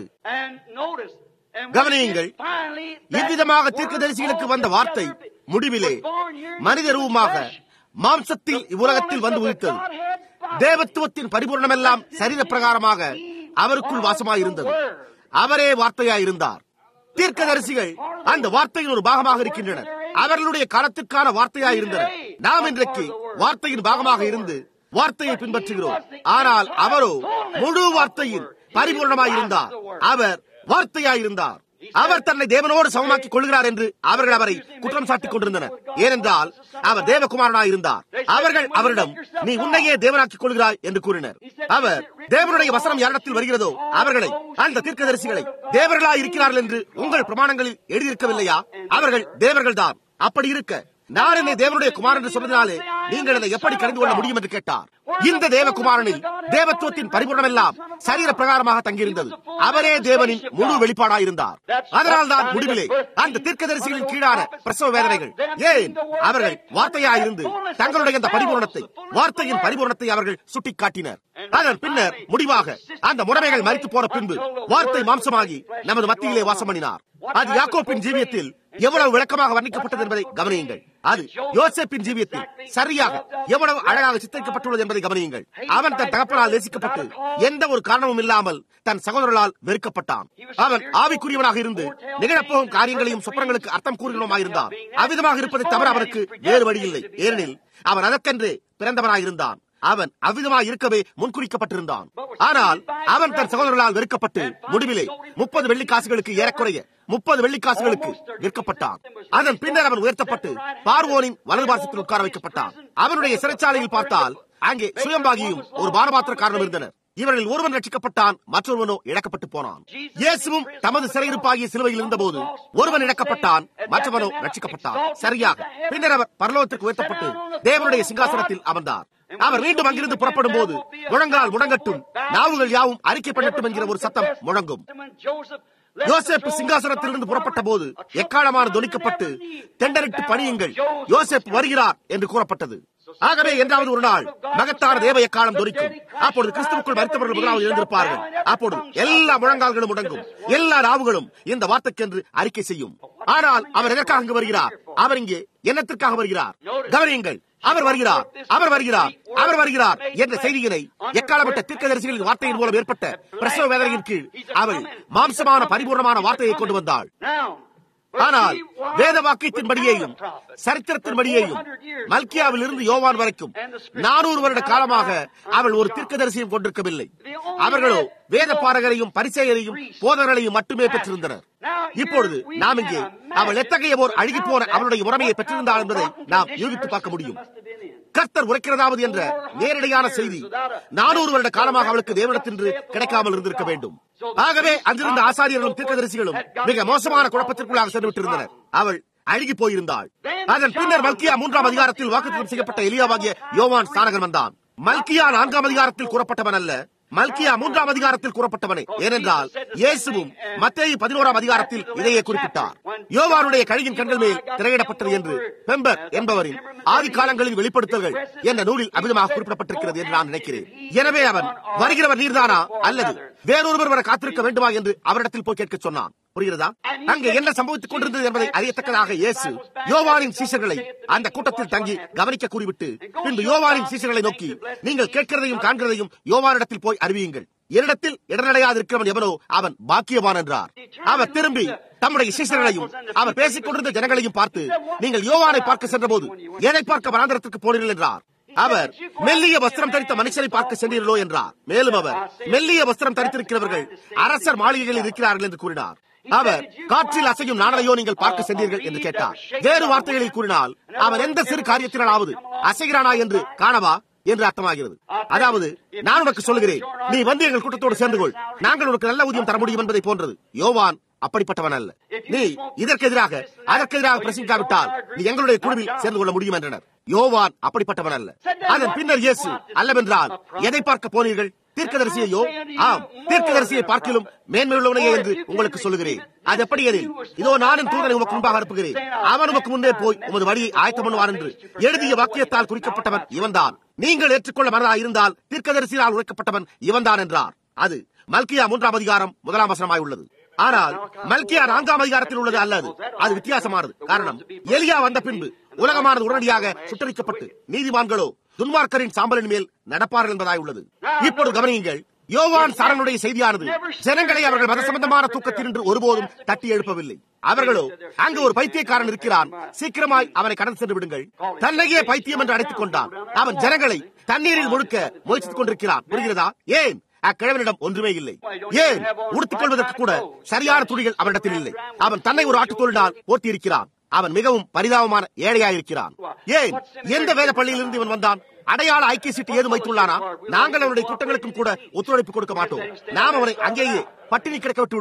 கவனியுங்கள் இவ்விதமாக தீர்க்க தரிசிகளுக்கு வந்த வார்த்தை முடிவிலே மனித ரூபமாக மாம்சத்தில் இவ்வுலகத்தில் வந்து உயிர்த்தது தேவத்துவத்தின் பரிபூர்ணமெல்லாம் சரீர பிரகாரமாக அவருக்குள் வாசமாயிருந்தது அவரே வார்த்தையாயிருந்தார் தீர்க்கதரிசிகள் அந்த வார்த்தையின் ஒரு பாகமாக இருக்கின்றனர் அவர்களுடைய காலத்துக்கான வார்த்தையாயிருந்தனர் நாம் இன்றைக்கு வார்த்தையின் பாகமாக இருந்து வார்த்தையை பின்பற்றுகிறோம் ஆனால் அவரோ முழு வார்த்தையின் பரிபூர்ணமாயிருந்தார் அவர் வார்த்தையாயிருந்தார் அவர் தன்னை தேவனோடு சமமாக்கிக் கொள்கிறார் என்று அவர்கள் அவரை குற்றம் சாட்டிக் கொண்டிருந்தனர் ஏனென்றால் அவர் தேவகுமாரனாய் இருந்தார் அவர்கள் அவரிடம் நீ உன்னையே தேவனாக்கிக் கொள்கிறாய் என்று கூறினர் அவர் தேவனுடைய வசனம் யாரிடத்தில் வருகிறதோ அவர்களை அந்த தீர்க்கதரிசிகளை தேவர்களாய் இருக்கிறார்கள் என்று உங்கள் பிரமாணங்களில் எழுதியிருக்கவில்லையா அவர்கள் தேவர்கள் தான் அப்படி இருக்க நான் என்னை தேவனுடைய குமாரன் என்று சொன்னதினாலே நீங்கள் அதை எப்படி கடிந்து கொள்ள முடியும் என்று கேட்டார் இந்த தேவகுமாரனில் தேவத்துவத்தின் பரிபூர்ணம் எல்லாம் சரீர பிரகாரமாக தங்கியிருந்தது அவரே தேவனின் முழு வெளிப்பாடாயிருந்தார் அதனால் தான் முடிவிலே அந்த தீர்க்கதரிசிகளின் கீழான பிரசவ வேதனைகள் ஏன் அவர்கள் வார்த்தையாயிருந்து தங்களுடைய அந்த பரிபூர்ணத்தை வார்த்தையின் பரிபூர்ணத்தை அவர்கள் சுட்டிக்காட்டினர் அதன் பின்னர் முடிவாக அந்த முறைமைகள் மறித்து போன பின்பு வார்த்தை மாம்சமாகி நமது மத்தியிலே வாசம் பண்ணினார் அது யாக்கோப்பின் ஜீவியத்தில் எவ்வளவு விளக்கமாக வர்ணிக்கப்பட்டது என்பதை கவனியுங்கள் அது யோசேப்பின் ஜீவியத்தில் சரியாக எவ்வளவு அழகாக சித்தரிக்கப்பட்டுள்ளது என்பதை கவனியுங்கள் அவன் தன் தகப்பனால் நேசிக்கப்பட்டு எந்த ஒரு காரணமும் இல்லாமல் தன் சகோதரர்களால் வெறுக்கப்பட்டான் அவன் ஆவிக்குரியவனாக இருந்து நிகழப்போகும் காரியங்களையும் சொப்பனங்களுக்கு அர்த்தம் கூறுகிறவனாக இருந்தான் அவ்விதமாக இருப்பதை தவிர அவனுக்கு வேறு வழி இல்லை ஏனெனில் அவன் அதற்கென்று பிறந்தவனாக இருந்தான் அவன் அவ்விதமாக இருக்கவே முன்குறிக்கப்பட்டிருந்தான் ஆனால் அவன் தன் சகோதரர்களால் வெறுக்கப்பட்டு முடிவிலே முப்பது வெள்ளிக்காசுகளுக்கு ஏறக்குறைய முப்பது வெள்ளிக்காசுகளுக்கு விற்கப்பட்டான் அதன் பின்னர் அவன் உயர்த்தப்பட்டு பார்வோனின் வலது பாசத்தில் உட்கார வைக்கப்பட்டான் அவனுடைய சிறைச்சாலையில் பார்த்தால் அங்கே சுயம்பாகியும் ஒரு பானபாத்திரக்காரனும் இருந்தனர் இவரில் ஒருவன் ரட்சிக்கப்பட்டான் மற்றொருவனோ இழக்கப்பட்டு போனான் இயேசுவும் தமது சிறையிருப்பாகிய சிலுவையில் இருந்தபோது ஒருவன் இழக்கப்பட்டான் மற்றவனோ ரட்சிக்கப்பட்டான் சரியாக பின்னர் அவர் பரலோகத்திற்கு உயர்த்தப்பட்டு தேவனுடைய சிங்காசனத்தில் அமர்ந்தார் அவர் மீண்டும் அங்கிருந்து புறப்படும் போது முழங்கால் முடங்கட்டும் நாவுகள் யாவும் அறிக்கை பண்ணட்டும் என்கிற ஒரு சத்தம் முழங்கும் யோசேப்பு சிங்காசனத்திலிருந்து புறப்பட்ட போது எக்காலமான தொனிக்கப்பட்டு தெண்டரிட்டு பணியுங்கள் யோசேப் வருகிறார் என்று கூறப்பட்டது ஆகவே என்றாவது ஒரு நாள் மகத்தான தேவ எக்காலம் தொனிக்கும் அப்பொழுது கிறிஸ்துவுக்குள் மருத்துவர்கள் முதலாவது எழுந்திருப்பார்கள் அப்பொழுது எல்லா முழங்கால்களும் முடங்கும் எல்லா நாவுகளும் இந்த வார்த்தைக்கென்று அறிக்கை செய்யும் ஆனால் அவர் எதற்காக அங்கு வருகிறார் அவர் இங்கே என்னத்திற்காக வருகிறார் கவனியுங்கள் அவர் வருகிறார் அவர் வருகிறார் அவர் வருகிறார் என்ற செய்தியினை எக்காலப்பட்ட தீர்க்கதரிசிகளின் வார்த்தையின் மூலம் ஏற்பட்ட பிரசவ வேதனையின் கீழ் அவள் மாம்சமான பரிபூர்ணமான வார்த்தையை கொண்டு வந்தாள் ஆனால் வேத வாக்கியத்தின்படியேயும் சரித்திரத்தின்படியேயும் மல்கியாவில் இருந்து யோவான் வரைக்கும் நானூறு வருட காலமாக அவள் ஒரு தீர்க்கதரிசியும் கொண்டிருக்கவில்லை அவர்களோ வேத பாடகரையும் பரிசெயரையும் போதகர்களையும் மட்டுமே பெற்றிருந்தனர் இப்பொழுது நாம் இங்கே அவள் எத்தகைய ஓர் அழுகி போன அவளுடைய உரிமையை பெற்றிருந்தாள் என்பதை நாம் யூகித்து பார்க்க முடியும் கர்த்தர் உரைக்கிறதாவது என்ற நேரடியான செய்தி நானூறு வருட காலமாக அவளுக்கு தேவனத்தின்று கிடைக்காமல் இருந்திருக்க வேண்டும் ஆகவே அங்கிருந்த ஆசாரியர்களும் தீர்க்கதரிசிகளும் மிக மோசமான குழப்பத்திற்குள்ளாக சென்று விட்டிருந்தனர் அவள் அழுகி போயிருந்தாள் அதன் பின்னர் மல்கியா மூன்றாம் அதிகாரத்தில் வாக்குத்தம் செய்யப்பட்ட எலியாவாகிய யோவான் ஸ்தானகன் வந்தான் மல்கியா நான்காம் அதிகாரத்தில் கூறப்பட்டவன் அல்ல மல்கியா மூன்றாம் அதிகாரத்தில் கூறப்பட்டவனே ஏனென்றால் இயேசுவும் மத்தேயு பதினோராம் அதிகாரத்தில் இதையே குறிப்பிட்டார் யோவானுடைய கழுகின் கண்கள் மேல் திரையிடப்பட்டது என்று பெம்பர் என்பவரின் ஆதி காலங்களில் வெளிப்படுத்தல்கள் என்ற நூலில் அமிதமாக குறிப்பிடப்பட்டிருக்கிறது என்று நான் நினைக்கிறேன் எனவே அவன் வருகிறவர் நீர்தானா அல்லது வேறொருவர் வர காத்திருக்க வேண்டுமா என்று அவரிடத்தில் போய் கேட்க சொன்னான் புரிகிறதா அங்கே என்ன சம்பவித்துக் கொண்டிருந்தது என்பதை அறியத்தக்கதாக இயேசு யோவானின் சீசர்களை அந்த கூட்டத்தில் தங்கி கவனிக்க கூறிவிட்டு பின்பு யோவானின் சீசர்களை நோக்கி நீங்கள் கேட்கிறதையும் காண்கிறதையும் யோவானிடத்தில் போய் அறிவியுங்கள் என்னிடத்தில் இடனடையாதிருக்கிறவன் எவனோ அவன் பாக்கியவான் என்றார் அவர் திரும்பி தம்முடைய சீசர்களையும் அவர் பேசிக் கொண்டிருந்த ஜனங்களையும் பார்த்து நீங்கள் யோவானை பார்க்க சென்ற போது எதை பார்க்க வனாந்திரத்திற்கு போனீர்கள் என்றார் அவர் மெல்லிய வஸ்திரம் தரித்த மனுஷரை பார்க்க சென்றீர்களோ என்றார் மேலும் அவர் மெல்லிய வஸ்திரம் தரித்திருக்கிறவர்கள் அரசர் மாளிகைகளில் இருக்கிறார்கள் என்று கூறினார் அவர் காற்றில் அசையும் நாணலையோ நீங்கள் பார்க்க சென்றீர்கள் என்று கேட்டார் வேறு வார்த்தைகளில் கூறினால் அவன் எந்த சிறு காரியத்தினாலாவது அசைகிறானா என்று காணவா என்று அர்த்தமாகிறது அதாவது நான் உனக்கு சொல்லுகிறேன் நீ வந்து எங்கள் கூட்டத்தோடு சேர்ந்து கொள் நாங்கள் உனக்கு நல்ல ஊதியம் தர முடியும் என்பதை போன்றது யோவான் அப்படிப்பட்டவன் அல்ல நீ இதற்கு எதிராக அதற்கு எதிராக பிரசங்கிக்காவிட்டால் நீ எங்களுடைய குழுவில் சேர்ந்து கொள்ள முடியும் என்றனர் யோவான் அப்படிப்பட்டவன் அல்ல அதன் பின்னர் இயேசு அல்லவென்றால் எதை பார்க்க போனீர்கள் தீர்க்கதரிசியையோ ஆம் தீர்க்கதரிசியை பார்க்கிலும் மேன்மையுள்ளவனையே என்று உங்களுக்கு சொல்லுகிறேன் அது எப்படி எனில் இதோ நானும் தூதனை உமக்கு முன்பாக அனுப்புகிறேன் அவன் உமக்கு முன்னே போய் உமது வழியை ஆயத்தம் பண்ணுவார் என்று எழுதிய வாக்கியத்தால் குறிக்கப்பட்டவன் இவன்தான் நீங்கள் ஏற்றுக்கொள்ள மனதாக இருந்தால் தீர்க்கதரிசியால் உழைக்கப்பட்டவன் இவன்தான் என்றார் அது மல்கியா மூன்றாம் அதிகாரம் முதலாம் வசனமாய் உள்ளது ஆனால் மல்கியா நான்காம் அதிகாரத்தில் உள்ளது அல்லது அது வித்தியாசமானது காரணம் எலியா வந்த பின்பு உலகமானது உடனடியாக சுட்டரிக்கப்பட்டு நீதிமான்களோ துன்மார்க்கரின் சாம்பலின் மேல் நடப்பார்கள் என்பதாய் உள்ளது இப்பொழுது கவனியுங்கள் யோவான் சாரனுடைய செய்தியானது ஜனங்களை அவர்கள் மத சம்பந்தமான தூக்கத்தினின்று ஒருபோதும் தட்டி எழுப்பவில்லை அவர்களோ அங்கு ஒரு பைத்தியக்காரன் இருக்கிறான் சீக்கிரமாய் அவனை கடந்து சென்று விடுங்கள் தன்னையே பைத்தியம் என்று அழைத்துக் கொண்டான் அவன் ஜனங்களை தண்ணீரில் முழுக்க முயற்சித்துக் கொண்டிருக்கிறான் புரிகிறதா ஏன் அக்கிழவனிடம் ஒன்றுமே இல்லை ஏன் உடுத்திக் கொள்வதற்கு கூட சரியான துணிகள் அவனிடத்தில் இல்லை அவன் தன்னை ஒரு ஆட்டுத்தோளினால் போட்டி இருக்கிறான் அவன் மிகவும் பரிதாபமான ஏழையாயிருக்கிறான் ஏன் எந்த வேத பள்ளியிலிருந்து இவன் வந்தான் அடையாள ஐக்கிய சீட்டு ஏதும் வைத்துள்ளானா நாங்கள் அவனுடைய கூட்டங்களுக்கும் கூட ஒத்துழைப்பு கொடுக்க மாட்டோம் நாம் அவனை அங்கேயே பட்டினி கிடக்க விட்டு விடுவோம்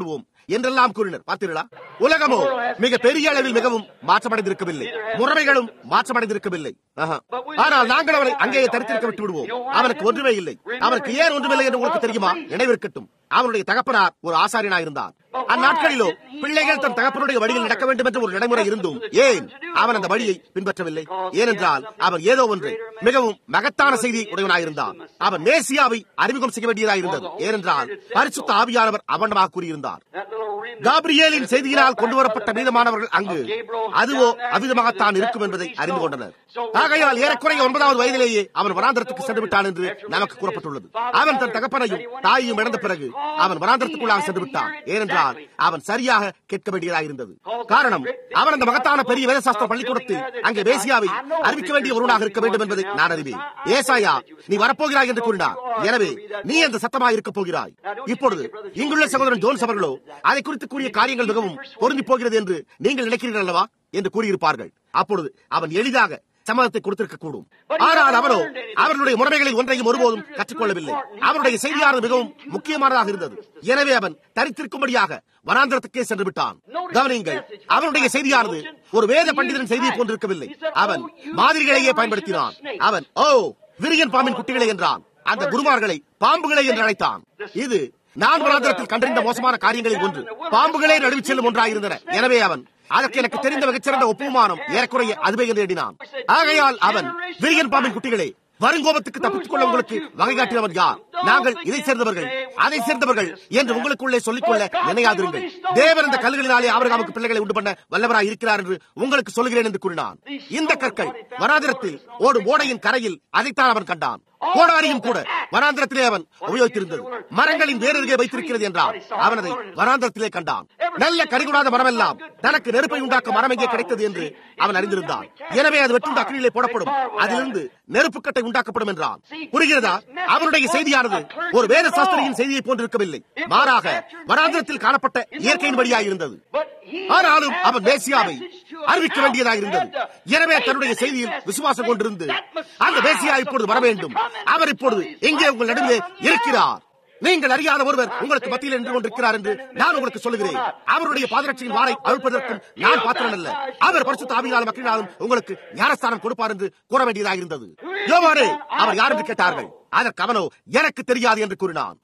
என்றெல்லாம் கூறினர் பார்த்தீர்களா உலகமோ மிக பெரிய அளவில் மிகவும் மாற்றமடைந்திருக்கவில்லை முறைமைகளும் மாற்றமடைந்திருக்கவில்லை ஆஹா. ஆனால் நாங்கள் அவனை அங்கேயே தரித்திருக்க விட்டு விடுவோம் அவனுக்கு ஒன்றுமே இல்லை அவனுக்கு ஏன் ஒன்றுமில்லை என்று உங்களுக்கு தெரியுமா நினைவிருக்கட்டும் அவனுடைய தகப்பனார் ஒரு ஆசாரியனாயிருந்தார் அந்நாட்களிலோ பிள்ளைகள் தன் தகப்பனுடைய வழியில் நடக்க வேண்டும் என்ற ஒரு நடைமுறை இருந்தும் ஏன் அவன் அந்த வழியை பின்பற்றவில்லை ஏனென்றால் அவன் ஏதோ ஒன்று மிகவும் மகத்தான செய்தியை உடையவனாயிருந்தான் அவன் மேசியாவை அறிமுகம் செய்ய வேண்டியதாயிருந்தது ஏனென்றால் பரிசுத்த ஆவியானவர் அவனமாக கூறியிருந்தார் காப்ரியேலின் செய்தியினால் கொண்டு வரப்பட்ட மீதமானவர்கள் அங்கு அதுவோ அவிதமாகத்தான் இருக்கும் என்பதை அறிந்து கொண்டனர் ஆகையால் ஏறக்குறைய ஒன்பதாவது வயதிலேயே அவன் வனாந்திரத்துக்கு சென்று விட்டான் என்று நமக்கு கூறப்பட்டுள்ளது அவன் தன் தகப்பனையும் தாயையும் இழந்த பிறகு அவன் வனாந்திரத்துக்குள்ளாக சென்று விட்டான் ஏனென்றால் அவன் சரியாக கேட்க வேண்டியதாயிருந்தது காரணம் அவன் அந்த மகத்தான பெரிய வேதசாஸ்திர பள்ளிக்கூடத்தில் அங்கே வேசியாவை அறிவிக்க வேண்டிய ஒருவனாக இருக்க வேண்டும் என்பதை நான் அறிவேன் ஏசாயா நீ வரப்போகிறாய் என்று கூறினார் எனவே நீ அந்த சத்தமாக இருக்க போகிறாய் இப்பொழுது இங்குள்ள சகோதரன் ஜோன்ஸ் அவர்களோ அதை குறித்து கூறிய காரியங்கள் மிகவும் பொருந்தி போகிறது என்று நீங்கள் நினைக்கிறீர்கள் அல்லவா என்று கூறியிருப்பார்கள் அப்பொழுது அவன் எளிதாக சம்மதத்தை கொடுத்திருக்க கூடும் ஆனால் அவரோ அவர்களுடைய முறைமைகளில் ஒன்றையும் ஒருபோதும் கற்றுக்கொள்ளவில்லை அவருடைய செய்தியானது மிகவும் முக்கியமானதாக இருந்தது எனவே அவன் தரித்திருக்கும்படியாக வனாந்திரத்துக்கே சென்று விட்டான் கவனிங்கள் அவனுடைய செய்தியானது ஒரு வேத பண்டிதரின் செய்தியை போன்றிருக்கவில்லை அவன் மாதிரிகளையே பயன்படுத்தினான் அவன் ஓ விரியன் பாம்பின் குட்டிகளை என்றான் அந்த குருமார்களை பாம்புகளை என்று அழைத்தான் இது நான் வனாந்திரத்தில் கண்டறிந்த மோசமான காரியங்களில் ஒன்று பாம்புகளே நடுவில் செல்லும் ஒன்றாயிருந்தன எனவே அவன் அதற்கு எனக்கு தெரிந்த மிகச்சிறந்த ஒப்புமானம் ஏறக்குறைய அதுவே என்று எண்ணினான் ஆகையால் அவன் விரியன் பாம்பின் குட்டிகளே வருங்கோபத்துக்கு தப்பித்துக் கொள்ள உங்களுக்கு வகை காட்டினவர் யார் நாங்கள் இதை சேர்ந்தவர்கள் அதை சேர்ந்தவர்கள் என்று உங்களுக்குள்ளே சொல்லிக்கொள்ள நினையாதிருங்கள் தேவன் இந்த கல்லுகளினாலே ஆபிரகாமுக்கு பிள்ளைகளை உண்டு பண்ண வல்லவராய் இருக்கிறார் என்று உங்களுக்கு சொல்கிறேன் என்று கூறினான் இந்த கற்கள் வனாந்திரத்தில் ஓடும் ஓடையின் கரையில் அதைத்தான் அவன் கண்டான் கோடாரியும் கூட வனாந்திரத்திலே அவன் உபயோகித்திருந்தது மரங்களின் வேறருகே வைத்திருக்கிறது என்றால் அவன் அதை வனாந்திரத்திலே கண்டான் நல்ல கரிகுடாத மரமெல்லாம் தனக்கு நெருப்பை உண்டாக்க மரம் எங்கே கிடைத்தது என்று அவன் அறிந்திருந்தான் எனவே அது வெட்டுண்டு அக்கினியிலே போடப்படும் அதிலிருந்து நெருப்புக்கட்டை உண்டாக்கப்படும் என்றான் புரிகிறதா அவனுடைய செய்தியானது ஒரு வேத சாஸ்திரியின் செய்தியை போன்றிருக்கவில்லை மாறாக வனாந்திரத்தில் காணப்பட்ட இயற்கையின் வழியாக இருந்தது ஆனாலும் அவன் மேசியாவை அறிவிக்க வேண்டியதாக இருந்தது எனவே தன்னுடைய செய்தியில் விசுவாசம் கொண்டிருந்து அந்த மேசியா இப்பொழுது வர வேண்டும் அவர் இப்பொழுது எங்கே உங்கள் நடுவே இருக்கிறார் நீங்கள் அறியாத ஒருவர் உங்களுக்கு மத்தியில் நின்று கொண்டிருக்கிறார் என்று நான் உங்களுக்கு சொல்லுகிறேன் அவருடைய பாதரட்சியின் வாரை அழுப்பதற்கும் நான் பாத்திரம் அல்ல அவர் பரிசுத்த ஆவியினாலும் மக்களினாலும் உங்களுக்கு ஞானஸ்தானம் கொடுப்பார் என்று கூற வேண்டியதாக இருந்தது யோவானே அவர் யார் என்று கேட்டார்கள் அதற்கு அவனோ எனக்கு தெரியாது என்று கூறினான்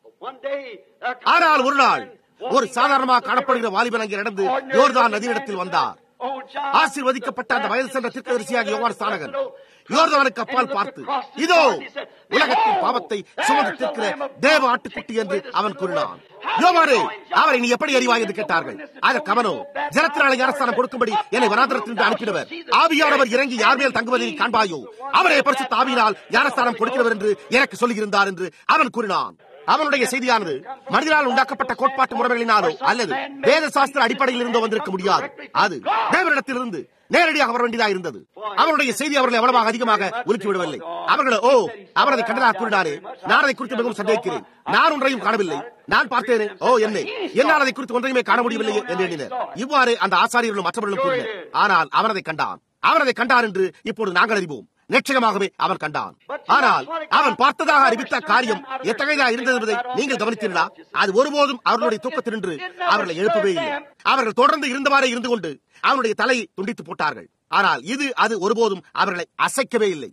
ஆனால் ஒரு நாள் ஒரு சாதாரணமாக காணப்படுகிற வாலிபன் அங்கே நடந்து யோர்தான் நதியிடத்தில் வந்தார் ஆசீர்வதிக்கப்பட்ட அந்த வயது சென்ற தீர்க்கதரிசியாக யோவான் ஸ்தானகன் யோர்தானுக்கு அப்பால் பார்த்து இதோ உலகத்தின் பாவத்தை சுமந்து தீர்க்கிற தேவ ஆட்டுக்குட்டி என்று அவன் கூறினான் யோவானே அவரை நீ எப்படி அறிவாய் என்று கேட்டார்கள் அதற்கு அவனோ ஜனத்தினால ஞானஸ்தானம் கொடுக்கும்படி என்னை வனாந்திரத்திலிருந்து அனுப்பினவர் ஆவியானவர் இறங்கி யார் மேல் தங்குவதை நீ காண்பாயோ அவரே பரிசுத்த ஆவியினால் ஞானஸ்தானம் கொடுக்கிறவர் என்று எனக்கு சொல்லுகிறார் என்று அவன் கூறினான் அவனுடைய செய்தியானது மனிதனால் உண்டாக்கப்பட்ட கோட்பாட்டு முறைகளினாலோ அல்லது வேத சாஸ்திர அடிப்படையில் இருந்தோ வந்திருக்க முடியாது அது தேவனிடத்திலிருந்து நேரடியாக வர வேண்டியதாக இருந்தது அவருடைய செய்தி அவர்களை எவ்வளவாக அதிகமாக உலுக்கி விடவில்லை அவர்களோ ஓ அவர் அதை கண்டதாக கூறினாரே நான் அதை குறித்து மிகவும் சந்தேகிக்கிறேன் நான் ஒன்றையும் காணவில்லை நான் பார்த்தேனே ஓ என்னை என்னால் அதை குறித்து ஒன்றையுமே காண முடியவில்லையே என்று எண்ணினர் இவ்வாறு அந்த ஆசாரியர்களும் மற்றவர்களும் கூறினர் ஆனால் அவன் அதை கண்டான் அவன் அதை கண்டான் என்று இப்போது நாங்கள் அறிவோம் நிச்சயமாகவே அவன் கண்டான் ஆனால் அவன் பார்த்ததாக அறிவித்த காரியம் எத்தகையதாக இருந்தது என்பதை நீங்கள் கவனித்தீர்களா அது ஒருபோதும் அவர்களுடைய தூக்கத்தினின்று அவர்களை எழுப்பவே இல்லை அவர்கள் தொடர்ந்து இருந்தவாறே இருந்து கொண்டு அவனுடைய தலையை துண்டித்து போட்டார்கள் ஆனால் இது அது ஒருபோதும் அவர்களை அசைக்கவே இல்லை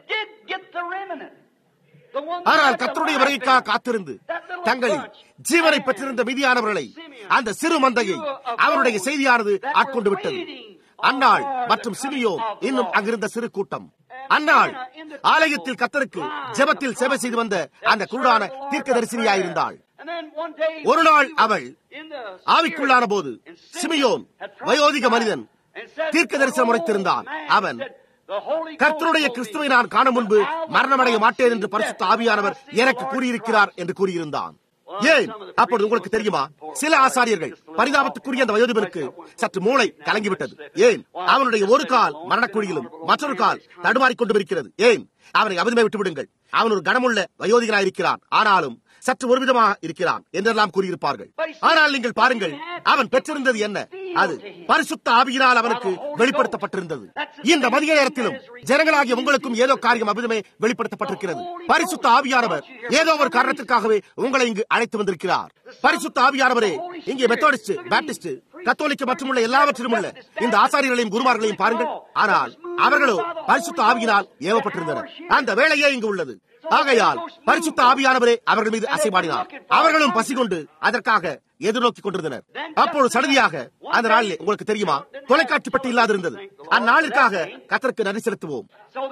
ஆனால் கத்தருடைய வருகைக்காக காத்திருந்து தங்களில் ஜீவனை பெற்றிருந்த மீதியானவர்களை அந்த சிறு மந்தையை அவருடைய செய்தியானது ஆட்கொண்டு விட்டது அன்னாள் மற்றும் சிமியோ இன்னும் அங்கிருந்த சிறு கூட்டம் அன்னாள் ஆலயத்தில் கத்தருக்கு ஜெபத்தில் சேவை செய்து வந்த அந்த குருடான தீர்க்கதரிசினியாயிருந்தாள் ஒரு நாள் அவள் ஆவிக்குள்ளான போது சிமியோன் வயோதிக மனிதன் தீர்க்க தரிசனம் உரைத்திருந்தான் அவன் கர்த்தருடைய கிறிஸ்துவை நான் காண முன்பு மரணமடைய மாட்டேன் என்று பரிசுத்த ஆவியானவர் எனக்கு கூறியிருக்கிறார் என்று கூறியிருந்தான் ஏன் அப்பொழுது உங்களுக்கு தெரியுமா சில ஆசாரியர்கள் பரிதாபத்துக்குரிய அந்த வயோதிபனுக்கு சற்று மூளை கலங்கிவிட்டது ஏன் அவனுடைய ஒரு கால் மரணக்குழியிலும் மற்றொரு கால் தடுமாறிக் கொண்டு இருக்கிறது ஏன் அவனை அவதுமே விட்டு விடுங்கள் அவன் ஒரு கனமுள்ள வயோதிகனாயிருக்கிறான் ஆனாலும் சற்று ஒருவிதமாக இருக்கிறான் என்றெல்லாம் கூறியிருப்பார்கள் ஆனால் நீங்கள் பாருங்கள் அவன் பெற்றிருந்தது என்ன அது பரிசுத்த ஆவியினால் அவனுக்கு வெளிப்படுத்தப்பட்டிருந்தது இந்த மதிய நேரத்திலும் ஜனங்களாகிய உங்களுக்கும் ஏதோ காரியம் அபிதமே வெளிப்படுத்தப்பட்டிருக்கிறது பரிசுத்த ஆவியானவர் ஏதோ ஒரு காரணத்திற்காகவே உங்களை இங்கு அழைத்து வந்திருக்கிறார் பரிசுத்த ஆவியானவரே இங்கே மெத்தோடிஸ்ட் பேப்டிஸ்ட் கத்தோலிக்க மற்றும் உள்ள எல்லாவற்றிலும் உள்ள இந்த ஆசாரியர்களையும் குருமார்களையும் பாருங்கள் ஆனால் அவர்களோ பரிசுத்த ஆவியினால் ஏவப்பட்டிருந்தனர் அந்த வேலையே இங்கு உள்ளது ஆகையால் பரிசுத்த ஆவியானவரே அவர்கள் மீது அசைபாடினார் அவர்களும் பசி கொண்டு அதற்காக எதிர்நோக்கி கொண்டிருந்தனர் அப்போது சடதியாக அந்த நாளில் உங்களுக்கு தெரியுமா தொலைக்காட்சி பட்டி இல்லாதிருந்தது அந்நாளிற்காக கத்தருக்கு நன்றி செலுத்துவோம்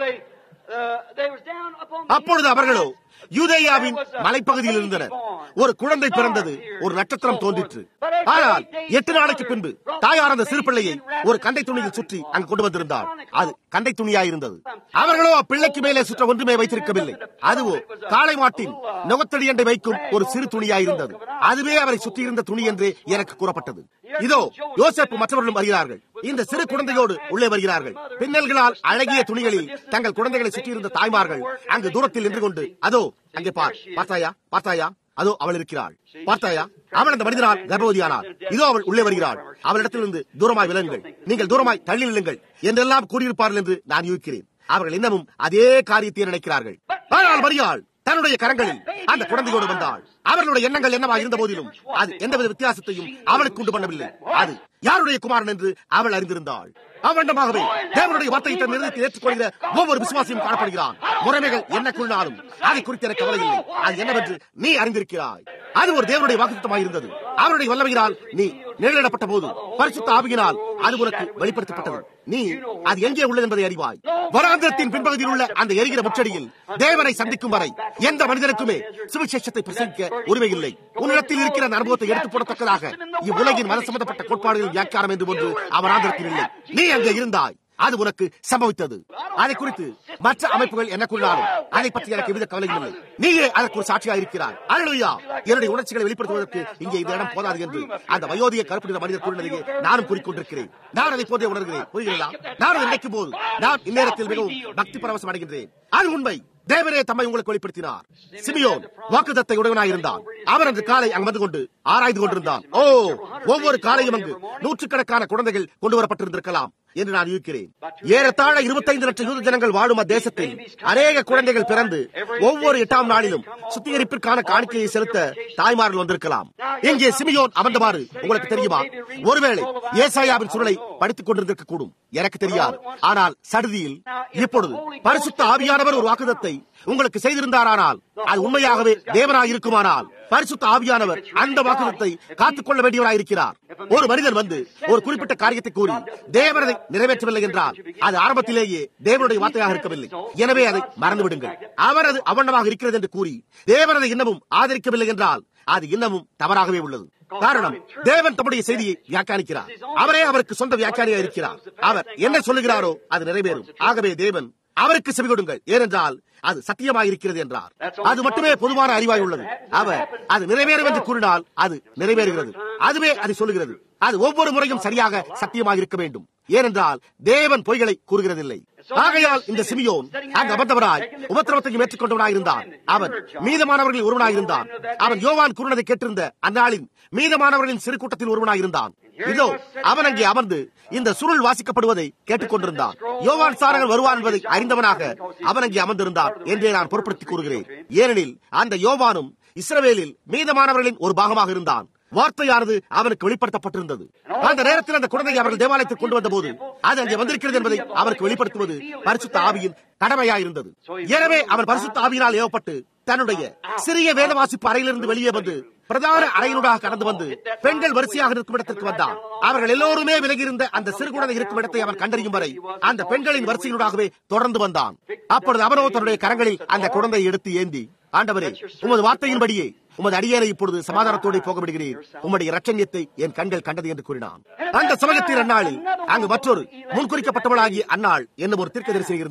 அப்பொழுது அவர்களோ யூதேயாவின் மலைப்பகுதியில் இருந்தனர் ஒரு குழந்தை பிறந்தது ஒரு நட்சத்திரம் தோன்றிற்று ஆனால் எட்டு நாளைக்கு பின்பு தாயார் அந்த சிறு பிள்ளையை ஒரு கண்டை துணியில் சுற்றி அங்கு கொண்டு வந்திருந்தார் அது கண்டை துணியாயிருந்தது அவர்களோ அப்பிள்ளைக்கு மேலே சுற்ற ஒன்றுமே வைத்திருக்கவில்லை அதுவோ காளை மாட்டின் நுகத்தடியண்டை வைக்கும் ஒரு சிறு துணியாயிருந்தது அதுவே அவரை சுற்றியிருந்த துணி என்று எனக்கு கூறப்பட்டது இதோ யோசப் மற்றவர்களும் வருகிறார்கள் இந்த சிறு குழந்தையோடு உள்ளே வருகிறார்கள் பின்னல்களால் அழகிய துணிகளில் தங்கள் குழந்தைகளை சுற்றியிருந்த தாய்மார்கள் அங்கு தூரத்தில் நின்று கொண்டு அதோ அங்கே பார் பார்த்தாயா பார்த்தாயா அதோ அவள் இருக்கிறாள் பார்த்தாயா அவள் அந்த மனிதனால் கர்ப்பவதியானாள் இதோ அவள் உள்ளே வருகிறாள் அவளிடத்திலிருந்து தூரமாய் விலங்குங்கள் நீங்கள் தூரமாய் தள்ளி நில்லுங்கள் என்றெல்லாம் கூறியிருப்பார்கள் என்று நான் யூகிக்கிறேன் அவர்கள் இன்னமும் அதே காரியத்தை நினைக்கிறார்கள் ஆனால் மரியாள் தன்னுடைய கரங்களில் அந்த குழந்தையோடு வந்தாள் அவர்களுடைய எண்ணங்கள் என்னவா இருந்த போதிலும் அது எந்தவித வித்தியாசத்தையும் அவளுக்கு உண்டு பண்ணவில்லை அது யாருடைய குமாரன் என்று அவள் அறிந்திருந்தாள் அவண்டமாகவே தேவனுடைய வார்த்தையை தன் நிறுத்தி ஏற்றுக்கொள்கிற ஒவ்வொரு விசுவாசியும் காணப்படுகிறான் முறைமைகள் என்ன கொள்ளாலும் அதை குறித்து எனக்கு கவலை இல்லை அது என்னவென்று நீ அறிந்திருக்கிறாய் அது ஒரு தேவனுடைய வாக்குத்தமாக இருந்தது அவருடைய வல்லமையினால் நீ நிழலிடப்பட்ட போது பரிசுத்த ஆவியினால் அது உனக்கு வெளிப்படுத்தப்பட்டது நீ அது எங்கே உள்ளது என்பதை அறிவாய் வராந்திரத்தின் பின்பகுதியில் உள்ள அந்த எரிகிற முச்சடியில் தேவனை சந்திக்கும் வரை எந்த மனிதனுக்குமே சுவிசேஷத்தை பிரசங்கிக்க உரிமை இல்லை உன்னிடத்தில் இருக்கிற அந்த அனுபவத்தை எடுத்து போடத்தக்கதாக இவ்வுலகின் மத சம்பந்தப்பட்ட கோட்பாடுகள் வியாக்கியானம் என்று ஒன்று அவராந்திரத்தில் இல்லை நீ அங்கே இருந்தாய் அது உனக்கு சம்பவித்தது அதை குறித்து மற்ற அமைப்புகள் எனக்குள்ளாலும் அதை பற்றி எனக்கு எவ்வித கவலையும் இல்லை நீயே அதற்கு ஒரு சாட்சியாக இருக்கிறாய் அருளையா என்னுடைய உணர்ச்சிகளை வெளிப்படுத்துவதற்கு இங்கே இந்த இடம் போதாது என்று அந்த வயோதிக கருப்பு நிற மனிதர் கூறினதையே நானும் கூறிக்கொண்டிருக்கிறேன் நான் அதை போதே உணர்கிறேன் புரிகிறதா நான் அதை நினைக்கும் போது நான் இந்நேரத்தில் மிகவும் பக்தி பரவசம் அடைகின்றேன் அது உண்மை தேவரே தம்மை உங்களுக்கு வெளிப்படுத்தினார் சிமியோன் வாக்குதத்தை உடையவனாய் இருந்தான் அவர் அன்று காலை அங்கு வந்து கொண்டு ஆராய்ந்து கொண்டிருந்தான் ஓ ஒவ்வொரு காலையும் அங்கு நூற்றுக்கணக்கான குழந்தைகள் கொண்டு வரப்பட்டிருந்திருக்கலாம் என்று நான் யூகிக்கிறேன் ஏறத்தாழ இருபத்தைந்து லட்சம் யூத ஜனங்கள் வாழும் அத்தேசத்தில் அநேக குழந்தைகள் பிறந்து ஒவ்வொரு எட்டாம் நாளிலும் சுத்திகரிப்பிற்கான காணிக்கையை செலுத்த தாய்மார்கள் வந்திருக்கலாம் இங்கே சிமியோன் அமர்ந்தவாறு உங்களுக்கு தெரியுமா ஒருவேளை ஏசாயாவின் சுருளை படித்துக் கொண்டிருந்திருக்க கூடும் எனக்கு தெரியாது ஆனால் சடுதியில் இப்பொழுது பரிசுத்த ஆவியானவர் ஒரு வாக்குதத்தை உங்களுக்கு செய்திருந்தாரானால் அது உண்மையாகவே தேவனாய் இருக்குமானால் பரிசுத்த ஆவியானவர் அந்த வாக்குதத்தை காத்துக்கொள்ள வேண்டியவராயிருக்கிறார் ஒரு மனிதன் வந்து ஒரு குறிப்பிட்ட காரியத்தை கூறி தேவனதை நிறைவேற்றவில்லை என்றால் அது ஆரம்பத்திலேயே தேவனுடைய வார்த்தையாக இருக்கவில்லை எனவே அதை மறந்து விடுங்கள் அவர் அது அவண்ணமாக இருக்கிறது என்று கூறி தேவனதை இன்னமும் ஆதரிக்கவில்லை என்றால் அது இன்னமும் தவறாகவே உள்ளது காரணம் தேவன் தம்முடைய செய்தியை வியாக்கியானிக்கிறார் அவரே அவருக்கு சொந்த வியாக்கியானியா இருக்கிறார் அவர் என்ன சொல்லுகிறாரோ அது நிறைவேறும் ஆகவே தேவன் அவருக்கு செவி கொடுங்கள் ஏனென்றால் அது சத்தியமாயிருக்கிறது என்றார் அது மட்டுமே பொதுவான அறிவாய் உள்ளது அவர் அது நிறைவேறும் என்று கூறினால் அது நிறைவேறுகிறது அதுவே அதை சொல்லுகிறது அது ஒவ்வொரு முறையும் சரியாக சத்தியமாக இருக்க வேண்டும் ஏனென்றால் தேவன் பொய்களை கூறுகிறதில்லை ஆகையால் இந்த சிமியோன் அங்கு அமர்ந்தவராய் உபத்திரவத்தையும் ஏற்றுக்கொண்டவனாய் இருந்தான் அவன் மீதமானவர்களில் ஒருவனாய் இருந்தான் அவன் யோவான் கூறினதை கேட்டிருந்த அந்நாளின் மீதமானவர்களின் சிறு கூட்டத்தில் ஒருவனாய் இருந்தான் இதோ அவன் அங்கே அமர்ந்து இந்த சுருள் வாசிக்கப்படுவதை கேட்டுக்கொண்டிருந்தான் யோவான் சாரகன் வருவான் என்பதை அறிந்தவனாக அவன் அங்கே அமர்ந்திருந்தான் என்றே நான் பொருட்படுத்தி கூறுகிறேன் ஏனெனில் அந்த யோவானும் இஸ்ரவேலில் மீதமானவர்களின் ஒரு பாகமாக இருந்தான் வார்த்தையானது அவனுக்கு வெளிப்படுத்தப்பட்டிருந்தது அந்த நேரத்தில் அந்த குழந்தையை அவர்கள் தேவாலயத்தில் கொண்டு வந்த போது அது அங்கே வந்திருக்கிறது என்பதை அவருக்கு வெளிப்படுத்துவது பரிசுத்த ஆவியின் கடமையாயிருந்தது எனவே அவன் பரிசுத்த ஆவியினால் ஏவப்பட்டு தன்னுடைய சிறிய வேத வாசிப்பு அறையிலிருந்து வெளியே வந்து பிரதான அறையினூடாக கடந்து வந்து பெண்கள் வரிசையாக இருக்கும் இடத்திற்கு வந்தான் அவர்கள் எல்லோருமே விலகியிருந்த அந்த சிறு குழந்தை இருக்கும் இடத்தை அவன் கண்டறியும் வரை அந்த பெண்களின் வரிசையினூடாகவே தொடர்ந்து வந்தான் அப்பொழுது அவனோ தன்னுடைய கரங்களில் அந்த குழந்தையை எடுத்து ஏந்தி ஆண்டவரே உமது வார்த்தையின்படியே உமது அடியேனை இப்பொழுது சமாதானத்தோடு போக விடுகிறீர் உம்முடைய ரட்சண்யத்தை என் கண்கள் கண்டது என்று கூறினான் அந்த சமயத்தில் அந்நாளில் அங்கு மற்றொரு முன்குறிக்கப்பட்டவளாகிய அன்னாள் என்னும் ஒரு தீர்க்கதரிசி இருந்தாள்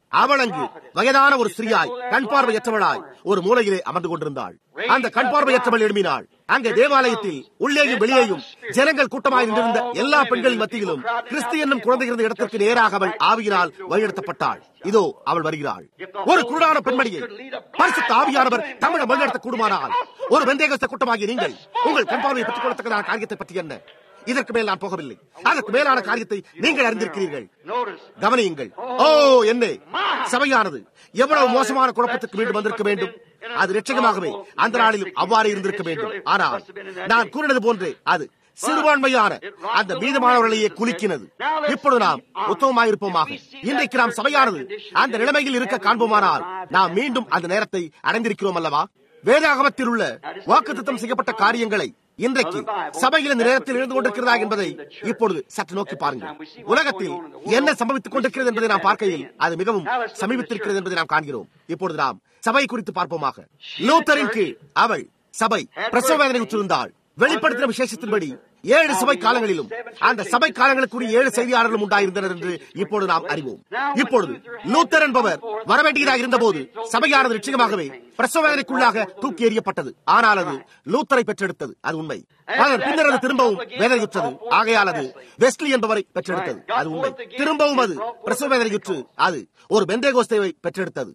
அவள் அங்கு வயதான ஒரு ஸ்திரீயாய் கண் பார்வையற்றவளாய் ஒரு மூலையிலே அமர்ந்து கொண்டிருந்தாள் அந்த கண் பார்வையற்றவள் எழுப்பினாள் அங்கே தேவாலயத்தில் உள்ளேயும் வெளியேயும் ஜனங்கள் கூட்டமாய் நின்றிருந்த எல்லா பெண்களின் மத்தியிலும் கிறிஸ்து என்னும் குழந்தை இருந்த இடத்திற்கு நேராக அவள் ஆவியினால் வழிநடத்தப்பட்டாள் இதோ அவள் வருகிறாள் ஒரு குருடான பெண்மணியை பரிசுத்த ஆவியானவர் தமிழ வழிநடத்த கூடுமானால் ஒரு வெந்தேகஸ்த கூட்டமாகிய நீங்கள் உங்கள் கண் பார்வையை பெற்றுக் கொள்ளத்தக்கதான காரியத்தை பற்றி என்ன இதற்கு மேல் நான் போகவில்லை அதற்கு மேலான காரியத்தை நீங்கள் அறிந்திருக்கிறீர்கள் கவனியுங்கள் ஓ என்ன சபையானது எவ்வளவு மோசமான குழப்பத்துக்கு மீண்டும் வந்திருக்க வேண்டும் அது நிச்சயமாகவே அந்த நாளிலும் அவ்வாறு இருந்திருக்க வேண்டும் ஆனால் நான் கூறினது போன்றே அது சிறுபான்மையான அந்த மீதமானவர்களையே குலுக்கினது இப்பொழுது நாம் உத்தமமாயிருப்போமாக இன்றைக்கு நாம் சபையானது அந்த நிலைமையில் இருக்க காண்போமானால் நாம் மீண்டும் அந்த நேரத்தை அடைந்திருக்கிறோம் அல்லவா வேதாகமத்தில் உள்ள வாக்குத்தம் செய்யப்பட்ட காரியங்களை இன்றைக்கு சபையில் இந்த நேரத்தில் இருந்து கொண்டிருக்கிறதா என்பதை இப்பொழுது சற்று நோக்கி பாருங்கள் உலகத்தில் என்ன சம்பவித்துக் கொண்டிருக்கிறது என்பதை நாம் பார்க்கையில் அது மிகவும் சமீபத்திருக்கிறது என்பதை நாம் காண்கிறோம் இப்பொழுது நாம் சபை குறித்து பார்ப்போமாக லூத்தரின் கீழ் அவள் சபை பிரசவ வேதனை உற்றிருந்தாள் வெளிப்படுத்தின விசேஷத்தின்படி ஏழு சபை காலங்களிலும் அந்த சபை காலங்களுக்குரிய ஏழு செய்தியாளர்களும் உண்டாயிருந்தனர் என்று இப்பொழுது நாம் அறிவோம் இப்பொழுது லூத்தர் என்பவர் வரவேண்டியதாக இருந்தபோது சபையானது நிச்சயமாகவே பிரசவ வேதனைக்குள்ளாக தூக்கி எறியப்பட்டது ஆனால் அது லூத்தரை பெற்றெடுத்தது அது உண்மை அதன் பின்னர் அது திரும்பவும் வேதனையுற்றது ஆகையால் அது வெஸ்லி என்பவரை பெற்றெடுத்தது அது உண்மை திரும்பவும் அது பிரசவ வேதனையுற்று அது ஒரு பெந்தேகோஸ்தேவை பெற்றெடுத்தது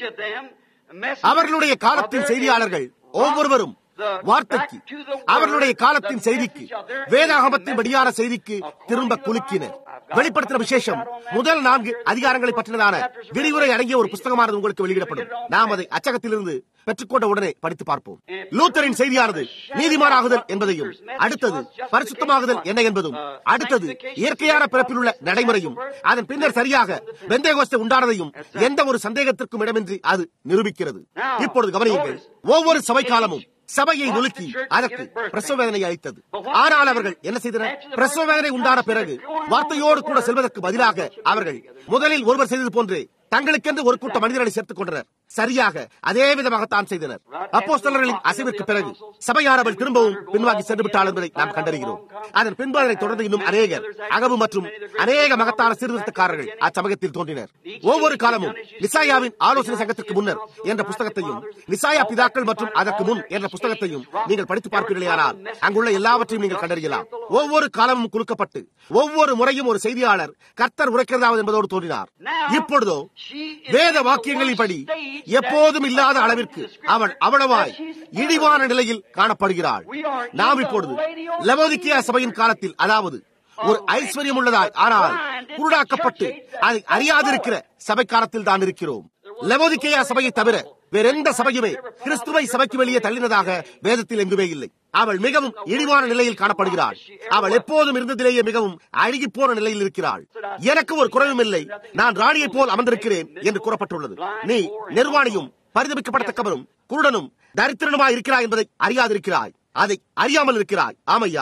அவர்களுடைய காலத்தின் செய்தியாளர்கள் ஒவ்வொருவரும் வார்த்தைக்கு அவர்களுடைய காலத்தின் செய்திக்கு வேதாகமத்தின் படியான செய்திக்கு திரும்ப குலுக்கினர் வெளிப்படுத்தின விசேஷம் முதல் நான்கு அதிகாரங்களை பற்றினதான விரிவுரை அடங்கிய ஒரு புஸ்தகமானது உங்களுக்கு வெளியிடப்படும் நாம் அதை அச்சகத்திலிருந்து பெற்றுக்கொண்ட உடனே படித்து பார்ப்போம் லூத்தரின் செய்தியானது நீதிமானாகுதல் என்பதையும் அடுத்தது பரிசுத்தமாகுதல் என்ன என்பதும் அடுத்தது இயற்கையான பிறப்பில் உள்ள நடைமுறையும் அதன் பின்னர் சரியாக வெந்தயகோஸ்தை உண்டானதையும் எந்த ஒரு சந்தேகத்திற்கும் இடமின்றி அது நிரூபிக்கிறது இப்பொழுது கவனியுங்கள் ஒவ்வொரு சபை காலமும் சபையை நுலுக்கி அதற்கு பிரசவ வேதனை அளித்தது ஆனால் அவர்கள் என்ன செய்தனர் பிரசவ வேதனை உண்டான பிறகு வார்த்தையோடு கூட செல்வதற்கு பதிலாக அவர்கள் முதலில் ஒருவர் செய்தது போன்றே தங்களுக்கென்று ஒரு கூட்ட மனிதர்களை சேர்த்துக் கொண்டனர் சரியாக அதே விதமாகத்தான் செய்தனர் அப்போஸ்தலர்களின் அசைவிற்கு பிறகு சபையானவள் திரும்பவும் பின்வாங்கி சென்று விட்டாள் என்பதை நாம் கண்டறிகிறோம் அதன் பின்பு அதனை தொடர்ந்து இன்னும் அநேகர் அகவு மற்றும் அநேக மகத்தான சீர்திருத்தக்காரர்கள் அச்சமயத்தில் தோன்றினர் ஒவ்வொரு காலமும் நிசாயாவின் ஆலோசனை சங்கத்திற்கு முன்னர் என்ற புஸ்தகத்தையும் நிசாயா பிதாக்கள் மற்றும் அதற்கு முன் என்ற புஸ்தகத்தையும் நீங்கள் படித்து பார்ப்பீர்களேயானால் அங்குள்ள எல்லாவற்றையும் நீங்கள் கண்டறியலாம் ஒவ்வொரு காலமும் குலுக்கப்பட்டு ஒவ்வொரு முறையும் ஒரு செய்தியாளர் கர்த்தர் உரைக்கிறதாவது என்பதோடு தோன்றினார் இப்பொழுதோ வேத வாக்கியங்களின்படி எப்போதும் இல்லாத அளவிற்கு அவள் அவ்வளவாய் இழிவான நிலையில் காணப்படுகிறாள் நாம் இப்பொழுது லவோதிக்கியா சபையின் காலத்தில் அதாவது ஒரு ஐஸ்வர்யம் உள்ளதாய் ஆனால் குருடாக்கப்பட்டு அதை அறியாதிருக்கிற சபை காலத்தில் தான் இருக்கிறோம் லவோதிக்கேயா சபையை தவிர வேறெந்த சபையுமே கிறிஸ்துவை சபைக்கு வெளியே தள்ளினதாக வேதத்தில் எங்குமே இல்லை அவள் மிகவும் இழிவான நிலையில் காணப்படுகிறாள் அவள் எப்போதும் இருந்ததிலேயே மிகவும் அழுகி போன நிலையில் இருக்கிறாள் எனக்கு ஒரு குறைவும் இல்லை நான் ராணியை போல் அமர்ந்திருக்கிறேன் என்று கூறப்பட்டுள்ளது நீ நிர்வாணியும் பரிதபிக்கப்படத்தக்கவரும் குருடனும் தரித்திரனுமாய் இருக்கிறாய் என்பதை அறியாதிருக்கிறாய் அதை அறியாமல் இருக்கிறாய் ஆமையா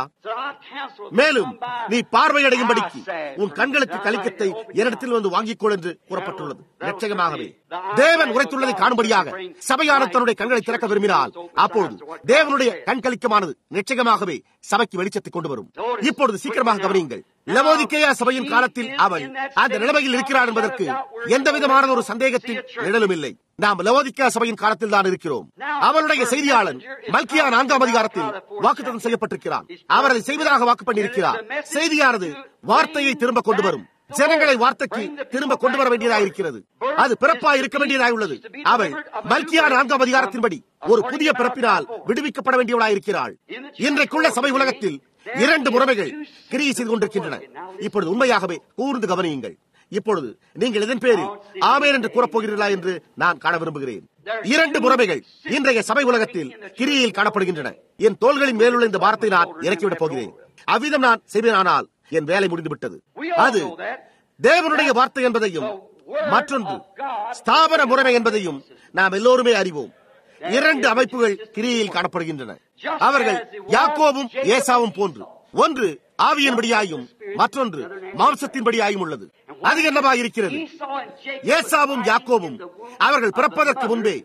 மேலும் நீ பார்வையடையும்படிக்கு உன் கண்களுக்கு கலிக்கத்தை என்னிடத்தில் வந்து வாங்கிக் கொள் என்று கூறப்பட்டுள்ளது நிச்சயமாகவே தேவன் உரைத்துள்ளதை காணும்படியாக சபையான தன்னுடைய கண்களை திறக்க விரும்பினால் அப்பொழுது தேவனுடைய கண் கலிக்கமானது நிச்சயமாகவே சபைக்கு வெளிச்சத்தை கொண்டு வரும் இப்பொழுது சீக்கிரமாக கவனியுங்கள் லவோதிக்கேயா சபையின் காலத்தில் அவள் அந்த நிலைமையில் இருக்கிறார் என்பதற்கு எந்த விதமான ஒரு சந்தேகத்தின் நிழலும் இல்லை நாம் லவோதிக்கா சபையின் காலத்தில் தான் இருக்கிறோம் அவளுடைய செய்தியாளன் மல்கியா நான்காம் அதிகாரத்தில் வாக்குத்தம் செய்யப்பட்டிருக்கிறார் அவர் அதை செய்வதாக வாக்கு பண்ணியிருக்கிறார் செய்தியானது வார்த்தையை திரும்ப கொண்டு வரும் ஜனங்களை வார்த்தைக்கு திரும்ப கொண்டு வர வேண்டியதாக இருக்கிறது அது பிறப்பா இருக்க வேண்டியதாக உள்ளது அவள் மல்கியா நான்காம் அதிகாரத்தின்படி ஒரு புதிய பிறப்பினால் விடுவிக்கப்பட வேண்டியவளாக இருக்கிறாள் இன்றைக்குள்ள சபை உலகத்தில் இரண்டு முறைமைகள் கிரியை செய்து கொண்டிருக்கின்றன இப்பொழுது உண்மையாகவே கூர்ந்து கவனியுங்கள் இப்பொழுது நீங்கள் இதன் பேரில் ஆமேன் என்று கூறப்போகிறீர்களா என்று நான் காண விரும்புகிறேன் இரண்டு முறைமைகள் இன்றைய சபை உலகத்தில் கிரியையில் காணப்படுகின்றன என் தோள்களின் மேலுள்ள இந்த பாரத்தை நான் இறக்கிவிடப் போகிறேன் அவ்விதம் நான் செய்வேனானால் என் வேலை முடிந்துவிட்டது அது தேவனுடைய வார்த்தை என்பதையும் மற்றொன்று ஸ்தாபன முறைமை என்பதையும் நாம் எல்லோருமே அறிவோம் இரண்டு அமைப்புகள் கிரியையில் காணப்படுகின்றன அவர்கள் யாக்கோவும் ஏசாவும் போன்று ஒன்று ஆவியின்படியாயும் மற்றொன்று மாம்சத்தின்படியாயும் உள்ளது அது என்னவா இருக்கிறது ஏசாவும் யாக்கோவும் அவர்கள் பிறப்பதற்கு முன்பே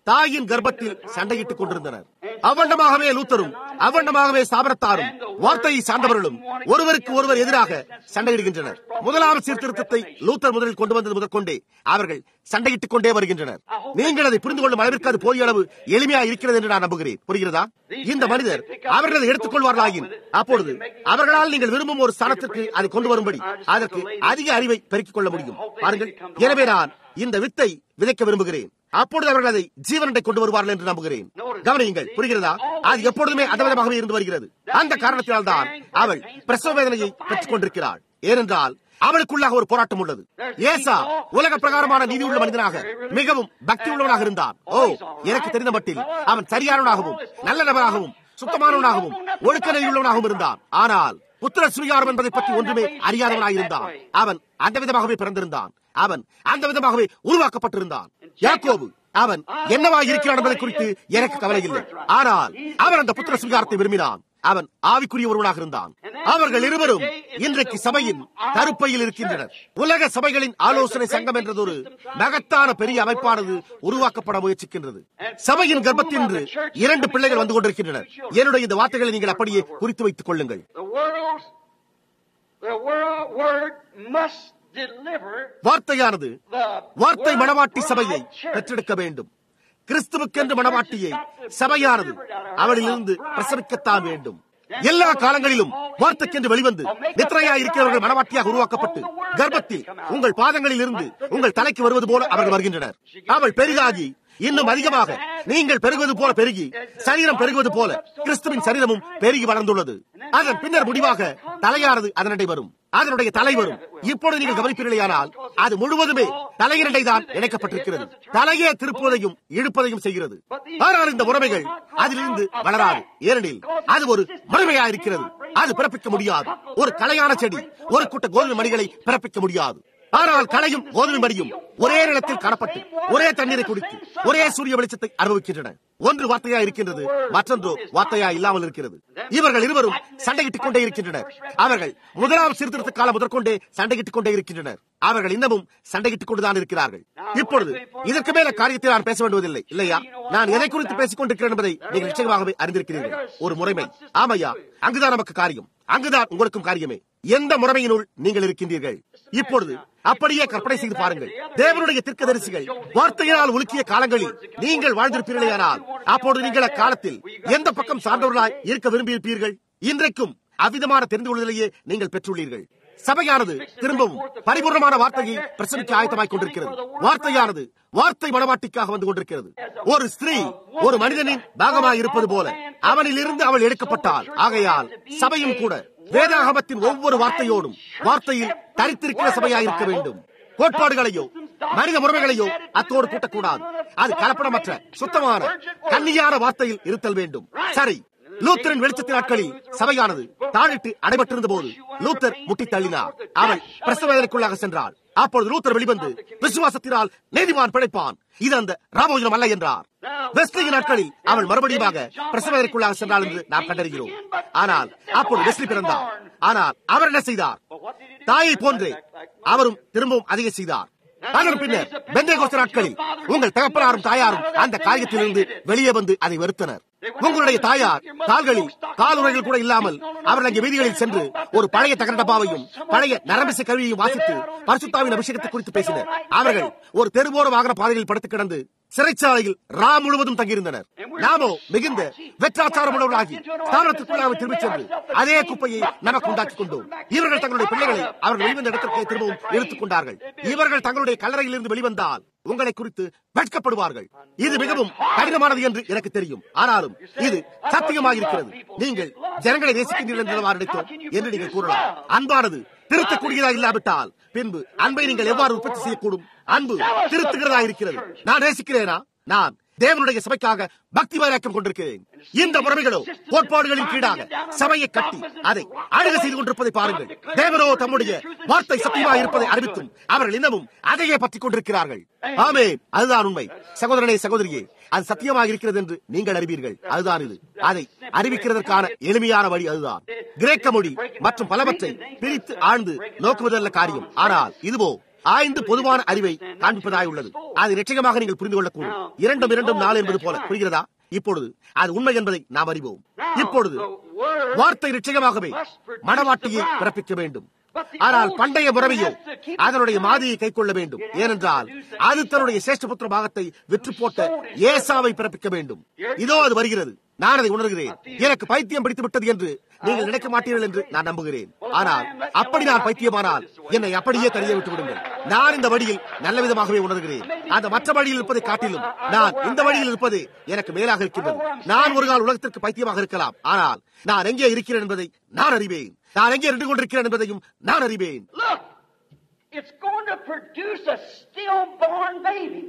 தாயின் கர்ப்பத்தில் சண்டையிட்டுக் கொண்டிருந்தனர் அவ்வண்ணமாகவே லூத்தரும் அவ்வண்ணமாகவே சாபனத்தாரும் வார்த்தையை சார்ந்தவர்களும் ஒருவருக்கு ஒருவர் எதிராக சண்டையிடுகின்றனர் முதலாவது சீர்திருத்தத்தை லூத்தர் முதலில் கொண்டு வந்தது முதற்கொண்டே அவர்கள் சண்டையிட்டுக் கொண்டே வருகின்றனர் நீங்கள் அதை புரிந்து கொள்ளும் அளவிற்கு அது போதிய அளவு எளிமையா இருக்கிறது என்று நான் நம்புகிறேன் புரிகிறதா இந்த மனிதர் அவர்கள் அதை எடுத்துக்கொள்வார்களாயின் அப்பொழுது அவர்களால் நீங்கள் விரும்பும் ஒரு ஸ்தானத்திற்கு அதை கொண்டு வரும்படி அதற்கு அதிக அறிவை பெருக்கிக் கொள்ள முடியும் பாருங்கள் எனவே நான் இந்த வித்தை விதைக்க விரும்புகிறேன் அப்பொழுது அவர்கள் அதை ஜீவனத்தை கொண்டு வருவார்கள் என்று நம்புகிறேன் கவனியுங்கள் புரிகிறதா அது எப்பொழுதுமே அந்த விதமாகவே இருந்து வருகிறது அந்த காரணத்தினால் தான் அவள் பிரசவ வேதனையை பெற்றுக் கொண்டிருக்கிறாள் ஏனென்றால் அவளுக்குள்ளாக ஒரு போராட்டம் உள்ளது ஏசா உலக பிரகாரமான நீதி உள்ள மனிதனாக மிகவும் பக்தி உள்ளவனாக இருந்தான் ஓ எனக்கு தெரிந்த மட்டில் அவன் சரியானவனாகவும் நல்ல நபராகவும் சுத்தமானவனாகவும் ஒழுக்க உள்ளவனாகவும் இருந்தான் ஆனால் புத்திர சுவீகாரம் என்பதை பற்றி ஒன்றுமே அறியாதவனாயிருந்தான் அவன் அந்த விதமாகவே பிறந்திருந்தான் அவன் அந்த விதமாகவே உருவாக்கப்பட்டிருந்தான் யாக்கோபு அவன் என்னவா இருக்கிறான் என்பதை குறித்து எனக்கு கவலை இல்லை ஆனால் அவன் அந்த புத்திர சுவீகாரத்தை விரும்பினான் அவன் ஆவிக்குரிய ஒருவனாக இருந்தான் அவர்கள் இருவரும் இன்றைக்கு சபையின் கருப்பையில் இருக்கின்றனர் உலக சபைகளின் ஆலோசனை சங்கம் என்றது ஒரு மகத்தான பெரிய அமைப்பானது உருவாக்கப்பட முயற்சிக்கின்றது சபையின் கர்ப்பத்தில் இன்று இரண்டு பிள்ளைகள் வந்து கொண்டிருக்கின்றனர் என்னுடைய இந்த வார்த்தைகளை நீங்கள் அப்படியே குறித்து வைத்துக் கொள்ளுங்கள் வார்த்தையானது வார்த்தை மணவாட்டி சபையை பெற்றெடுக்க வேண்டும் கிறிஸ்துவுக்கென்று மணவாட்டியை சபையானது அவளிலிருந்து பிரசவிக்கத்தான் வேண்டும் எல்லா காலங்களிலும் வார்த்தைக்கென்று வெளிவந்து நித்திரையா இருக்கிறவர்கள் மனவாட்டியாக உருவாக்கப்பட்டு கர்ப்பத்தில் உங்கள் பாதங்களில் இருந்து உங்கள் தலைக்கு வருவது போல அவர்கள் வருகின்றனர் அவள் பெரிதாகி இன்னும் அதிகமாக நீங்கள் பெருகுவது போல பெருகி சரீரம் பெருகுவது போல கிறிஸ்துவின் சரீரமும் பெருகி வளர்ந்துள்ளது அதன் பின்னர் முடிவாக தலையானது அதனடை வரும் அதனுடைய தலை வரும் இப்பொழுது நீங்கள் கவனிப்பீர்களேயானால் அது முழுவதுமே தலையினடை தான் இணைக்கப்பட்டிருக்கிறது தலையே திருப்புவதையும் இழுப்பதையும் செய்கிறது ஆனால் இந்த முறைமைகள் அதிலிருந்து வளராது ஏனெனில் அது ஒரு முறைமையா இருக்கிறது அது பிறப்பிக்க முடியாது ஒரு கலையான செடி ஒரு கூட்ட கோதுமை மணிகளை பிறப்பிக்க முடியாது ஆனால் களையும் கோதுமை மடியும் ஒரே நிலத்தில் காணப்பட்டு ஒரே தண்ணீரை குடித்து ஒரே சூரிய வெளிச்சத்தை அனுபவிக்கின்றன ஒன்று வார்த்தையா இருக்கின்றது மற்றொன்று வார்த்தையா இல்லாமல் இருக்கிறது இவர்கள் இருவரும் சண்டையிட்டுக் கொண்டே இருக்கின்றனர் அவர்கள் முதலாம் சீர்திருத்த காலம் முதற்கொண்டே சண்டையிட்டுக் கொண்டே இருக்கின்றனர் அவர்கள் இன்னமும் சண்டையிட்டுக் கொண்டுதான் இருக்கிறார்கள் இப்பொழுது இதற்கு மேல காரியத்தை நான் பேச வேண்டுவதில்லை இல்லையா நான் எதை குறித்து பேசிக் கொண்டிருக்கிறேன் என்பதை நீங்கள் நிச்சயமாகவே அறிந்திருக்கிறீர்கள் ஒரு முறைமை ஆமையா அங்குதான் நமக்கு காரியம் அங்குதான் உங்களுக்கும் காரியமே எந்த முறைமையினுள் நீங்கள் இருக்கின்றீர்கள் இப்பொழுது அப்படியே கற்பனை செய்து பாருங்கள் தேவனுடைய தீர்க்கதரிசிகள் வார்த்தையினால் உலுக்கிய காலங்களில் நீங்கள் வாழ்ந்திருப்பீர்களேயானால் அப்பொழுது நீங்கள் அக்காலத்தில் எந்த பக்கம் சார்ந்தவர்களாய் இருக்க விரும்பியிருப்பீர்கள் இன்றைக்கும் அவ்விதமான தெரிந்து கொள்வதிலேயே நீங்கள் பெற்றுள்ளீர்கள் சபையானது திரும்பவும் பரிபூர்ணமான வார்த்தையை பிரசவிக்க ஆயத்தமாய் கொண்டிருக்கிறது வார்த்தையானது வார்த்தை மனவாட்டிக்காக வந்து கொண்டிருக்கிறது ஒரு ஸ்திரீ ஒரு மனிதனின் பாகமாய் இருப்பது போல அவனில் இருந்து அவள் எடுக்கப்பட்டால் ஆகையால் சபையும் கூட வேதாகமத்தின் ஒவ்வொரு வார்த்தையோடும் வார்த்தையில் தரித்திருக்கிற சபையாய் இருக்க வேண்டும் கோட்பாடுகளையோ மனித முறைமைகளையோ அத்தோடு கூட்டக்கூடாது அது கலப்படமற்ற சுத்தமான கன்னியான வார்த்தையில் இருத்தல் வேண்டும் சரி லூத்தரின் வெளிச்சத்தின் நாட்களில் சபையானது தாழிட்டு அடைபட்டிருந்த போது லூத்தர் முட்டி தள்ளினார் அவள் பிரசவ வேதனைக்குள்ளாக சென்றாள் அப்பொழுது லூத்தர் வெளிவந்து விசுவாசத்தினால் நீதிமான் பிழைப்பான் இது அந்த ராமோஜனம் அல்ல என்றார் வெஸ்லியின் நாட்களில் அவள் மறுபடியுமாக பிரசவ வேதனைக்குள்ளாக சென்றாள் என்று நாம் கண்டறிகிறோம் ஆனால் அப்பொழுது வெஸ்லி பிறந்தார் ஆனால் அவர் என்ன செய்தார் தாயை போன்றே அவரும் திரும்பவும் அதிக செய்தார் அதன் பின்னர் பெந்தேகோஸ்த நாட்களில் உங்கள் தகப்பனாரும் தாயாரும் அந்த காரியத்திலிருந்து வெளியே வந்து அதை வெறுத்தனர் உங்களுடைய தாயார் கால்களில் காலுறைகள் கூட இல்லாமல் அவர்கள் அங்கே வீதிகளில் சென்று ஒரு பழைய தகர டப்பாவையும் பழைய நரம்பிசை கருவியையும் வாசித்து பரிசுத்தாவின் அபிஷேகத்தை குறித்து பேசினர் அவர்கள் ஒரு தெருவோர வாகன பாதையில் படுத்து கிடந்து சிறைச்சாலையில் ரா முழுவதும் தங்கியிருந்தனர் நாமோ மிகுந்த வெற்றாச்சாரம் உள்ளவர்களாகி ஸ்தானத்துக்குள்ளாக திரும்பிச் சென்று அதே குப்பையை நமக்கு உண்டாக்கிக் கொண்டோம் இவர்கள் தங்களுடைய பிள்ளைகளை அவர்கள் வெளிவந்த இடத்திற்கே திரும்பவும் இழுத்துக் கொண்டார்கள் இவர்கள் தங்களுடைய கல்லறையில் இருந்து வெளிவந்தால் உங்களை குறித்து வெட்கப்படுவார்கள் இது மிகவும் கடினமானது என்று எனக்கு தெரியும் ஆனாலும் இது சத்தியமாக இருக்கிறது நீங்கள் ஜனங்களை நேசிக்கின்றீர்கள் என்று நினைத்தோம் என்று நீங்கள் கூறலாம் அன்பானது திருத்தக்கூடியதா இல்லாவிட்டால் பின்பு அன்பை நீங்கள் எவ்வாறு உற்பத்தி செய்யக்கூடும் அன்பு திருத்துகிறதா இருக்கிறது நான் நேசிக்கிறேனா நான் தேவனுடைய சபைக்காக பக்தி வைராக்கம் கொண்டிருக்கிறேன் இந்த முறைமைகளோ கோட்பாடுகளின் கீழாக சபையை கட்டி அதை அழுக செய்து கொண்டிருப்பதை பாருங்கள் தேவனோ தம்முடைய வார்த்தை சத்தியமாக இருப்பதை அறிவித்தும் அவர்கள் இன்னமும் அதையே பற்றிக் கொண்டிருக்கிறார்கள் ஆமே அதுதான் உண்மை சகோதரனே சகோதரியே அது சத்தியமாக இருக்கிறது என்று நீங்கள் அறிவீர்கள் அதுதான் இது அதை அறிவிக்கிறதற்கான எளிமையான வழி அதுதான் கிரேக்க மொழி மற்றும் பலவற்றை பிரித்து ஆழ்ந்து நோக்குவதல்ல காரியம் ஆனால் இதுவோ ஆய்ந்து பொதுவான அறிவை காண்பிப்பதாய் உள்ளது அது நிச்சயமாக நீங்கள் புரிந்து கொள்ளக்கூடும் இரண்டும் இரண்டும் நாலு என்பது போல புரிகிறதா இப்பொழுது அது உண்மை என்பதை நாம் அறிவோம் இப்பொழுது வார்த்தை நிச்சயமாகவே மனவாட்டியை பிறப்பிக்க வேண்டும் ஆனால் பண்டைய முறையோ அதனுடைய மாதியை கை கொள்ள வேண்டும் ஏனென்றால் அது தன்னுடைய சேஷ்டபுத்திர பாகத்தை விற்று போட்ட ஏசாவை பிறப்பிக்க வேண்டும் இதோ அது வருகிறது நான் அதை உணர்கிறேன் எனக்கு பைத்தியம் பிடித்து விட்டது என்று நீங்கள் நினைக்க மாட்டீர்கள் என்று நான் நம்புகிறேன் ஆனால் அப்படி நான் பைத்தியமானால் என்னை அப்படியே தனியே விட்டு விடுங்கள் நான் இந்த வழியில் நல்ல விதமாகவே உணர்கிறேன் அந்த மற்ற வழியில் இருப்பதை காட்டிலும் நான் இந்த வழியில் இருப்பது எனக்கு மேலாக இருக்கின்றது நான் ஒரு கால் உலகத்திற்கு பைத்தியமாக இருக்கலாம் ஆனால் நான் எங்கே இருக்கிறேன் என்பதை நான் அறிவேன் நான் எங்கே இருந்து கொண்டிருக்கிறேன் என்பதையும் நான் அறிவேன் Look, it's going to produce a stillborn baby.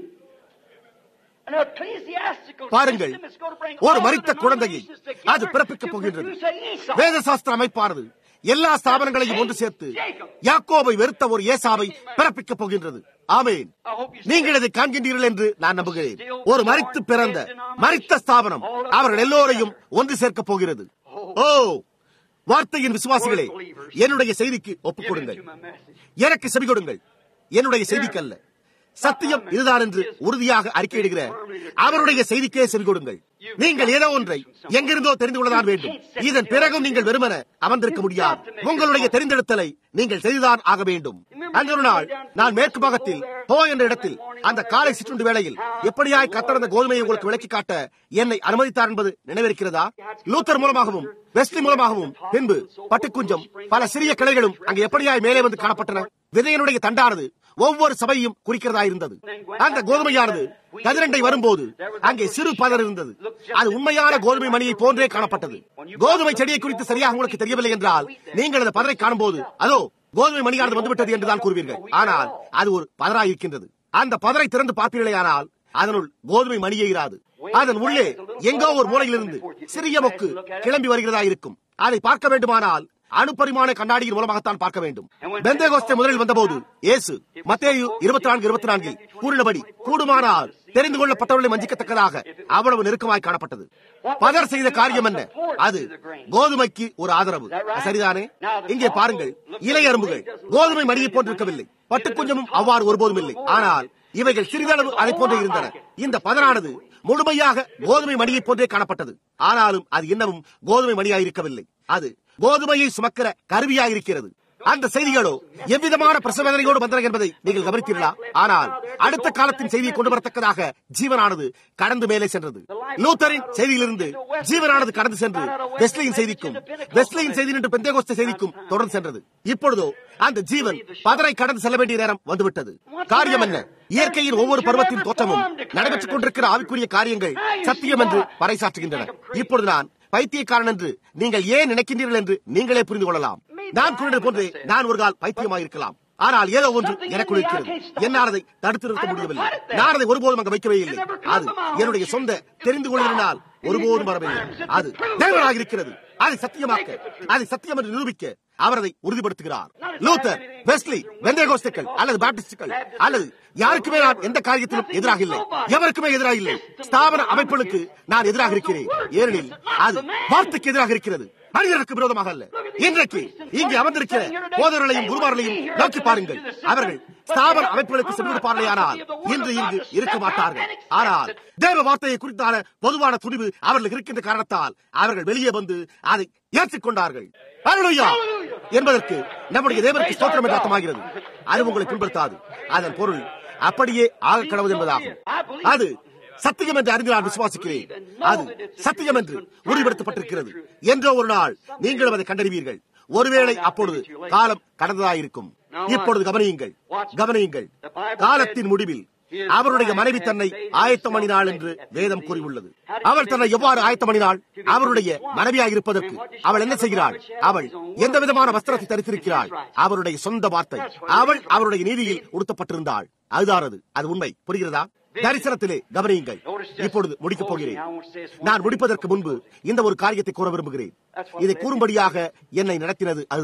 An ecclesiastical பாருங்கள் system is going to bring ஒரு all மரித்த the குழந்தையை denominations together அது பிறப்பிக்கப் to போகின்றது produce a Esau. வேத சாஸ்திர அமைப்பானது எல்லா ஸ்தாபனங்களையும் ஒன்று சேர்த்து யாக்கோபை வெறுத்த ஒரு ஏசாவை பிறப்பிக்கப் போகின்றது ஆமேன் நீங்கள் இதை காண்கின்றீர்கள் என்று நான் நம்புகிறேன் ஒரு மரித்து பிறந்த மரித்த ஸ்தாபனம் அவர்கள் எல்லோரையும் ஒன்று சேர்க்கப் போகிறது ஓ வார்த்தையின் விசுவாசிகளே என்னுடைய செய்திக்கு ஒப்புக் கொடுங்கள் எனக்கு செவி கொடுங்கள் என்னுடைய செய்திக்கு அல்ல சத்தியம் இதுதான் என்று உறுதியாக அறிக்கையிடுகிற அவருடைய செய்திக்கே செவி கொடுங்கள் நீங்கள் ஏதோ ஒன்றை எங்கிருந்தோ தெரிந்து கொள்ளதான் வேண்டும் இதன் பிறகும் நீங்கள் வெறுமன அமர்ந்திருக்க முடியாது உங்களுடைய தெரிந்தெடுத்தலை நீங்கள் செய்துதான் ஆக வேண்டும் அன்று ஒரு நாள் நான் மேற்கு பாகத்தில் போ என்ற இடத்தில் அந்த காலை சிற்றுண்டு வேளையில் எப்படியாய் கத்தறந்த கோதுமையை உங்களுக்கு விளக்கி காட்ட என்னை அனுமதித்தார் என்பது நினைவிருக்கிறதா லூத்தர் மூலமாகவும் வெஸ்லி மூலமாகவும் பின்பு பட்டுக்குஞ்சம் பல சிறிய கிளைகளும் அங்கே எப்படியாய் மேலே வந்து காணப்பட்டன விதையனுடைய தண்டானது ஒவ்வொரு சபையும் குறிக்கிறதா இருந்தது அந்த கோதுமையானது கதிரண்டை வரும்போது அங்கே சிறு பதர் இருந்தது அது உண்மையான கோதுமை மணியை போன்றே காணப்பட்டது கோதுமை செடியை குறித்து சரியாக உங்களுக்கு தெரியவில்லை என்றால் நீங்கள் அந்த பதரை காணும்போது அதோ கோதுமை மணியானது வந்துவிட்டது என்றுதான் கூறுவீர்கள் ஆனால் அது ஒரு பதராய் இருக்கின்றது அந்த பதரை திறந்து பார்ப்பீர்களே ஆனால் அதனுள் கோதுமை மணியே இராது அதன் உள்ளே எங்கோ ஒரு மூலையிலிருந்து சிறிய மொக்கு கிளம்பி வருகிறதா இருக்கும் அதை பார்க்க வேண்டுமானால் அணுப்பரிமாண கண்ணாடியின் மூலமாகத்தான் பார்க்க வேண்டும் பெந்தேகோஸ்தே முதலில் வந்தபோது இயேசு மத்தேயு இருபத்தி நான்கு இருபத்தி நான்கில் கூறினபடி கூடுமானால் தெரிந்து கொள்ளப்பட்டவர்களை வஞ்சிக்கத்தக்கதாக அவ்வளவு நெருக்கமாய் காணப்பட்டது பதர் செய்த காரியம் என்ன அது கோதுமைக்கு ஒரு ஆதரவு சரிதானே இங்கே பாருங்கள் இலை அரும்புகள் கோதுமை மணியை போன்றிருக்கவில்லை பட்டுக்குஞ்சமும் அவ்வாறு ஒருபோதும் இல்லை ஆனால் இவைகள் சிறிதளவு அதை போன்றே இருந்தன இந்த பதனானது முழுமையாக கோதுமை மணியை போன்றே காணப்பட்டது ஆனாலும் அது இன்னமும் கோதுமை மணியாயிருக்கவில்லை அது கோதுமையை சுமக்கிற கருவியாயிருக்கிறது அந்த செய்திகளோ எவ்விதமான பிரசவேதனையோடு வந்தன என்பதை நீங்கள் கவனித்தீர்களா ஆனால் அடுத்த காலத்தின் செய்தியை கொண்டு வரத்தக்கதாக ஜீவனானது கடந்து மேலே சென்றது லூத்தரின் செய்தியிலிருந்து ஜீவனானது கடந்து சென்று வெஸ்லியின் செய்திக்கும் வெஸ்லியின் செய்தி நின்று பெந்தேகோஸ்த செய்திக்கும் தொடர்ந்து சென்றது இப்பொழுதோ அந்த ஜீவன் பதரை கடந்து செல்ல வேண்டிய நேரம் வந்துவிட்டது காரியம் என்ன இயற்கையின் ஒவ்வொரு பருவத்தின் தோற்றமும் நடைபெற்றுக் கொண்டிருக்கிற ஆவிக்குரிய காரியங்கள் சத்தியம் என்று பறைசாற்றுகின்றன இப்பொழுது நான் பைத்தியக்காரன் என்று நீங்கள் ஏன் நினைக்கின்றீர்கள் என்று நீங்களே புரிந்து கொள்ளலாம் நான் கூறினது போன்றே நான் ஒரு கால் பைத்தியமாயிருக்கலாம் ஆனால் ஏதோ ஒன்று எனக்குள் இருக்கிறது என்னால் அதை தடுத்து நிறுத்த முடியவில்லை நான் அதை ஒருபோதும் அங்கு வைக்கவே இல்லை அது என்னுடைய சொந்த தெரிந்து கொள்வதனால் ஒருபோதும் வரவில்லை அது தேவனாக இருக்கிறது அதை சத்தியமாக்க அதை சத்தியம் என்று நிரூபிக்க அவர் அதை உறுதிப்படுத்துகிறார் லூத்தர் வெஸ்லி வெந்தேகோஸ்துக்கள் அல்லது பாப்டிஸ்டுகள் அல்லது யாருக்குமே நான் எந்த காரியத்திலும் எதிராக இல்லை எவருக்குமே எதிராக இல்லை ஸ்தாபன அமைப்புகளுக்கு நான் எதிராக இருக்கிறேன் ஏனெனில் அது வார்த்தைக்கு எதிராக இருக்கிறது மனிதருக்கு விரோதமாக அல்ல இன்றைக்கு இங்கு அமர்ந்திருக்கிற போதவர்களையும் குருமார்களையும் நோக்கி பாருங்கள் அவர்கள் ஸ்தாபன அமைப்புகளுக்கு சென்றிருப்பார்களே ஆனால் இன்று இங்கு இருக்க மாட்டார்கள் ஆனால் தேவ வார்த்தையை குறித்தான பொதுவான துணிவு அவர்களுக்கு இருக்கின்ற காரணத்தால் அவர்கள் வெளியே வந்து அதை ஏற்றுக்கொண்டார்கள் அல்லேலூயா என்பதற்கு நம்முடைய தேவனுக்கு ஸ்தோத்திரம் என்று அர்த்தமாகிறது அது உங்களை பின்படுத்தாது அதன் பொருள் அப்படியே ஆக கடவுள் என்பதாகும் அது சத்தியம் என்று அறிந்து நான் விசுவாசிக்கிறேன் அது சத்தியம் என்று உறுதிப்படுத்தப்பட்டிருக்கிறது என்றோ ஒரு நாள் நீங்களும் அதை கண்டறிவீர்கள் ஒருவேளை அப்பொழுது காலம் கடந்ததாயிருக்கும் இப்பொழுது கவனியுங்கள் கவனியுங்கள் காலத்தின் முடிவில் அவருடைய மனைவி தன்னை ஆயத்தம் பண்ணினாள் என்று வேதம் கூறியுள்ளது அவள் தன்னை எவ்வாறு ஆயத்தம் பண்ணினாள் அவருடைய மனைவியாக இருப்பதற்கு அவள் என்ன செய்கிறாள் அவள் எந்த விதமான வஸ்திரத்தை தரித்திருக்கிறாள் அவருடைய சொந்த வார்த்தை அவள் அவருடைய நீதியில் உடுத்தப்பட்டிருந்தாள் அதுதான் அது அது உண்மை புரிகிறதா தரிசனத்திலே கவனியுங்கள் இப்பொழுது முடிக்கப் போகிறேன் நான் முடிப்பதற்கு முன்பு இந்த ஒரு காரியத்தை கூற விரும்புகிறேன் இதை கூறும்படியாக என்னை நடத்தினது அதுதான்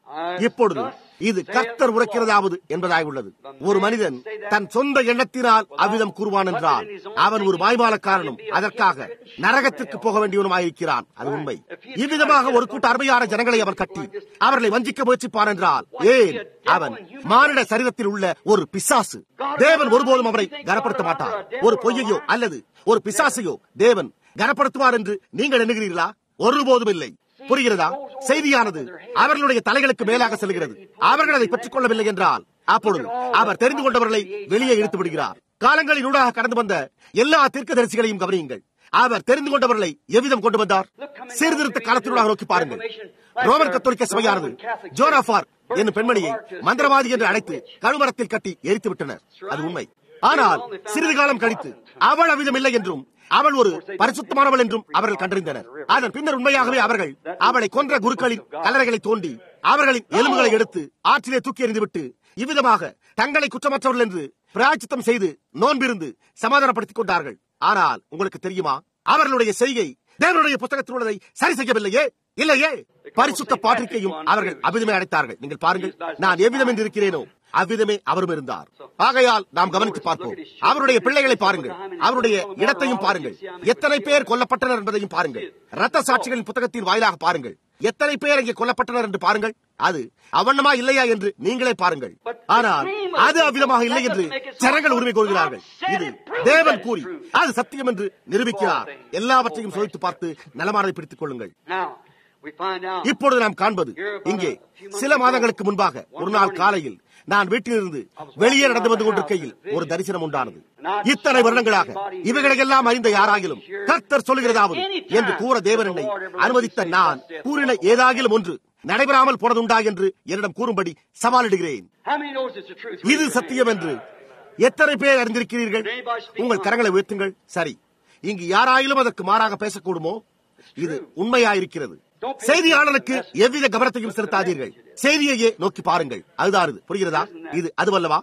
இப்பொழுது இது கர்த்தர் உரைக்கிறதாவது என்பதாய் உள்ளது ஒரு மனிதன் தன் சொந்த எண்ணத்தினால் அவ்விதம் கூறுவான் என்றால் அவன் ஒரு மாய்மாலக்காரனும் அதற்காக நரகத்திற்கு போக வேண்டியவனுமாயிருக்கிறான் அது உண்மை இவ்விதமாக ஒரு கூட்ட அருமையான ஜனங்களை அவன் கட்டி அவர்களை வஞ்சிக்க முயற்சிப்பான் என்றால் ஏன் அவன் மானிட சரீரத்தில் உள்ள ஒரு பிசாசு தேவன் ஒருபோதும் அவரை கனப்படுத்த மாட்டார் ஒரு பொய்யையோ அல்லது ஒரு பிசாசையோ தேவன் கனப்படுத்துவார் என்று நீங்கள் எண்ணுகிறீர்களா ஒருபோதும் இல்லை புரிகிறதா செய்தியானது அவர்களுடைய தலைகளுக்கு மேலாக செல்கிறது அவர்கள் அதை பெற்றுக் கொள்ளவில்லை என்றால் அப்பொழுது அவர் தெரிந்து கொண்டவர்களை வெளியே இழுத்து விடுகிறார் காலங்களின் ஊடாக கடந்து வந்த எல்லா தீர்க்கதரிசிகளையும் கவனியுங்கள் அவர் தெரிந்து கொண்டவர்களை எவ்விதம் கொண்டு வந்தார் சீர்திருத்த காலத்தினூடாக நோக்கி பாருங்கள் ரோமன் கத்தோலிக்க சபையானது ஜோராஃபார் என்னும் பெண்மணியை மந்திரவாதி என்று அழைத்து கழுமரத்தில் கட்டி எரித்து விட்டனர் அது உண்மை ஆனால் சிறிது காலம் கழித்து அவள் அவ்விதம் இல்லை என்றும் அவள் ஒரு பரிசுத்தமானவள் என்றும் அவர்கள் கண்டறிந்தனர் அதன் பின்னர் உண்மையாகவே அவர்கள் அவளை கொன்ற குருக்களின் கல்லறைகளை தோண்டி அவர்களின் எலும்புகளை எடுத்து ஆற்றிலே தூக்கி எறிந்துவிட்டு இவ்விதமாக தங்களை குற்றமற்றவர்கள் என்று பிராய்ச்சித்தம் செய்து நோன்பிருந்து சமாதானப்படுத்திக் கொண்டார்கள் ஆனால் உங்களுக்கு தெரியுமா அவர்களுடைய செய்கை தேவனுடைய புத்தகத்தில் உள்ளதை சரி செய்யவில்லையே இல்லையே பரிசுத்த பாட்டிற்கையும் அவர்கள் அவ்விதமே அடைத்தார்கள் நீங்கள் பாருங்கள் நான் எவ்விதம் என்று இருக்கிறேனோ அவ்விதமே அவரும் இருந்தார் ஆகையால் நாம் கவனித்து பார்ப்போம் அவருடைய பிள்ளைகளை பாருங்கள் அவருடைய இடத்தையும் பாருங்கள் எத்தனை பேர் கொல்லப்பட்டனர் என்பதையும் பாருங்கள் ரத்த சாட்சிகளின் புத்தகத்தின் வாயிலாக பாருங்கள் எத்தனை பேர் இங்கே கொல்லப்பட்டனர் என்று பாருங்கள் அது அவண்ணமா இல்லையா என்று நீங்களே பாருங்கள் ஆனால் அது அவ்விதமாக இல்லை என்று ஜனங்கள் உரிமை கொள்கிறார்கள் இது தேவன் கூறி அது சத்தியம் என்று நிரூபிக்கிறார் எல்லாவற்றையும் சோதித்து பார்த்து நலமானதை பிடித்துக் கொள்ளுங்கள் இப்பொழுது நாம் காண்பது இங்கே சில மாதங்களுக்கு முன்பாக ஒரு நாள் காலையில் நான் வீட்டிலிருந்து வெளியே நடந்து வந்து கொண்டிருக்கையில் ஒரு தரிசனம் உண்டானது இத்தனை வருடங்களாக இவைகளையெல்லாம் அறிந்த யாராகிலும் கர்த்தர் சொல்லுகிறதாவது என்று கூற தேவன் என்னை அனுமதித்த நான் கூறின ஏதாகிலும் ஒன்று நடைபெறாமல் போனதுண்டா என்று என்னிடம் கூறும்படி சவாலிடுகிறேன் இது சத்தியம் என்று எத்தனை பேர் அறிந்திருக்கிறீர்கள் உங்கள் கரங்களை உயர்த்துங்கள் சரி இங்கு யாராயிலும் அதற்கு மாறாக பேசக்கூடுமோ இது உண்மையாயிருக்கிறது செய்தியாளனுக்கு எவ்வித கவனத்தையும் செலுத்தாதீர்கள் செய்தியையே நோக்கி பாருங்கள் அதுதான் இது புரிகிறதா இது அதுவல்லவா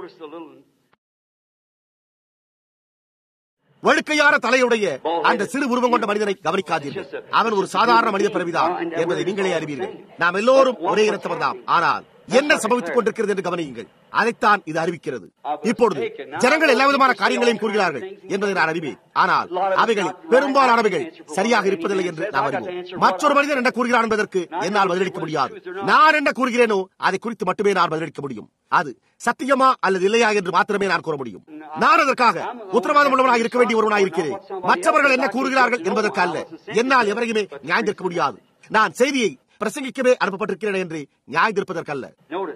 வழுக்கையான தலையுடைய அந்த சிறு உருவம் கொண்ட மனிதனை கவனிக்காதீர்கள் அவன் ஒரு சாதாரண மனித பிறவிதான் என்பதை நீங்களே அறிவீர்கள் நாம் எல்லோரும் ஒரே இனத்தவர் தான் ஆனால் என்ன சம்பவித்துக் கொண்டிருக்கிறது என்று கவனியுங்கள் அதைத்தான் இது அறிவிக்கிறது இப்பொழுது ஜனங்கள் எல்லா விதமான காரியங்களையும் கூறுகிறார்கள் என்பதை நான் அறிவேன் ஆனால் அவைகள் பெரும்பாலானவைகள் சரியாக இருப்பதில்லை என்று நாம் அறிவோம் மற்றொரு மனிதன் என்ன கூறுகிறான் என்பதற்கு என்னால் பதிலளிக்க முடியாது நான் என்ன கூறுகிறேனோ அதை குறித்து மட்டுமே நான் பதிலளிக்க முடியும் அது சத்தியமா அல்லது இல்லையா என்று மாத்திரமே நான் கூற முடியும் நான் அதற்காக உத்தரவாதம் உள்ளவனாக இருக்க வேண்டிய ஒருவனாக இருக்கிறேன் மற்றவர்கள் என்ன கூறுகிறார்கள் என்பதற்கு அல்ல என்னால் எவரையுமே நியாயந்திருக்க முடியாது நான் செய்தியை பிரசங்கிக்கவே அனுப்பப்பட்டிருக்கிறேன் என்று நியாயந்திருப்பதற்கல்ல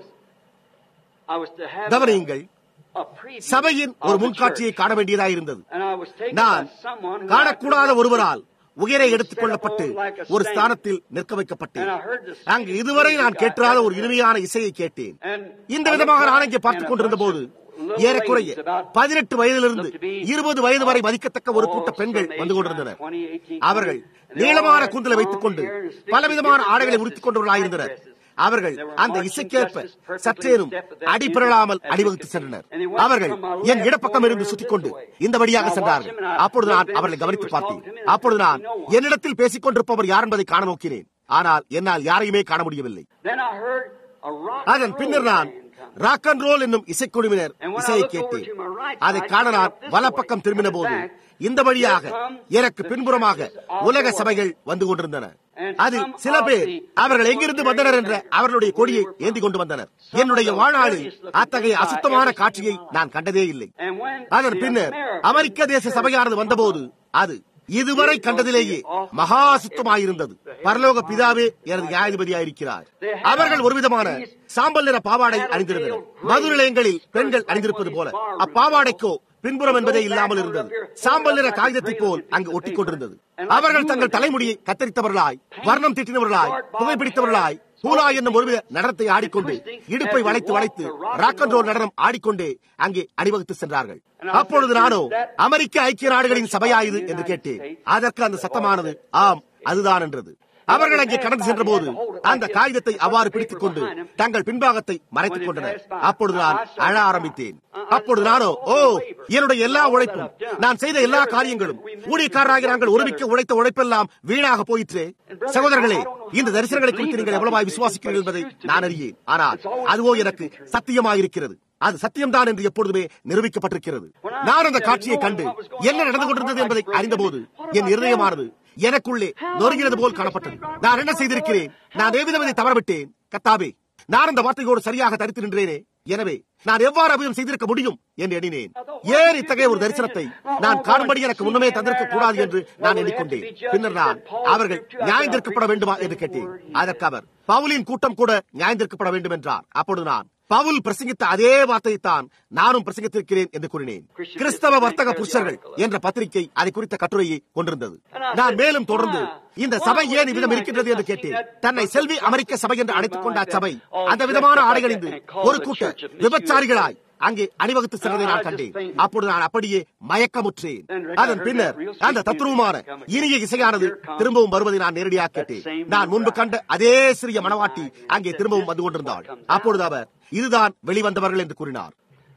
கவனியுங்கள் சபையின் ஒரு முன்காட்சியை காண வேண்டியதாக இருந்தது நான் காணக்கூடாத ஒருவரால் உயரை எடுத்துக் கொள்ளப்பட்டு ஒரு ஸ்தானத்தில் நிற்க வைக்கப்பட்டேன் அங்கு இதுவரை நான் கேட்டாத ஒரு இனிமையான இசையை கேட்டேன் இந்த விதமாக நான் இங்கே பார்த்துக் கொண்டிருந்த போது ஏறக்குறைய பதினெட்டு வயதிலிருந்து இருபது வயது வரை மதிக்கத்தக்க ஒரு கூட்ட பெண்கள் வந்து கொண்டிருந்தனர் அவர்கள் நீளமான கூந்தலை வைத்துக் கொண்டு பலவிதமான ஆடைகளை உடுத்திக் கொண்டவர்களாயிருந்தனர் அவர்கள் அந்த இசைக்கேற்ப சற்றேனும் அடிபிரளாமல் அணிவகுத்து சென்றனர் அவர்கள் என் இடப்பக்கம் இருந்து சுற்றிக் கொண்டு இந்த வழியாக சென்றார்கள் அப்பொழுது நான் அவர்களை கவனித்து பார்த்தேன் அப்பொழுது நான் என்னிடத்தில் பேசிக் கொண்டிருப்பவர் யார் என்பதை காண நோக்கினேன் ஆனால் என்னால் யாரையுமே காண முடியவில்லை அதன் பின்னர் நான் ராக் அண்ட் ரோல் என்னும் இசைக்குழுவினர் இசையை கேட்டேன் அதை காண நான் வலப்பக்கம் திரும்பின போது இந்த வழியாக எனக்கு பின்புறமாக உலக சபைகள் வந்து கொண்டிருந்தன அதில் சில பேர் அவர்கள் எங்கிருந்து வந்தனர் என்ற அவர்களுடைய கொடியை ஏந்தி கொண்டு வந்தனர் என்னுடைய வாழ்நாளில் அத்தகைய அசுத்தமான காட்சியை நான் கண்டதே இல்லை அதன் பின்னர் அமெரிக்க தேச சபையானது வந்தபோது அது இதுவரை கண்டதிலேயே மகா சுத்தமாயிருந்தது பரலோக பிதாவே எனது நியாயாதிபதியாயிருக்கிறார் அவர்கள் ஒரு விதமான சாம்பல் நிற பாவாடை அணிந்திருந்தனர் மது நிலையங்களில் பெண்கள் அணிந்திருப்பது போல அப்பாவாடைக்கோ பின்புறம் என்பதே இல்லாமல் இருந்தது சாம்பல் நிற காகிதத்தை போல் அங்கு ஒட்டிக் கொண்டிருந்தது அவர்கள் தங்கள் தலைமுடியை கத்தரித்தவர்களாய் வர்ணம் தீட்டினவர்களாய் புகைப்பிடித்தவர்களாய் பூலா என்னும் ஒருவித நடனத்தை ஆடிக்கொண்டு இடுப்பை வளைத்து வளைத்து ராக் அண்ட் ரோல் நடனம் ஆடிக்கொண்டே அங்கே அணிவகுத்து சென்றார்கள் அப்பொழுது நானோ அமெரிக்க ஐக்கிய நாடுகளின் சபையாயுது என்று கேட்டேன் அதற்கு அந்த சத்தமானது ஆம் அதுதான் என்றது அவர்கள் அங்கே கடந்து சென்ற போது அந்த காகிதத்தை அவ்வாறு பிடித்துக் கொண்டு தங்கள் பின்பாகத்தை மறைத்துக் கொண்டனர் அப்பொழுது நான் அழ ஆரம்பித்தேன் அப்பொழுது நானோ ஓ என்னுடைய எல்லா உழைப்பும் நான் செய்த எல்லா காரியங்களும் ஊழியக்காரராகி நாங்கள் ஒருமிக்க உழைத்த உழைப்பெல்லாம் வீணாக போயிற்றே சகோதரர்களே இந்த தரிசனங்களை குறித்து நீங்கள் எவ்வளவாய் விசுவாசிக்கிறீர்கள் என்பதை நான் அறியேன் ஆனால் அதுவோ எனக்கு சத்தியமாயிருக்கிறது அது சத்தியம்தான் என்று எப்பொழுதுமே நிரூபிக்கப்பட்டிருக்கிறது நான் அந்த காட்சியை கண்டு என்ன நடந்து கொண்டிருந்தது என்பதை அறிந்தபோது என் இருதயமானது எனக்குள்ளே நொறுகிறது போல் காணப்பட்டது நான் என்ன செய்திருக்கிறேன் நான் ஏவிதவதை தவறவிட்டேன் கத்தாவே நான் அந்த வார்த்தையோடு சரியாக தரித்து நின்றேனே எனவே நான் எவ்வாறு அபிதம் செய்திருக்க முடியும் என்று எண்ணினேன் ஏன் இத்தகைய ஒரு தரிசனத்தை நான் காணும்படி எனக்கு முன்னமே தந்திருக்க கூடாது என்று நான் எண்ணிக்கொண்டேன் பின்னர் நான் அவர்கள் நியாயந்திருக்கப்பட வேண்டுமா என்று கேட்டேன் அதற்கு அவர் பவுலின் கூட்டம் கூட நியாயந்திருக்கப்பட வேண்டும் என்றார் அப்பொழுது நான் பவுல் பிரசங்கித்த அதே வார்த்தையைத்தான் நானும் பிரசங்கித்திருக்கிறேன் என்று கூறினேன் கிறிஸ்தவ வர்த்தக புருஷர்கள் என்ற பத்திரிகை அதை குறித்த கட்டுரையை கொண்டிருந்தது நான் மேலும் தொடர்ந்து இந்த சபை ஏன் இவ்விதம் இருக்கின்றது என்று கேட்டேன் தன்னை செல்வி அமெரிக்க சபை என்று அழைத்துக் கொண்ட அச்சபை அந்த விதமான ஆடைகளிந்து ஒரு கூட்ட விபச்சாரிகளாய் அங்கே அணிவகுத்து சென்றதை நான் கண்டேன் அப்பொழுது நான் அப்படியே மயக்கமுற்றேன் அதன் பின்னர் அந்த தத்ரூபமான இனிய இசையானது திரும்பவும் வருவதை நான் நேரடியாக கேட்டேன் நான் முன்பு கண்ட அதே சிறிய மனவாட்டி அங்கே திரும்பவும் வந்து கொண்டிருந்தாள் அப்பொழுது அவர் இதுதான் வெளிவந்தவர்கள் என்று கூறினார்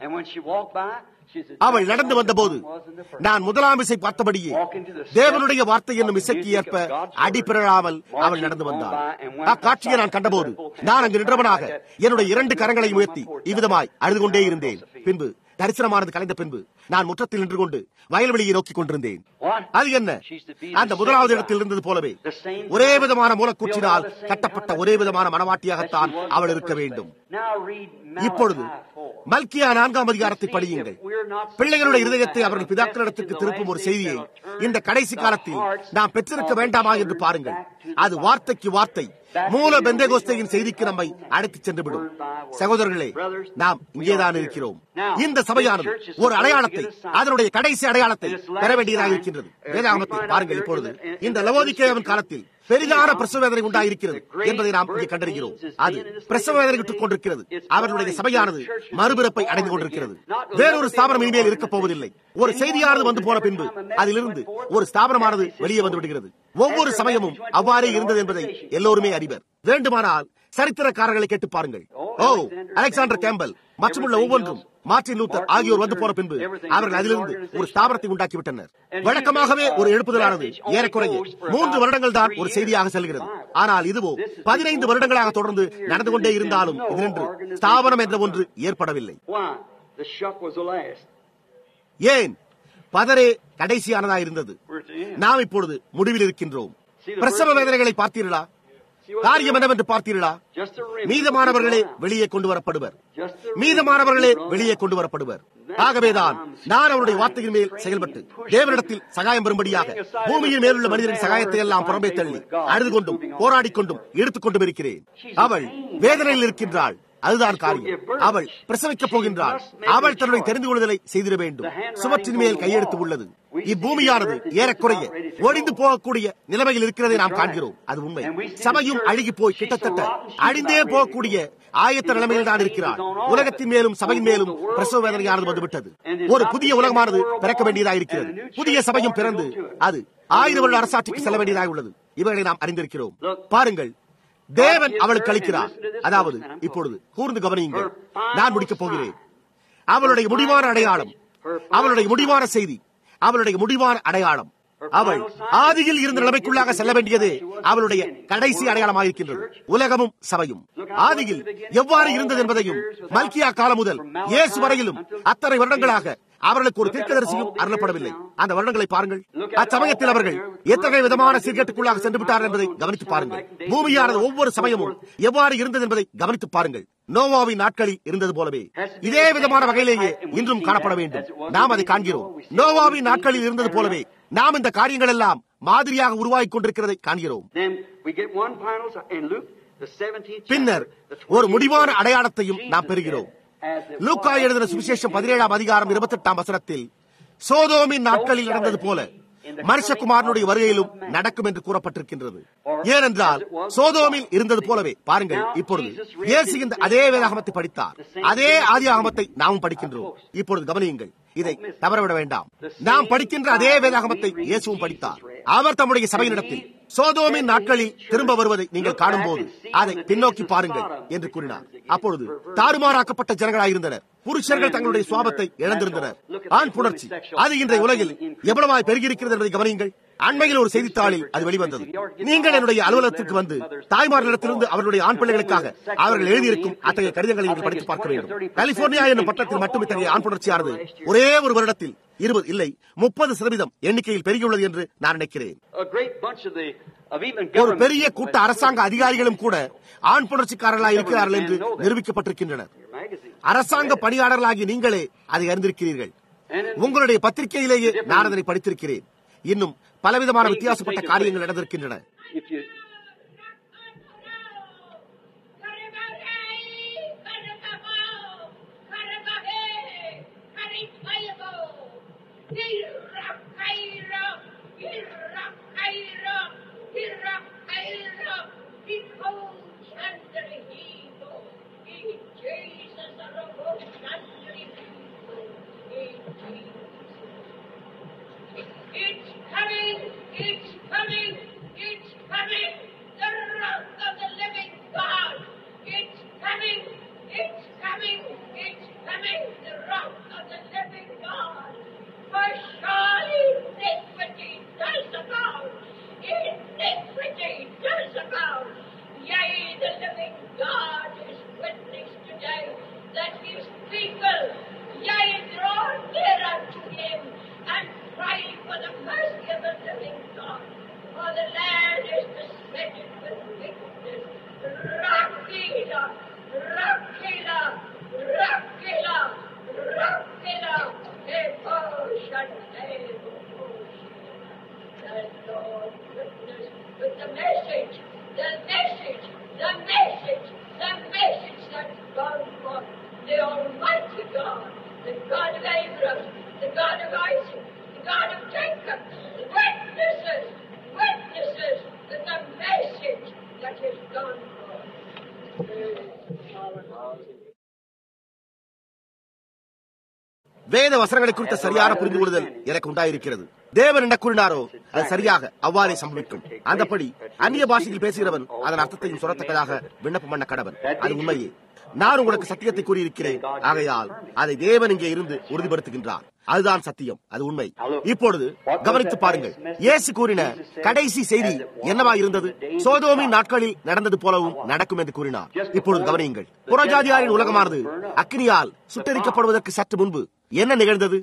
அவள் நடந்து வந்தபோது நான் முதலாம் இசை பார்த்தபடியே தேவனுடைய வார்த்தை என்னும் இசைக்கு ஏற்ப அடிப்பிரழாமல் அவள் நடந்து வந்தாள் அக்காட்சியை நான் கண்டபோது நான் அங்கு நின்றவனாக என்னுடைய இரண்டு கரங்களை உயர்த்தி இவ்விதமாய் அழுது கொண்டே இருந்தேன் பின்பு தரிசனமானது கலைந்த பின்பு நான் முற்றத்தில் நின்று கொண்டு வயல்வெளியை நோக்கிக் கொண்டிருந்தேன் அது என்ன அந்த முதலாவது இடத்தில் இருந்தது போலவே ஒரே விதமான மூலக்கூற்றினால் கட்டப்பட்ட ஒரே விதமான மனவாட்டியாகத்தான் அவள் இருக்க வேண்டும் இப்பொழுது மல்கியா நான்காம் அதிகாரத்தை படியுங்கள் பிள்ளைகளுடைய இருதயத்தை அவர்கள் பிதாக்களிடத்துக்கு திருப்பும் ஒரு செய்தியை இந்த கடைசி காலத்தில் நாம் பெற்றிருக்க வேண்டாமா என்று பாருங்கள் அது வார்த்தைக்கு வார்த்தை மூல பெந்தகோஸ்தையின் செய்திக்கு நம்மை அழைத்துச் சென்றுவிடும் சகோதரர்களே நாம் இங்கேதான் இருக்கிறோம் இந்த சபையானது ஒரு அடையாளத்தை அதனுடைய கடைசி அடையாளத்தை பெற வேண்டியதாக இருக்கின்றது வேதாகமத்தை பாருங்கள் இப்பொழுது இந்த லவோதிக்கேயவன் காலத்தில் பெரிதான பிரசவ வேதனை உண்டாயிருக்கிறது என்பதை நாம் இங்கே கண்டறிகிறோம் அது பிரசவ வேதனை விட்டுக் கொண்டிருக்கிறது அவர்களுடைய சபையானது மறுபிறப்பை அடைந்து கொண்டிருக்கிறது வேறொரு ஸ்தாபனம் இனிமேல் இருக்கப் போவதில்லை ஒரு செய்தியானது வந்து போன பின்பு அதிலிருந்து ஒரு ஸ்தாபனமானது வெளியே வந்து விடுகிறது ஒவ்வொரு சமயமும் அவ்வாறே இருந்தது என்பதை எல்லோருமே அறிவர் வேண்டுமானால் சரித்திரக்காரர்களை கேட்டு பாருங்கள் ஓ அலெக்சாண்டர் கேம்பல் மற்றுமுள்ள ஒவ்வொன்றும் மார்டின் லூத்தர் ஆகியோர் வந்து போன பின்பு அவர்கள் அதிலிருந்து ஒரு ஸ்தாபனத்தை உண்டாக்கி விட்டனர் வழக்கமாகவே ஒரு எழுப்புதலானது ஏறக்குறைய மூன்று வருடங்கள் தான் ஒரு செய்தியாக செல்கிறது ஆனால் இதுவோ பதினைந்து வருடங்களாக தொடர்ந்து நடந்து கொண்டே இருந்தாலும் இதனின்று ஸ்தாபனம் என்ற ஒன்று ஏற்படவில்லை ஏன் பதரே கடைசியானதா இருந்தது நாம் இப்பொழுது முடிவில் இருக்கின்றோம் பிரசவ வேதனைகளை பார்த்தீர்களா காரியம் என்னவென்று பார்த்தீர்களா மீதமானவர்களே வெளியே கொண்டு வரப்படுவர் மீதமானவர்களே வெளியே கொண்டு வரப்படுவர் ஆகவேதான் நான் அவருடைய வார்த்தையின் மேல் செயல்பட்டு தேவனிடத்தில் சகாயம் பெறும்படியாக பூமியின் மேலுள்ள மனிதரின் சகாயத்தை எல்லாம் புறம்பே தள்ளி அழுது கொண்டும் போராடிக் கொண்டும் எடுத்துக்கொண்டும் இருக்கிறேன் அவள் வேதனையில் இருக்கின்றாள் அதுதான் காரியம் அவள் பிரசவிக்கப் போகின்றாள் அவள் தன்னுடைய தெரிந்து கொள்ளுதலை செய்திட வேண்டும் சுவற்றின் மேல் கையெழுத்து உள்ளது இப்பூமியானது ஏறக்குறைய ஒழிந்து போகக்கூடிய நிலைமையில் இருக்கிறதை நாம் காண்கிறோம் அது உண்மை சபையும் அழுகி போய் கிட்டத்தட்ட அழிந்தே போகக்கூடிய ஆயத்த நிலைமையில் தான் இருக்கிறார் உலகத்தின் மேலும் சபையின் மேலும் பிரசவ வேதனையானது வந்துவிட்டது ஒரு புதிய உலகமானது பிறக்க வேண்டியதாக இருக்கிறது புதிய சபையும் பிறந்து அது ஆயிரம் வருட அரசாட்சிக்கு செல்ல வேண்டியதாக உள்ளது இவர்களை நாம் அறிந்திருக்கிறோம் பாருங்கள் தேவன் அவளுக்கு அளிக்கிறார் அதாவது இப்பொழுது கூர்ந்து கவனியுங்கள் நான் முடிக்கப் போகிறேன் அவளுடைய முடிவான அடையாளம் அவளுடைய முடிவான செய்தி அவளுடைய முடிவான அடையாளம் அவள் ஆதியில் இருந்த நிலைமைக்குள்ளாக செல்ல வேண்டியது அவளுடைய கடைசி அடையாளமாக இருக்கின்றது உலகமும் சபையும் ஆதியில் எவ்வாறு இருந்தது என்பதையும் மல்கியா காலம் முதல் இயேசு வரையிலும் அத்தனை வருடங்களாக அவர்களுக்கு ஒரு தீர்க்கதரிசியும் அருளப்படவில்லை அந்த வருடங்களை பாருங்கள் அச்சமயத்தில் அவர்கள் எத்தகைய விதமான சீர்கேட்டுக்குள்ளாக சென்று விட்டார்கள் என்பதை கவனித்து பாருங்கள் பூமியானது ஒவ்வொரு சமயமும் எவ்வாறு இருந்தது என்பதை கவனித்து பாருங்கள் நோவாவின் நாட்களில் இருந்தது போலவே இதே விதமான வகையிலேயே இன்றும் காணப்பட வேண்டும் நாம் அதை காண்கிறோம் நோவாவின் நாட்களில் இருந்தது போலவே நாம் இந்த காரியங்கள் எல்லாம் மாதிரியாக உருவாகி கொண்டிருக்கிறதை காண்கிறோம் பின்னர் ஒரு முடிவான அடையாளத்தையும் நாம் பெறுகிறோம் லூக்கா எழுதின சுவிசேஷம் பதினேழாம் அதிகாரம் இருபத்தி எட்டாம் வசனத்தில் சோதோமின் நாட்களில் நடந்தது போல மனுஷகுமாரனுடைய வருகையிலும் நடக்கும் என்று கூறப்பட்டிருக்கின்றது ஏனென்றால் சோதோமில் இருந்தது போலவே பாருங்கள் இப்பொழுது இயேசு இந்த அதே வேதாகமத்தை படித்தார் அதே ஆதி ஆகமத்தை நாமும் படிக்கின்றோம் இப்பொழுது கவனியுங்கள் இதை தவறவிட வேண்டாம் நாம் படிக்கின்ற அதே வேதாகமத்தை இயேசுவும் படித்தார் அவர் தம்முடைய சபையினிடத்தில் சோதோமின் நாட்களில் திரும்ப வருவதை நீங்கள் காணும்போது அதை பின்னோக்கி பாருங்கள் என்று கூறினார் அப்பொழுது தாறுமாறாக்கப்பட்ட ஜனங்களாயிருந்தனர் புருஷர்கள் தங்களுடைய சுவாபத்தை இழந்திருந்தனர் ஆண் புணர்ச்சி அது இன்றைய உலகில் எவ்வளவாய் பெருகியிருக்கிறது என்பதை கவனியுங்கள் அண்மையில் ஒரு செய்தித்தாளில் அது வெளிவந்தது நீங்கள் என்னுடைய அலுவலகத்திற்கு வந்து தாய்மார்களிடத்திலிருந்து அவர்களுடைய ஆண் பிள்ளைகளுக்காக அவர்கள் எழுதியிருக்கும் அத்தகைய கடிதங்களை நீங்கள் படித்து பார்க்க வேண்டும் கலிபோர்னியா என்னும் பட்டத்தில் மட்டும் இத்தகைய ஆண் புணர்ச்சியானது ஒரே ஒரு வருடத்தில் இருபது இல்லை முப்பது சதவீதம் எண்ணிக்கையில் பெருகியுள்ளது என்று நான் நினைக்கிறேன் ஒரு பெரிய கூட்ட அரசாங்க அதிகாரிகளும் கூட ஆண் புணர்ச்சிக்காரர்களாக இருக்கிறார்கள் என்று நிரூபிக்கப்பட்டிருக்கின்றனர் அரசாங்க பணியாளர்களாகி நீங்களே அதை அறிந்திருக்கிறீர்கள் உங்களுடைய பத்திரிகையிலேயே நான் அதனை படித்திருக்கிறேன் இன்னும் பலவிதமான வித்தியாசப்பட்ட காரியங்கள் நடந்திருக்கின்றன It's coming! It's coming! It's coming! The wrath of the living God! It's coming! It's coming! It's coming! The wrath of the living God! For surely iniquity does abound! Iniquity does abound! Yea, the living God is witness today that his people, yea, draw near unto him and cry for the mercy of the living God. For the land is besetted with wickedness. Rakila, Rakila, Rakila, Rakila, Eposhan, The Lord witness with the message, the message, the message, the message that's gone forth. The Almighty God, the God of Abraham, the God of Isaac, the God of Jacob, witnesses, witnesses with the message that is gone forth. வேத வசனங்களை குறித்த சரியான புரிந்து கொள்ளுதல் எனக்கு உண்டாயிருக்கிறது தேவன் என்ன கூறினாரோ அது சரியாக அவ்வாறே சம்பவிக்கும் அந்தபடி அந்நிய பாஷையில் பேசுகிறவன் அதன் அர்த்தத்தையும் சொல்லத்தக்கதாக விண்ணப்பம் பண்ண கடவன் அது உண்மையே நான் உங்களுக்கு சத்தியத்தை கூறியிருக்கிறேன் ஆகையால் அதை தேவன் இங்கே இருந்து உறுதிப்படுத்துகின்றார் அதுதான் சத்தியம் அது உண்மை இப்பொழுது கவனித்து பாருங்கள் இயேசு கூறின கடைசி செய்தி என்னவா இருந்தது சோதோமின் நாட்களில் நடந்தது போலவும் நடக்கும் என்று கூறினார் இப்பொழுது கவனியுங்கள் புறஜாதியாரின் உலகமானது அக்னியால் சுட்டரிக்கப்படுவதற்கு சற்று முன்பு என்ன நிகழ்ந்தது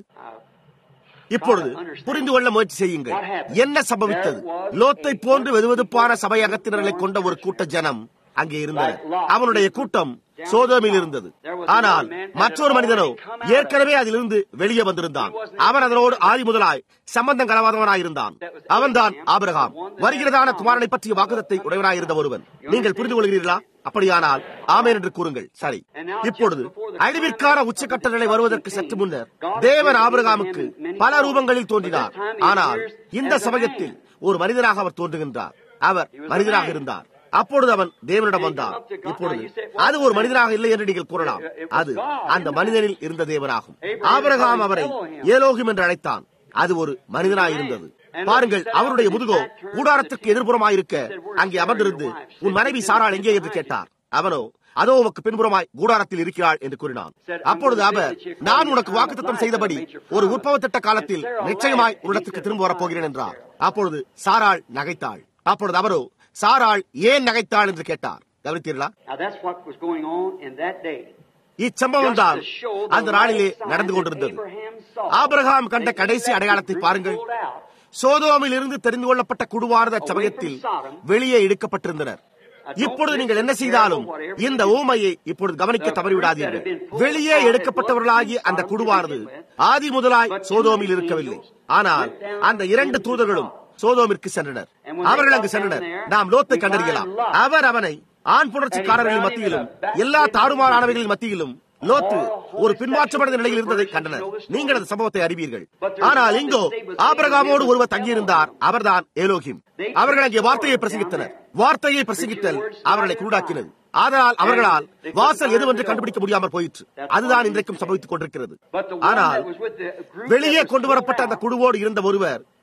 இப்பொழுது புரிந்து கொள்ள முயற்சி செய்யுங்கள் என்ன சம்பவித்தது லோத்தை போன்று வெதுவெதுப்பான சபையகத்தினர்களை கொண்ட ஒரு கூட்ட ஜனம் அங்கே இருந்தனர் அவனுடைய கூட்டம் சோதோமில் இருந்தது ஆனால் மற்றொரு மனிதனோ ஏற்கனவே அதிலிருந்து வெளியே வந்திருந்தான் அவன் அதனோடு ஆதி முதலாய் சம்பந்தம் கலவாதவனாயிருந்தான் அவன்தான் ஆபிரகாம் வருகிறதான குமாரனை பற்றிய வாக்குதத்தை உடையவனாயிருந்த ஒருவன் நீங்கள் புரிந்து கொள்கிறீர்களா அப்படியானால் ஆமேன் என்று கூறுங்கள் சரி இப்பொழுது அழிவிற்கான உச்சக்கட்டங்களை வருவதற்கு சற்று முன்னர் தேவன் ஆபிரகாமுக்கு பல ரூபங்களில் தோன்றினார் ஆனால் இந்த சமயத்தில் ஒரு மனிதனாக அவர் தோன்றுகின்றார் அவர் மனிதனாக இருந்தார் அப்பொழுது அவன் தேவனிடம் வந்தான் இப்பொழுது அது ஒரு மனிதனாக இல்லை என்று நீங்கள் கூறலாம் அது அந்த மனிதனில் இருந்த தேவனாகும் ஆபிரகாம் அவரை ஏலோகிம் என்று அழைத்தான் அது ஒரு மனிதனாய் இருந்தது பாருங்கள் அவருடைய முதுகோ கூடாரத்திற்கு எதிர்ப்புறமாயிருக்க அங்கே அமர்ந்திருந்து உன் மனைவி சாராள் எங்கே என்று கேட்டார் அவனோ அதோ உமக்கு பின்புறமாய் கூடாரத்தில் இருக்கிறாள் என்று கூறினான் அப்பொழுது அவர் நான் உனக்கு வாக்குத்தத்தம் செய்தபடி ஒரு உற்பவ திட்ட காலத்தில் நிச்சயமாய் உன்னிடத்துக்கு திரும்ப வரப்போகிறேன் என்றார் அப்பொழுது சாராள் நகைத்தாள் அப்பொழுது அவரோ சாராள் ஏன் நகைத்தாள் என்று கேட்டார் கவனித்தீர்களா Now that's what was going on in that day. இச்சம்பவம் தான் அந்த நாளிலே நடந்து கொண்டிருந்தது ஆபிரகாம் கண்ட கடைசி அடையாளத்தை பாருங்கள் சோதோமில் இருந்து தெரிந்து கொள்ளப்பட்ட குடுவாரத சமயத்தில் வெளியே இழுக்கப்பட்டிருந்தனர் இப்பொழுது நீங்கள் என்ன செய்தாலும் இந்த ஊமையை இப்பொழுது கவனிக்க தவறிவிடாதீர்கள் வெளியே எடுக்கப்பட்டவர்களாகிய அந்த குடுவானது ஆதி முதலாய் சோதோமில் இருக்கவில்லை ஆனால் அந்த இரண்டு தூதர்களும் சோதோமிற்கு சென்றனர் அவர்கள் அங்கு சென்றனர் நாம் லோத்தை கண்டறியலாம் அவர் அவனை ஆண் புணர்ச்சிக்காரர்களின் மத்தியிலும் எல்லா தாறுமாறானவைகளின் மத்தியிலும் லோத்து ஒரு பின்மாற்றமடைந்த நிலையில் இருந்ததை கண்டனர் நீங்கள் அந்த சம்பவத்தை அறிவீர்கள் ஆனால் இங்கோ ஆபரகாமோடு ஒருவர் தங்கியிருந்தார் அவர்தான் ஏலோகிம் அவர்கள் அங்கே வார்த்தையை பிரசங்கித்தனர் வார்த்தையை பிரசங்கித்தல் அவர்களை குருடாக்கினது அதனால் அவர்களால் வாசல் எதுவென்று கண்டுபிடிக்க முடியாமல் போயிற்று அதுதான் இன்றைக்கும் சம்பவித்துக் கொண்டிருக்கிறது ஆனால் வெளியே கொண்டு வரப்பட்ட அந்த குழுவோடு இருந்த ஒருவர்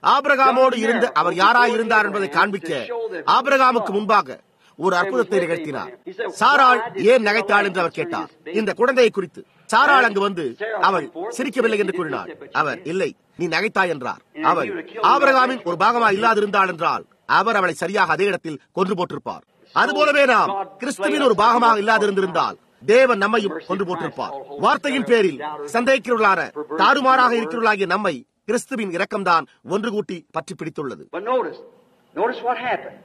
ஆபிரகாமோடு இருந்த அவர் யாராய் இருந்தார் என்பதை காண்பிக்க ஆபிரகாமுக்கு முன்பாக ஒரு அற்புதத்தை நிகழ்த்தினார் சாராள் ஏன் நகைத்தாள் என்று அவர் கேட்டார் இந்த குழந்தையை குறித்து சாராள் அங்கு வந்து அவள் சிரிக்கவில்லை என்று கூறினார் அவர் இல்லை நீ நகைத்தாய் என்றார் அவள் ஆபிரகாமின் ஒரு பாகமா இல்லாதிருந்தாள் என்றால் அவர் அவளை சரியாக அதே இடத்தில் கொன்று போட்டிருப்பார் அதுபோலவே நாம் கிறிஸ்துவின் ஒரு பாகமாக இல்லாதிருந்திருந்தால் தேவன் நம்மையும் கொன்று போட்டிருப்பார் வார்த்தையின் பேரில் சந்தேகிக்கிறவர்களான தாறுமாறாக இருக்கிறவர்களாகிய நம்மை கிறிஸ்துவின் இரக்கம்தான் ஒன்று கூட்டி பற்றி பிடித்துள்ளது But notice, notice what happened.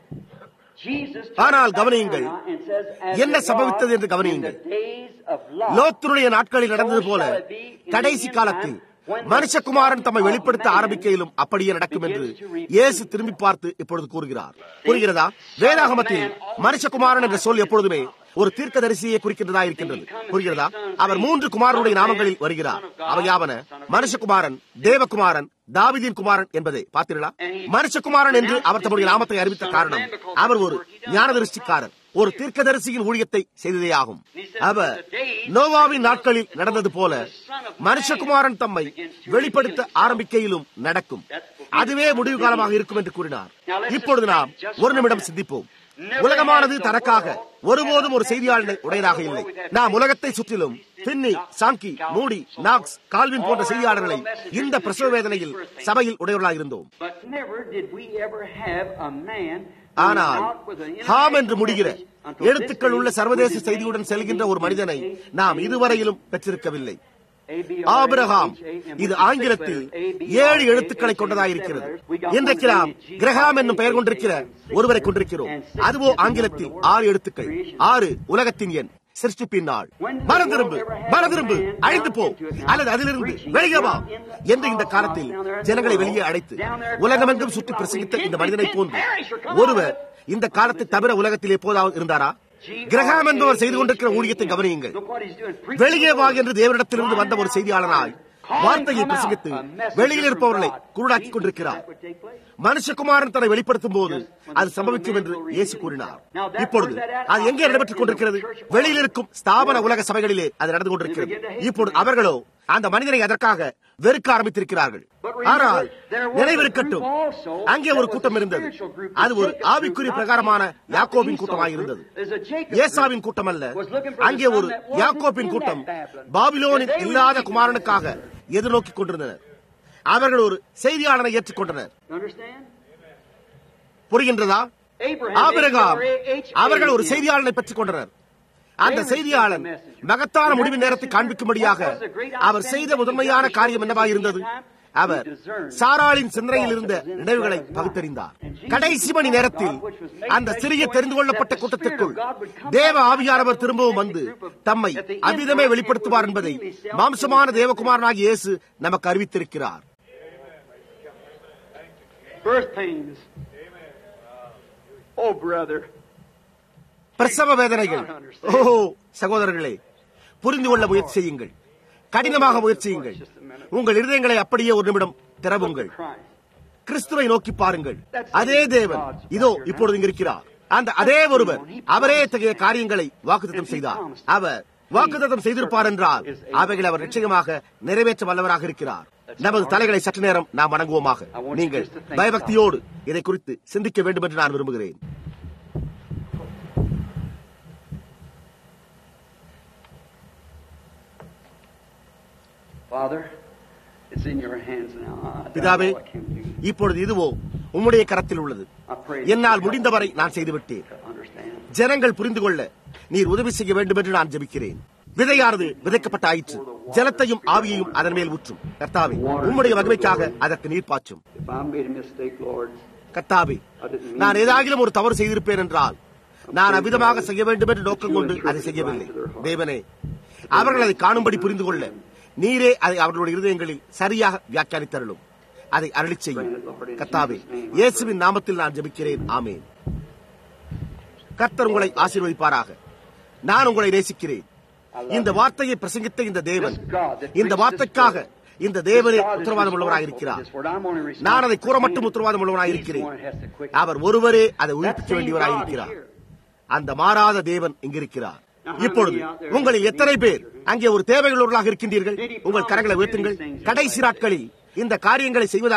Jesus turned ஆனால் back கவனியுங்கள். around and says, as என்ன it சம்பவித்தது was என்று கவனியுங்கள். in the days of Lot, லோத்துடைய நாட்களில் நடந்தது போல கடைசி காலத்தில் மனுஷகுமாரன் தம்மை வெளிப்படுத்த ஆரம்பிக்கையிலும் அப்படியே நடக்கும் என்று இயேசு திரும்பி பார்த்து இப்பொழுது கூறுகிறார் புரிகிறதா வேதாகமத்தில் மனுஷகுமாரன் என்ற சொல் எப்பொழுதுமே ஒரு தீர்க்கதரிசியை குறிக்கின்றதா இருக்கின்றது புரிகிறதா அவர் மூன்று குமாரனுடைய நாமங்களில் வருகிறார் அவை யாவன மனுஷகுமாரன் தேவகுமாரன் தாவிதின் குமாரன் என்பதை பார்த்தீர்களா மனுஷகுமாரன் என்று அவர் தம்முடைய நாமத்தை அறிவித்த காரணம் அவர் ஒரு ஞானதரிசிக்காரர் ஒரு தீர்க்கதரிசியின் ஊழியத்தை செய்ததே ஆகும் அவர் நோவாவின் நாட்களில் நடந்தது போல மனுஷகுமாரன் தம்மை வெளிப்படுத்த ஆரம்பிக்கையிலும் நடக்கும் அதுவே முடிவு காலமாக இருக்கும் என்று கூறினார் இப்பொழுது நாம் ஒரு நிமிடம் சிந்திப்போம் உலகமானது தனக்காக ஒருபோதும் ஒரு செய்தியாளனை உடையதாக இல்லை நாம் உலகத்தை சுற்றிலும் பின்னி சாங்கி மூடி நாக்ஸ் கால்வின் போன்ற செய்தியாளர்களை இந்த பிரசவ வேதனையில் சபையில் உடையவர்களாக இருந்தோம் But never did we ever have a man who ஆனால் went out with an ஹாம் என்று முடிகிற until this எழுத்துக்கள் உள்ள day சர்வதேச with செய்தியுடன் his செல்கின்ற ஒரு name, மனிதனை A-B-R-A-H-A-M, நாம் இதுவரையிலும் பெற்றிருக்கவில்லை A-B-R-A-H-A-M, ஆபிரகாம் with இது the six ஆங்கிலத்தில் letters, A-B-R-A-H-A-M, ஏழு எழுத்துக்களை கொண்டதாயிருக்கிறது seven letters. We got இன்றைக்கு one நாம் named G- கிரகாம் என்னும் பெயர் கொண்டிருக்கிற Six ஒருவரை letters கொண்டிருக்கிறோம் and six அதுவோ is the ஆங்கிலத்தில் number of the ஆறு word. எழுத்துக்கள் Creation. ஆறு உலகத்தின் எண் சிருஷ்டிப்பின் நாள் When did the மறந்திரும்பு world ever have மறந்திரும்பு a man அழிந்து போ down into it now? அல்லது அதிலிருந்து Preaching வெளியே வா down in the என்று இந்த காலத்தில் down there in the ஜனங்களை world, வெளியே அழைத்து down there உலகமெங்கும் telling சுற்றி people, பிரசங்கித்த "Repent, இந்த மனிதனை repent, போன்று perish, or come on." ஒருவர் இந்த காலத்தை தவிர உலகத்தில் எப்போதாவது இருந்தாரா கிரகாம் என்பவர் செய்து கொண்டிருக்கிற ஊழியத்தை கவனியுங்கள் Look what he's doing. Preach வெளியே the வா word. என்று தேவனிடத்திலிருந்து வந்த ஒரு செய்தியாளனாய் வார்த்தையை பிரசங்கித்து வெளியில் இருப்பவர்களை குருடாக்கிக் கொண்டிருக்கிறார் மனுஷகுமாரன் தன்னை வெளிப்படுத்தும் போது அது சம்பவிக்கும் என்று இயேசு கூறினார் இப்பொழுது அது எங்கே நடைபெற்றுக் கொண்டிருக்கிறது வெளியில் இருக்கும் ஸ்தாபன உலக சபைகளிலே அது நடந்து கொண்டிருக்கிறது இப்பொழுது அவர்களோ அந்த மனிதனை அதற்காக வெறுக்க ஆரம்பித்திருக்கிறார்கள் ஆனால் நினைவிருக்கட்டும் அங்கே ஒரு கூட்டம் இருந்தது அது ஒரு ஆவிக்குரிய பிரகாரமான யாக்கோபின் கூட்டமாக இருந்தது ஏசாவின் கூட்டம் அல்ல அங்கே ஒரு யாக்கோபின் கூட்டம் பாபிலோனின் இல்லாத குமாரனுக்காக எதிர்நோக்கிக் கொண்டிருந்தனர் அவர்கள் ஒரு செய்தியாளனை ஏற்றுக்கொண்டனர் Understand? புரிகின்றதா Abraham, ஆபிரகாம் A-B-R-A-H-A-M. அவர்கள் ஒரு செய்தியாளனை பெற்றுக் கொண்டனர் அந்த செய்தியாளன் மகத்தான முடிவின் நேரத்தை காண்பிக்கும்படியாக அவர் செய்த முதன்மையான காரியம் என்னவாக இருந்தது அவர் சாராளின் சிந்தனையில் இருந்த நினைவுகளை பகுத்தறிந்தார் கடைசி மணி நேரத்தில் அந்த சிறிய தெரிந்து கொள்ளப்பட்ட கூட்டத்திற்குள் தேவ ஆவியானவர் திரும்பவும் வந்து தம்மை அவ்விதமே வெளிப்படுத்துவார் என்பதை மாம்சமான தேவகுமாரனாகிய இயேசு நமக்கு அறிவித்திருக்கிறார் Birth pains. Oh, brother. பிரசவ வேதனைகள் ஓ சகோதரர்களே புரிந்து கொள்ள முயற்சி செய்யுங்கள் கடினமாக முயற்சியுங்கள் உங்கள் இருதயங்களை அப்படியே ஒரு நிமிடம் திறவுங்கள் Christ. கிறிஸ்துவை நோக்கி பாருங்கள் அதே தேவன் இதோ இப்பொழுது இங்க இருக்கிறார் அந்த அதே ஒருவர் அவரே இத்தகைய காரியங்களை வாக்குத்தத்தம் செய்தார் அவர் வாக்குத்தத்தம் செய்திருப்பார் என்றால் அவைகளை அவர் நிச்சயமாக நிறைவேற்ற வல்லவராக இருக்கிறார் நமது தலைகளை சற்று நேரம் நாம் வணங்குவோமாக நீங்கள் பயபக்தியோடு இதை குறித்து சிந்திக்க வேண்டும் என்று நான் விரும்புகிறேன் Father, it's in your hands now. I don't பிதாவே know what I can do. இப்பொழுது இதுவோ உம்முடைய கரத்தில் உள்ளது I pray என்னால் முடிந்தவரை நான் செய்துவிட்டேன் to understand. ஜனங்கள் புரிந்து கொள்ள நீர் உதவி செய்ய வேண்டும் என்று நான் ஜெபிக்கிறேன் விதையானது விதைக்கப்பட்ட ஆயிற்று ஜலத்தையும் ஆவியையும் அதன் மேல் ஊற்றும் கர்த்தாவே உம்முடைய மகிமைக்காக அதற்கு நீர் பாய்ச்சும் If I made a mistake, Lord, கர்த்தாவே நான் ஏதாகிலும் ஒரு தவறு செய்திருப்பேன் என்றால் நான் அவ்விதமாக செய்ய வேண்டும் என்று நோக்கம் கொண்டு அதை செய்யவில்லை தேவனே அவர்கள் அதை காணும்படி புரிந்து கொள்ள நீரே அதை அவர்களுடைய இருதயங்களில் சரியாக வியாக்கியானித்தருளும் அதை அருளிச் செய்யும் கர்த்தாவே இயேசுவின் நாமத்தில் நான் ஜெபிக்கிறேன் ஆமேன் கர்த்தர் உங்களை ஆசீர்வதிப்பாராக நான் உங்களை நேசிக்கிறேன் இந்த வார்த்தையை பிரசங்கித்த இந்த தேவன் இந்த வார்த்தைக்காக இந்த தேவனே உத்தரவாதம் உள்ளவராக இருக்கிறார் நான் அதை கூற மட்டும் உத்தரவாதம் உள்ளவராக இருக்கிறேன் அவர் ஒருவரே அதை உயிர்ப்பிக்க வேண்டியவராக இருக்கிறார் அந்த மாறாத தேவன் இங்கிருக்கிறார் இப்பொழுது உங்களில் எத்தனை பேர் அங்கே ஒரு தேவையுள்ளவர்களாக இருக்கின்றீர்கள் உங்கள் கரங்களை உயர்த்துங்கள் கடைசி நாட்களில் இந்த காரியங்களை செய்வதாக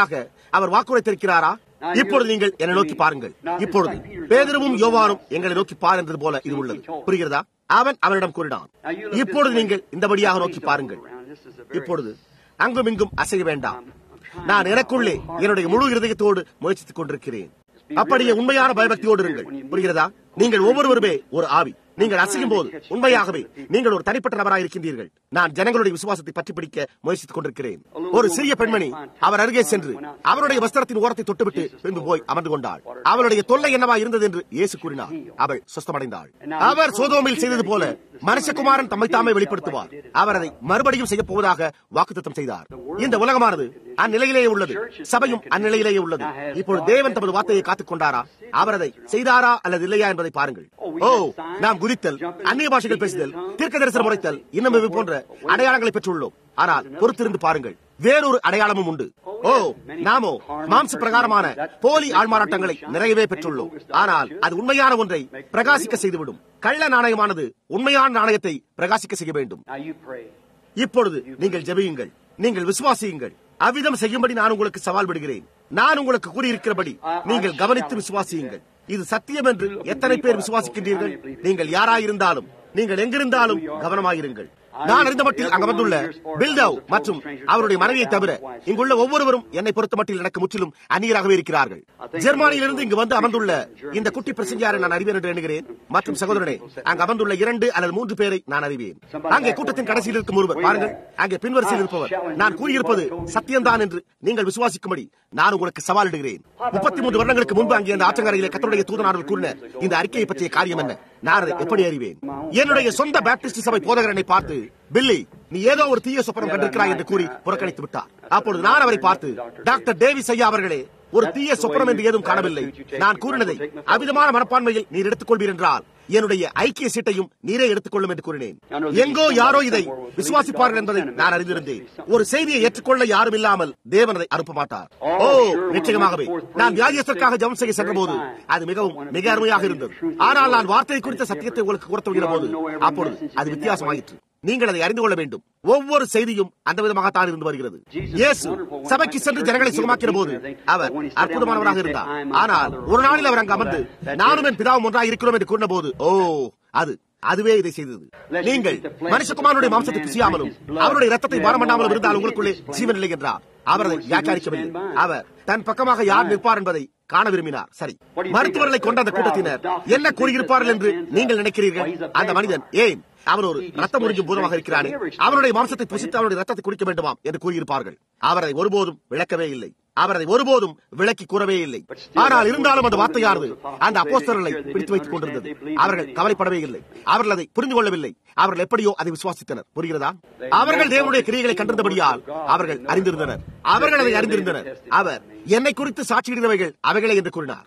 அவர் வாக்குறுத்திருக்கிறாரா இப்பொழுது நீங்கள் என்னை நோக்கி பாருங்கள் இப்பொழுது பேதருவும் யோவானும் எங்களை நோக்கி பார் என்றது போல இது உள்ளது புரிகிறதா அவன் அவரிடம் கூறினான் இப்பொழுது நீங்கள் இந்தபடியாக நோக்கி பாருங்கள் இப்பொழுது அங்கும் இங்கும் அசைய வேண்டாம் நான் எனக்குள்ளே என்னுடைய முழு இருதயத்தோடு முயற்சித்துக் கொண்டிருக்கிறேன் அப்படியே உண்மையான பயபக்தியோடு இருங்கள் புரிகிறதா நீங்கள் ஒவ்வொருவருமே ஒரு ஆவி நீங்கள் அசையும் போது உண்மையாகவே நீங்கள் ஒரு தனிப்பட்ட நபராக இருக்கின்றீர்கள் நான் ஜனங்களுடைய விசுவாசத்தை பற்றி பிடிக்க முயற்சித்துக் கொண்டிருக்கிறேன் ஒரு சிறிய பெண்மணி அவர் அருகே சென்று அவருடைய வஸ்திரத்தின் ஓரத்தை தொட்டுவிட்டு பின்பு போய் அமர்ந்து கொண்டாள் அவளுடைய தொல்லை என்னவா இருந்தது என்று இயேசு கூறினார் அவள் சுஸ்தமடைந்தாள் அவர் சோதோமில் செய்தது போல மனுஷகுமாரன் தம்மை தாமே வெளிப்படுத்துவார் அவர் அதை மறுபடியும் செய்ய போவதாக வாக்குத்தத்தம் செய்தார் இந்த உலகமானது அந்நிலையிலேயே உள்ளது சபையும் அந்நிலையிலேயே உள்ளது இப்பொழுது தேவன் தமது வார்த்தையை காத்துக் கொண்டாரா அவர் அதை செய்தாரா அல்லது இல்லையா என்பதை பாருங்கள் ஓ நாம் குதித்தல் அந்நிய பாஷைகள் பேசுதல் தீர்க்க தரிசனம் உரைத்தல் இன்னும் இவை போன்ற அடையாளங்களை பெற்றுள்ளோம் ஆனால் பொறுத்திருந்து பாருங்கள் வேறொரு அடையாளமும் உண்டு ஓ நாமோ மாம்ச பிரகாரமான போலி ஆள்மாறாட்டங்களை நிறையவே பெற்றுள்ளோம் ஆனால் அது உண்மையான ஒன்றை பிரகாசிக்க செய்துவிடும் கள்ள நாணயமானது உண்மையான நாணயத்தை பிரகாசிக்க செய்ய வேண்டும் Now you pray. இப்பொழுது நீங்கள் ஜெபியுங்கள் நீங்கள் விசுவாசியுங்கள் அவ்விதம் செய்யும்படி நான் உங்களுக்கு சவால் விடுகிறேன் நான் உங்களுக்கு கூறியிருக்கிறபடி நீங்கள் கவனித்து விசுவாசியுங்கள் இது சத்தியம் என்று எத்தனை பேர் விசுவாசிக்கின்றீர்கள் நீங்கள் யாராயிருந்தாலும் நீங்கள் எங்கிருந்தாலும் கவனமாயிருங்கள் நான் அறிந்த மட்டில் அங்க வந்துள்ள பில்டவ் மற்றும் அவருடைய மனைவியை தவிர இங்குள்ள ஒவ்வொருவரும் என்னை பொறுத்த மட்டில் எனக்கு முற்றிலும் அந்நியராகவே இருக்கிறார்கள் ஜெர்மானியிலிருந்து இங்கு வந்து அமர்ந்துள்ள இந்த குட்டி பிரசங்கியாரை நான் அறிவேன் என்று எண்ணுகிறேன் மற்றும் சகோதரனே அங்கு அமர்ந்துள்ள இரண்டு அல்லது மூன்று பேரை நான் அறிவேன் அங்கே கூட்டத்தின் கடைசியில் இருக்கும் ஒருவர் பாருங்கள் அங்கே பின்வரிசையில் இருப்பவர் நான் கூறியிருப்பது சத்தியம்தான் என்று நீங்கள் விசுவாசிக்கும்படி நான் உங்களுக்கு சவாலிடுகிறேன் முப்பத்தி மூன்று வருடங்களுக்கு முன்பு அங்கே அந்த ஆற்றங்கரையிலே கத்தருடைய தூதனார்கள் கூறின இந்த அறிக்கையை பற்றிய காரியம் என்ன நான் அதை எப்படி அறிவேன் என்னுடைய சொந்த பாப்டிஸ்ட் சபை போதகரனை பார்த்து பில்லி நீ ஏதோ ஒரு தீய சொப்பனம் கண்டிருக்கிறாய் என்று கூறி புறக்கணித்து விட்டார் அப்பொழுது நான் அவரை பார்த்து டாக்டர் டேவிஸ் ஐயா அவர்களே ஒரு தீய சொப்பனம் என்று ஏதும் காணவில்லை நான் கூறினதை அவிதமான மனப்பான்மையில் நீர் எடுத்துக்கொள்வீர் என்றால் என்னுடைய ஐக்கிய சீட்டையும் நீரே எடுத்துக்கொள்ளும் என்று கூறினேன் எங்கோ யாரோ இதை விசுவாசிப்பார்கள் என்பதை நான் அறிந்திருந்தேன் ஒரு செய்தியை ஏற்றுக்கொள்ள யாரும் இல்லாமல் தேவன் அதை அனுப்ப மாட்டார் ஓ நிச்சயமாகவே நான் வியாதியத்திற்காக ஜெபம் செய்ய சென்ற போது அது மிகவும் மிக அருமையாக இருந்தது ஆனால் நான் வார்த்தை குறித்த சத்தியத்தை உங்களுக்கு கூறத்துகிற போது அப்பொழுது அது வித்தியாசமாயிற்று நீங்கள் அதை அறிந்து கொள்ள வேண்டும் ஒவ்வொரு செய்தியும் அந்த விதமாகத்தான் இருந்து வருகிறது இயேசு சபைக்கு சென்று ஜனங்களை சுகமாக்கிற போது அவர் அற்புதமானவராக இருந்தார் ஆனால் ஒரு நாளில் அவர் அங்கு அமர்ந்து நானும் என் பிதாவும் ஒன்றாக இருக்கிறோம் என்று கூறின போது ஓ அது அதுவே இதை செய்தது நீங்கள் மனுஷகுமாரனுடைய மாம்சத்தை பிசியாமலும் அவருடைய ரத்தத்தை பாரம் பண்ணாமலும் இருந்தால் உங்களுக்குள்ளே ஜீவன் இல்லை என்றார் அவர் அதை வியாக்கியானிக்கவில்லை அவர் தன் பக்கமாக யார் நிற்பார் என்பதை காண விரும்பினார் சரி மருத்துவர்களை கொண்ட அந்த கூட்டத்தினர் என்ன கூறியிருப்பார்கள் என்று நீங்கள் நினைக்கிறீர்கள் அந்த மனிதன் ஏன் அவன் ஒரு ரத்தம் உறிஞ்சும் பூதமாக இருக்கிறானே அவருடைய மாம்சத்தை புசித்து அவருடைய ரத்தத்தை குடிக்க வேண்டுமாம் என்று கூறியிருப்பார்கள் அவர் அதை ஒருபோதும் விளக்கவே இல்லை அவர் அதை ஒருபோதும் விளக்கி கூறவே இல்லை ஆனால் இருந்தாலும் அந்த வார்த்தையானது அந்த அப்போஸ்தலர்களை பிடித்து வைத்துக் கொண்டிருந்தது அவர்கள் கவலைப்படவே இல்லை அவர்கள் அதை புரிந்து கொள்ளவில்லை அவர்கள் எப்படியோ அதை விசுவாசித்தனர் புரிகிறதா அவர்கள் தேவனுடைய கிரியைகளை கண்டிருந்தபடியால் அவர்கள் அறிந்திருந்தனர் அவர்கள் அதை அறிந்திருந்தனர் அவர் என்னை குறித்து சாட்சியிடுந்தவைகள் அவைகளே என்று கூறினார்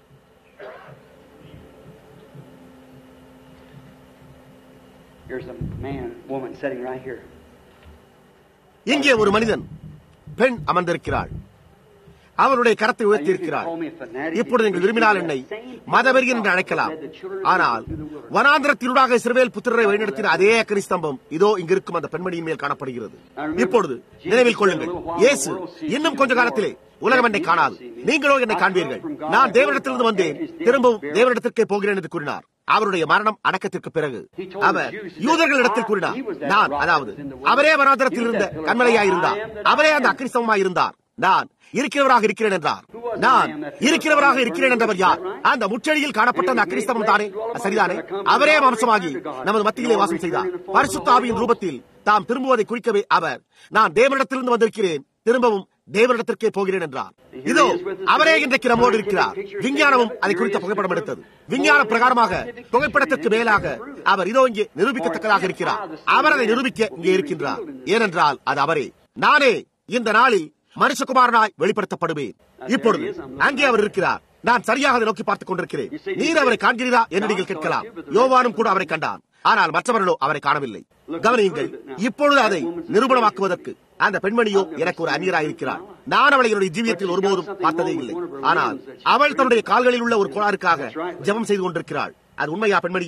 Here's a man, woman sitting right here. இங்கே ஒரு மனிதன் பெண் அமர்ந்திருக்கிறாள் அவருடைய கரத்தை உயர்த்தி இருக்கிறாள் இப்பொழுது நீங்கள் விரும்பினால் என்னை மதவெறி என்று அழைக்கலாம் ஆனால் வனாந்திரத்தினூடாக சிறுவேல் புத்திரரை வழிநடத்தின அதே அக்கனி ஸ்தம்பம் இதோ இங்கிருக்கும் அந்த பெண்மணியின் மேல் காணப்படுகிறது இப்பொழுது நினைவில் கொள்ளுங்கள் இயேசு இன்னும் கொஞ்ச காலத்திலே உலகம் என்னை காணாது நீங்களோ என்னை காண்பீர்கள் நான் தேவனிடத்திலிருந்து வந்தேன் திரும்பவும் தேவனிடத்திற்கே போகிறேன் என்று கூறினார் அவருடைய மரணம் அடக்கத்திற்கு பிறகு அவர் யூதர்களிடத்தில் கூறினார் நான் அதாவது அவரே வனாந்திரத்தில் இருந்த கண்மலையாயிருந்தார் அவரே அந்த அக்கிரிசமமாய் இருந்தார் நான் இருக்கிறவராக இருக்கிறேன் என்றார் நான் இருக்கிறவராக இருக்கிறேன் என்றவர் யார் அந்த முச்செடியில் காணப்பட்ட அந்த அக்கிரிஸ்தவம் தானே சரிதானே அவரே வம்சமாகி நமது மத்தியிலே வாசம் செய்தார் பரிசுத்தாவியின் ரூபத்தில் தாம் திரும்புவதை குறிக்கவே அவர் நான் தேவனிடத்திலிருந்து வந்திருக்கிறேன் திரும்பவும் தேவனிடத்திற்கே போகிறேன் என்றார் இதோ அவரே இன்றைக்கு நம்மோடு இருக்கிறார் விஞ்ஞானமும் அதை குறித்த புகைப்படம் எடுத்தது விஞ்ஞான பிரகாரமாக புகைப்படத்திற்கு மேலாக அவர் இதோ இங்கே நிரூபிக்கத்தக்கதாக இருக்கிறார் அவர் அதை நிரூபிக்க இங்கே இருக்கின்றார் ஏனென்றால் அது அவரே நானே இந்த நாளில் மனுஷகுமாரனாய் வெளிப்படுத்தப்படுவேன் இப்பொழுது அங்கே அவர் இருக்கிறார் நான் சரியாக அதை நோக்கி பார்த்துக் கொண்டிருக்கிறேன் நீர் அவரை காண்கிறீரா என்று நீங்கள் கேட்கலாம் யோவானும் கூட அவரை கண்டான் ஆனால் மற்றவர்களோ அவரை காணவில்லை கவனியுங்கள் இப்பொழுது அதை நிரூபணமாக்குவதற்கு அந்த பெண்மணியோ எனக்கு ஒரு அந்நியராக இருக்கிறார் நான் அவளை என்னுடைய ஜீவியத்தில் ஒருபோதும் பார்த்ததே இல்லை ஆனால் அவள் தன்னுடைய கால்களில் உள்ள ஒரு கோளாறுக்காக ஜெபம் செய்து கொண்டிருக்கிறாள் அது உண்மையா பெண்மணியே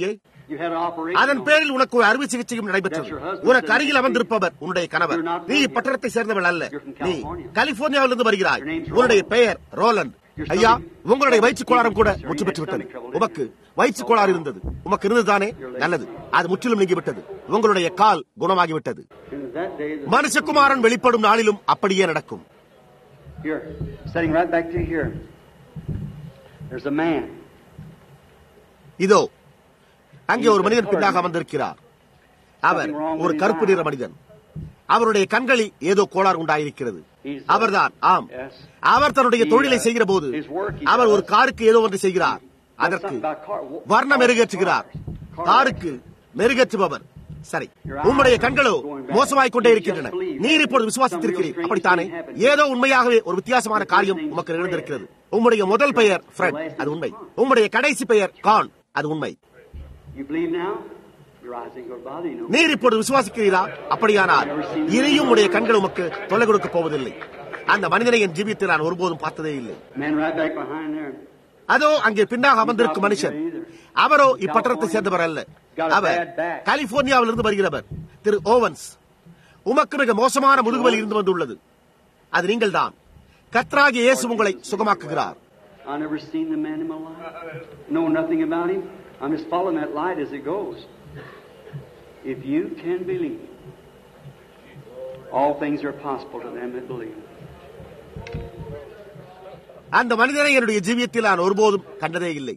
You had an operation. அதன் பேரில் உனக்கு ஒரு அறுவை சிகிச்சையும் நடைபெற்றது உனக்கு அருகில் அமர்ந்திருப்பவர் உன்னுடைய கணவர் நீ இப்பட்டணத்தை சேர்ந்தவள் அல்ல நீ கலிபோர்னியாவிலிருந்து வருகிறாய் உன்னுடைய பெயர் ரோலண்ட் ஐயா உங்களுடைய வயிற்று கோளாறும் கூட முற்று பெற்று விட்டது உமக்கு வயிற்று கோளாறு இருந்தது உமக்கு இருந்ததுதானே நல்லது அது முற்றிலும் நீங்கிவிட்டது உங்களுடைய கால் குணமாகிவிட்டது And that day, the, மனுஷகுமாரன் வெளிப்படும் நாளிலும் அப்படியே நடக்கும் here, sitting right back to here, there's a man. இதோ அங்கே ஒரு மனிதன் பின்னாக அமர்ந்திருக்கிறார் அவர் ஒரு கருப்பு நிற மனிதன் அவருடைய கண்களில் ஏதோ கோளாறு உண்டாயிருக்கிறது அவர்தான் ஆம் அவர் தன்னுடைய தொழிலை செய்கிற போது அவர் ஒரு காருக்கு ஏதோ ஒன்று செய்கிறார் அதற்கு வர்ணம் மெருகேற்றுகிறார் காருக்கு மெருகேற்றுபவர் சரி உம்முடைய கண்களோ மோசமாய் கொண்டே இருக்கின்றன நீர் இப்பொழுது விசுவாசித்திருக்கிறீர் அப்படித்தானே ஏதோ உண்மையாகவே ஒரு வித்தியாசமான காரியம் உமக்கு நிகழ்ந்திருக்கிறது உம்முடைய முதல் பெயர் ஃப்ரெட் அது உண்மை உம்முடைய கடைசி பெயர் கான் அது உண்மை You believe now? Your eyes ain't going to bother you no more. நீர் இப்பொழுது விசுவாசிக்கிறீரா அப்படியானால் இனியும் உடைய கண்கள் உமக்கு தொலை கொடுக்க போவதில்லை அந்த மனிதனை என் ஜீவியத்தில் நான் ஒருபோதும் பார்த்ததே இல்லை Man right back behind there. அதோ அங்கே பின்னாக அமர்ந்திருக்கும் மனுஷன் அவரோ இப்பட்டணத்தை சேர்ந்தவர் அல்ல அவர் கலிபோர்னியாவிலிருந்து வருகிறவர் திரு ஓவன்ஸ் உமக்கு மிக மோசமான முதுகுவலி இருந்து வந்துள்ளது அது நீங்கள்தான் கத்ராகிய இயேசு உங்களை சுகமாக்குகிறார் I never seen the man in my life. Know nothing about him. I'm just following that light as it goes. If you can believe, all things are possible to them that believe. அந்த மனிதனை என்னுடைய ஜீவியத்தில் நான் ஒருபோதும் கண்டதே இல்லை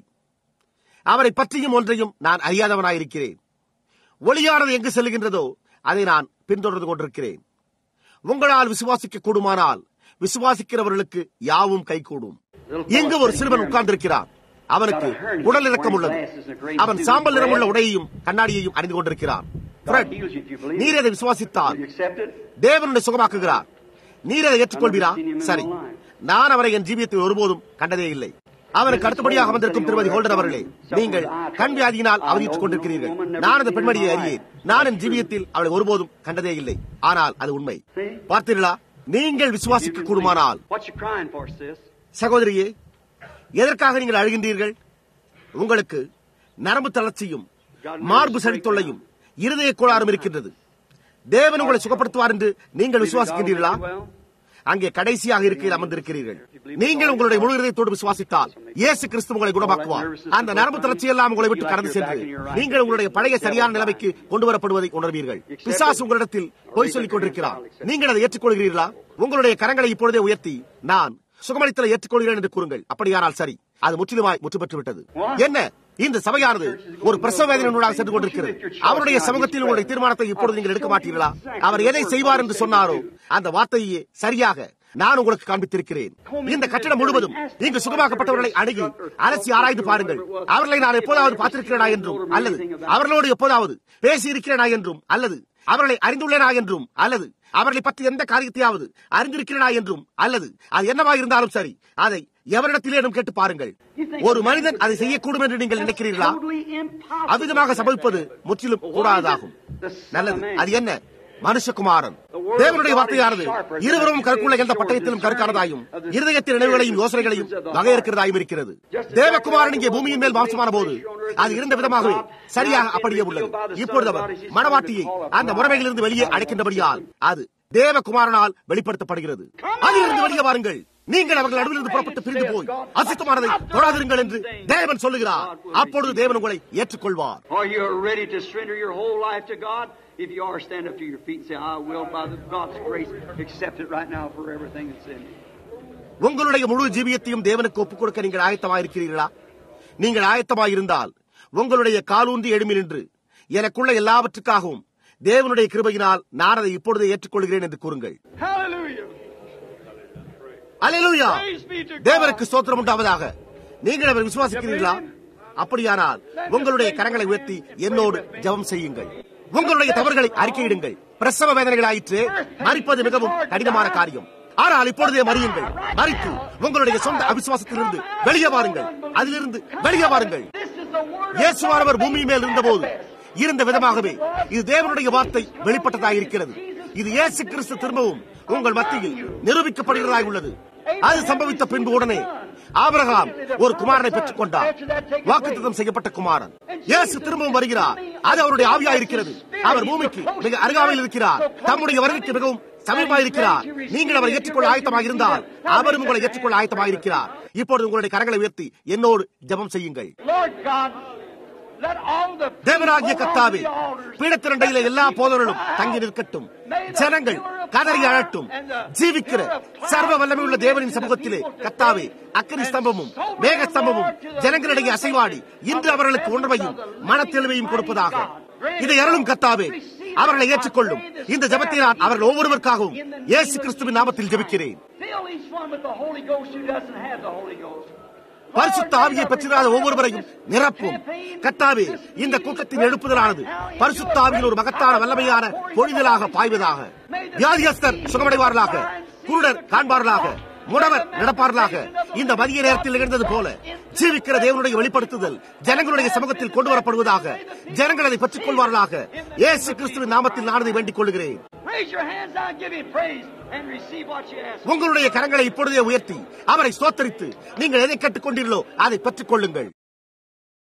அவரை பற்றியும் ஒன்றையும் நான் அறியாதவனாயிருக்கிறேன் ஒளியானது எங்கு செல்கின்றதோ அதை நான் பின்தொடர்ந்து கொண்டிருக்கிறேன் உங்களால் விசுவாசிக்க கூடுமானால் விசுவாசிக்கிறவர்களுக்கு யாவும் கைகூடும் இங்கு ஒரு சிறுவன் உட்கார்ந்திருக்கிறான் அவனுக்கு உடல் இறக்கம் உள்ளது அவன் சாம்பல் நிறமுள்ள உடையையும் கண்ணாடியையும் அணிந்து கொண்டிருக்கிறான் ஃப்ரெட், நீர் அதை விசுவாசித்தால் You accept it? தேவனுடைய சுகமாக்குகிறார் நீர் அதை ஏற்றுக்கொள்வீரா சரி நான் அவரை என் ஜீவியத்தில் ஒருபோதும் கண்டதே இல்லை அவருக்கு அடுத்தபடியாக அமர்ந்திருக்கும் திருமதி ஹோல்டர் அவர்களே நீங்கள் கண் வியாதியினால் அவதித்துக் கொண்டிருக்கிறீர்கள் நான் அந்த பெண்மணியை அறியேன் நான் என் ஜீவியத்தில் அவளை ஒருபோதும் கண்டதே இல்லை ஆனால் அது உண்மை பார்த்தீர்களா நீங்கள் விசுவாசிக்க கூடுமானால் What you crying for, sis? சகோதரியே எதற்காக நீங்கள் அழுகின்றீர்கள் உங்களுக்கு நரம்பு தளர்ச்சியும் மார்பு சளித்தொல்லையும் இருதய கோளாறும் இருக்கின்றது தேவன் உங்களை சுகப்படுத்துவார் என்று நீங்கள் விசுவாசிக்கின்றீர்களா அங்கே கடைசியாக இருக்கையில் அமர்ந்திருக்கிறீர்கள் நீங்கள் உங்களுடைய முழு இதயத்தோடு விசுவாசித்தால் இயேசு கிறிஸ்து உங்களை குணமாக்குவார் அந்த நரம்பு தளர்ச்சி எல்லாம் உங்களை விட்டு கடந்து சென்று நீங்கள் உங்களுடைய பழைய சரியான நிலைமைக்கு கொண்டு வரப்படுவதை உணர்வீர்கள் பிசாசு உங்களிடத்தில் பொய் சொல்லிக் கொண்டிருக்கிறார் நீங்கள் அதை ஏற்றுக்கொள்கிறீர்களா உங்களுடைய கரங்களை இப்பொழுதே உயர்த்தி நான் சுகமளித்தலை ஏற்றுக்கொள்கிறேன் என்று கூறுங்கள் அப்படியானால் சரி அது முற்றிலுமாய் முற்று பெற்று விட்டது என்ன இந்த சபையானது ஒரு பிரசவ வேதனையூடாக சென்று கொண்டிருக்கிறது அவருடைய சமூகத்தில் உங்களுடைய தீர்மானத்தை இப்பொழுது நீங்கள் எடுக்க மாட்டீர்களா அவர் எதை செய்வார் என்று சொன்னாரோ அந்த வார்த்தையே சரியாக நான் உங்களுக்கு காண்பித்திருக்கிறேன் இந்த கட்டடம் முழுவதும் இங்கு சுகமாக்கப்பட்டவர்களை அணுகி அலசி ஆராய்ந்து பாருங்கள் அவர்களை நான் எப்போதாவது பார்த்திருக்கிறேனா என்றும் அல்லது அவர்களோடு எப்போதாவது பேசி இருக்கிறேனா என்றும் அல்லது அவர்களை அறிந்துள்ளேனா என்றும் அல்லது அவர்களை பற்றி எந்த காரியத்தையாவது அறிந்திருக்கிறேனா என்றும் அல்லது அது என்னவா இருந்தாலும் சரி அதை எவரிடத்திலேனும் கேட்டு பாருங்கள் ஒரு மனிதன் அதை செய்யக்கூடும் என்று நீங்கள் நினைக்கிறீர்களா Totally impossible. அவ்விதமாக சம்பவிப்பது முற்றிலும் கூடாததாகும் நல்லது அது என்ன மனுஷகுமாரன் தேவனுடைய வார்த்தையானது இருவரும் கற்குள்ள எந்த பட்டயத்திலும் கற்கானதாயும் இருதயத்தின் நினைவுகளையும் யோசனைகளையும் வகையறுக்கிறதாயும் இருக்கிறது தேவகுமாரன் இங்கே பூமியின் மேல் மாம்சமான போது அது இருந்த விதமாகவே சரியாக அப்படியே உள்ளது இப்பொழுது அவர் மனவாட்டியை அந்த முறைமையிலிருந்து வெளியே அடைக்கின்றபடியால் அது தேவகுமாரனால் வெளிப்படுத்தப்படுகிறது அதிலிருந்து வெளியே வாருங்கள் நீங்கள் அவர்கள் நடுவிலிருந்து புறப்பட்டு பிரிந்து போய் அசுத்தமானதை தொடாதிருங்கள் என்று தேவன் சொல்லுகிறார் அப்பொழுது தேவன் உங்களை ஏற்றுக்கொள்வார் Are you ready to surrender your whole life to God? If you are, stand up to your feet and say, I will, by the God's grace, accept it right now for everything that's in me. உங்களுடைய முழு ஜீவியத்தையும் தேவனுக்கு ஒப்புக் கொடுக்க நீங்கள் ஆயத்தமாயிருக்கிறீர்களா நீங்கள் ஆயத்தமாயிருந்தால் உங்களுடைய காலூன்றி எழுமி நின்று எனக்குள்ள எல்லாவற்றுக்காகவும் தேவனுடைய கிருபையினால் நான் அதை இப்பொழுதே ஏற்றுக்கொள்கிறேன் என்று கூறுங்கள் Hallelujah. Hallelujah Praise be to God. தேவனுக்கு ஸ்தோத்திரம் உண்டாவதாக நீங்கள் அவர் விசுவாசிக்கிறீர்களா அப்படியானால் உங்களுடைய கரங்களை உயர்த்தி என்னோடு ஜெபம் செய்யுங்கள் உங்களுடைய தவறுகளை அறிக்கையிடுங்கள் பிரசவ வேதனைகளாயிற்று மறிப்பது மிகவும் கடினமான காரியம் ஆனால் இப்பொழுதே மறியுங்கள் மறித்து உங்களுடைய சொந்த அவிசுவாசத்திலிருந்து வெளியே வாருங்கள் அதிலிருந்து வெளியே வாருங்கள் This is the word of இயேசுவானவர் பூமி மேல் இருந்தபோது இருந்த விதமாகவே இது தேவனுடைய வார்த்தை வெளிப்பட்டதாக இருக்கிறது இது இயேசு கிறிஸ்து திரும்பவும் உங்கள் மத்தியில் நிரூபிக்கப்படுகிறதாக உள்ளது அது சம்பவித்த பின்பு உடனே ஆபிரகாம் ஒரு குமாரனை பெற்றுக் கொண்டார் வாக்குத்தத்தம் செய்யப்பட்ட குமாரன் இயேசு திரும்பவும் வருகிறார் அது அவருடைய ஆவியா இருக்கிறது அவர் பூமிக்கு மிக அருகாமையில் இருக்கிறார் தம்முடைய வருகைக்கு மிகவும் சமீபமாக இருக்கிறார் நீங்கள் அவரை ஏற்றுக்கொள்ள ஆயத்தமாக இருந்தால் அவரும் உங்களை ஏற்றுக்கொள்ள ஆயத்தமாக இருக்கிறார் இப்பொழுது உங்களுடைய கரங்களை உயர்த்தி என்னோடு ஜெபம் செய்யுங்கள் Lord God, let all the தேவராகிய people கத்தாவே on the altars பீடத்திரண்டையில எல்லா போதர்களும் தங்கி நிற்கட்டும் ஜனங்கள் கதறி அழட்டும் ஜீவிக்கிற சர்வ வல்லமையுள்ள தேவனின் சமூகத்திலே கத்தாவே அக்கனி ஸ்தம்பமும் மேக ஸ்தம்பமும் ஜனங்களிடையே அசைவாடி இன்று அவர்களுக்கு உணர்வையும் மனத்தெளிவையும் கொடுப்பதாக இதை அருளும் கத்தாவே அவர்களை ஏற்றுக்கொள்ளும் இந்த ஜபத்தை நான் அவர்கள் ஒவ்வொருவருக்காகவும் இயேசு கிறிஸ்துவின் நாமத்தில் ஜெபிக்கிறேன் Fill each one with the Holy Ghost who doesn't have the Holy Ghost. பரிசுத்த ஆவியை பெற்றிராத ஒவ்வொருவரையும் நிரப்பும் கத்தாவே இந்த கூட்டத்தின் எழுப்புதலானது பரிசுத்த ஆவியில் ஒரு மகத்தான வல்லமையான பொழிதலாக பாய்வதாக வியாதியஸ்தர் சுகமடைவார்களாக குருடர் காண்பார்களாக முடவர் நடப்பார்களாக இந்த மதிய நேரத்தில் நிகழ்ந்தது போல ஜீவிக்கிற தேவனுடைய வெளிப்படுத்துதல் ஜனங்களுடைய சமூகத்தில் கொண்டு வரப்படுவதாக ஜனங்கள் அதை பெற்றுக் கொள்வார்களாக இயேசு கிறிஸ்துவின் நாமத்தில் நான் அதை வேண்டிக் கொள்கிறேன் Raise your hands now, give him praise, and receive what you ask. உங்களுடைய கரங்களை இப்பொழுதே உயர்த்தி அவரை சோத்தரித்து நீங்கள் எதை கேட்டுக்கொண்டீர்களோ அதை பெற்றுக் கொள்ளுங்கள்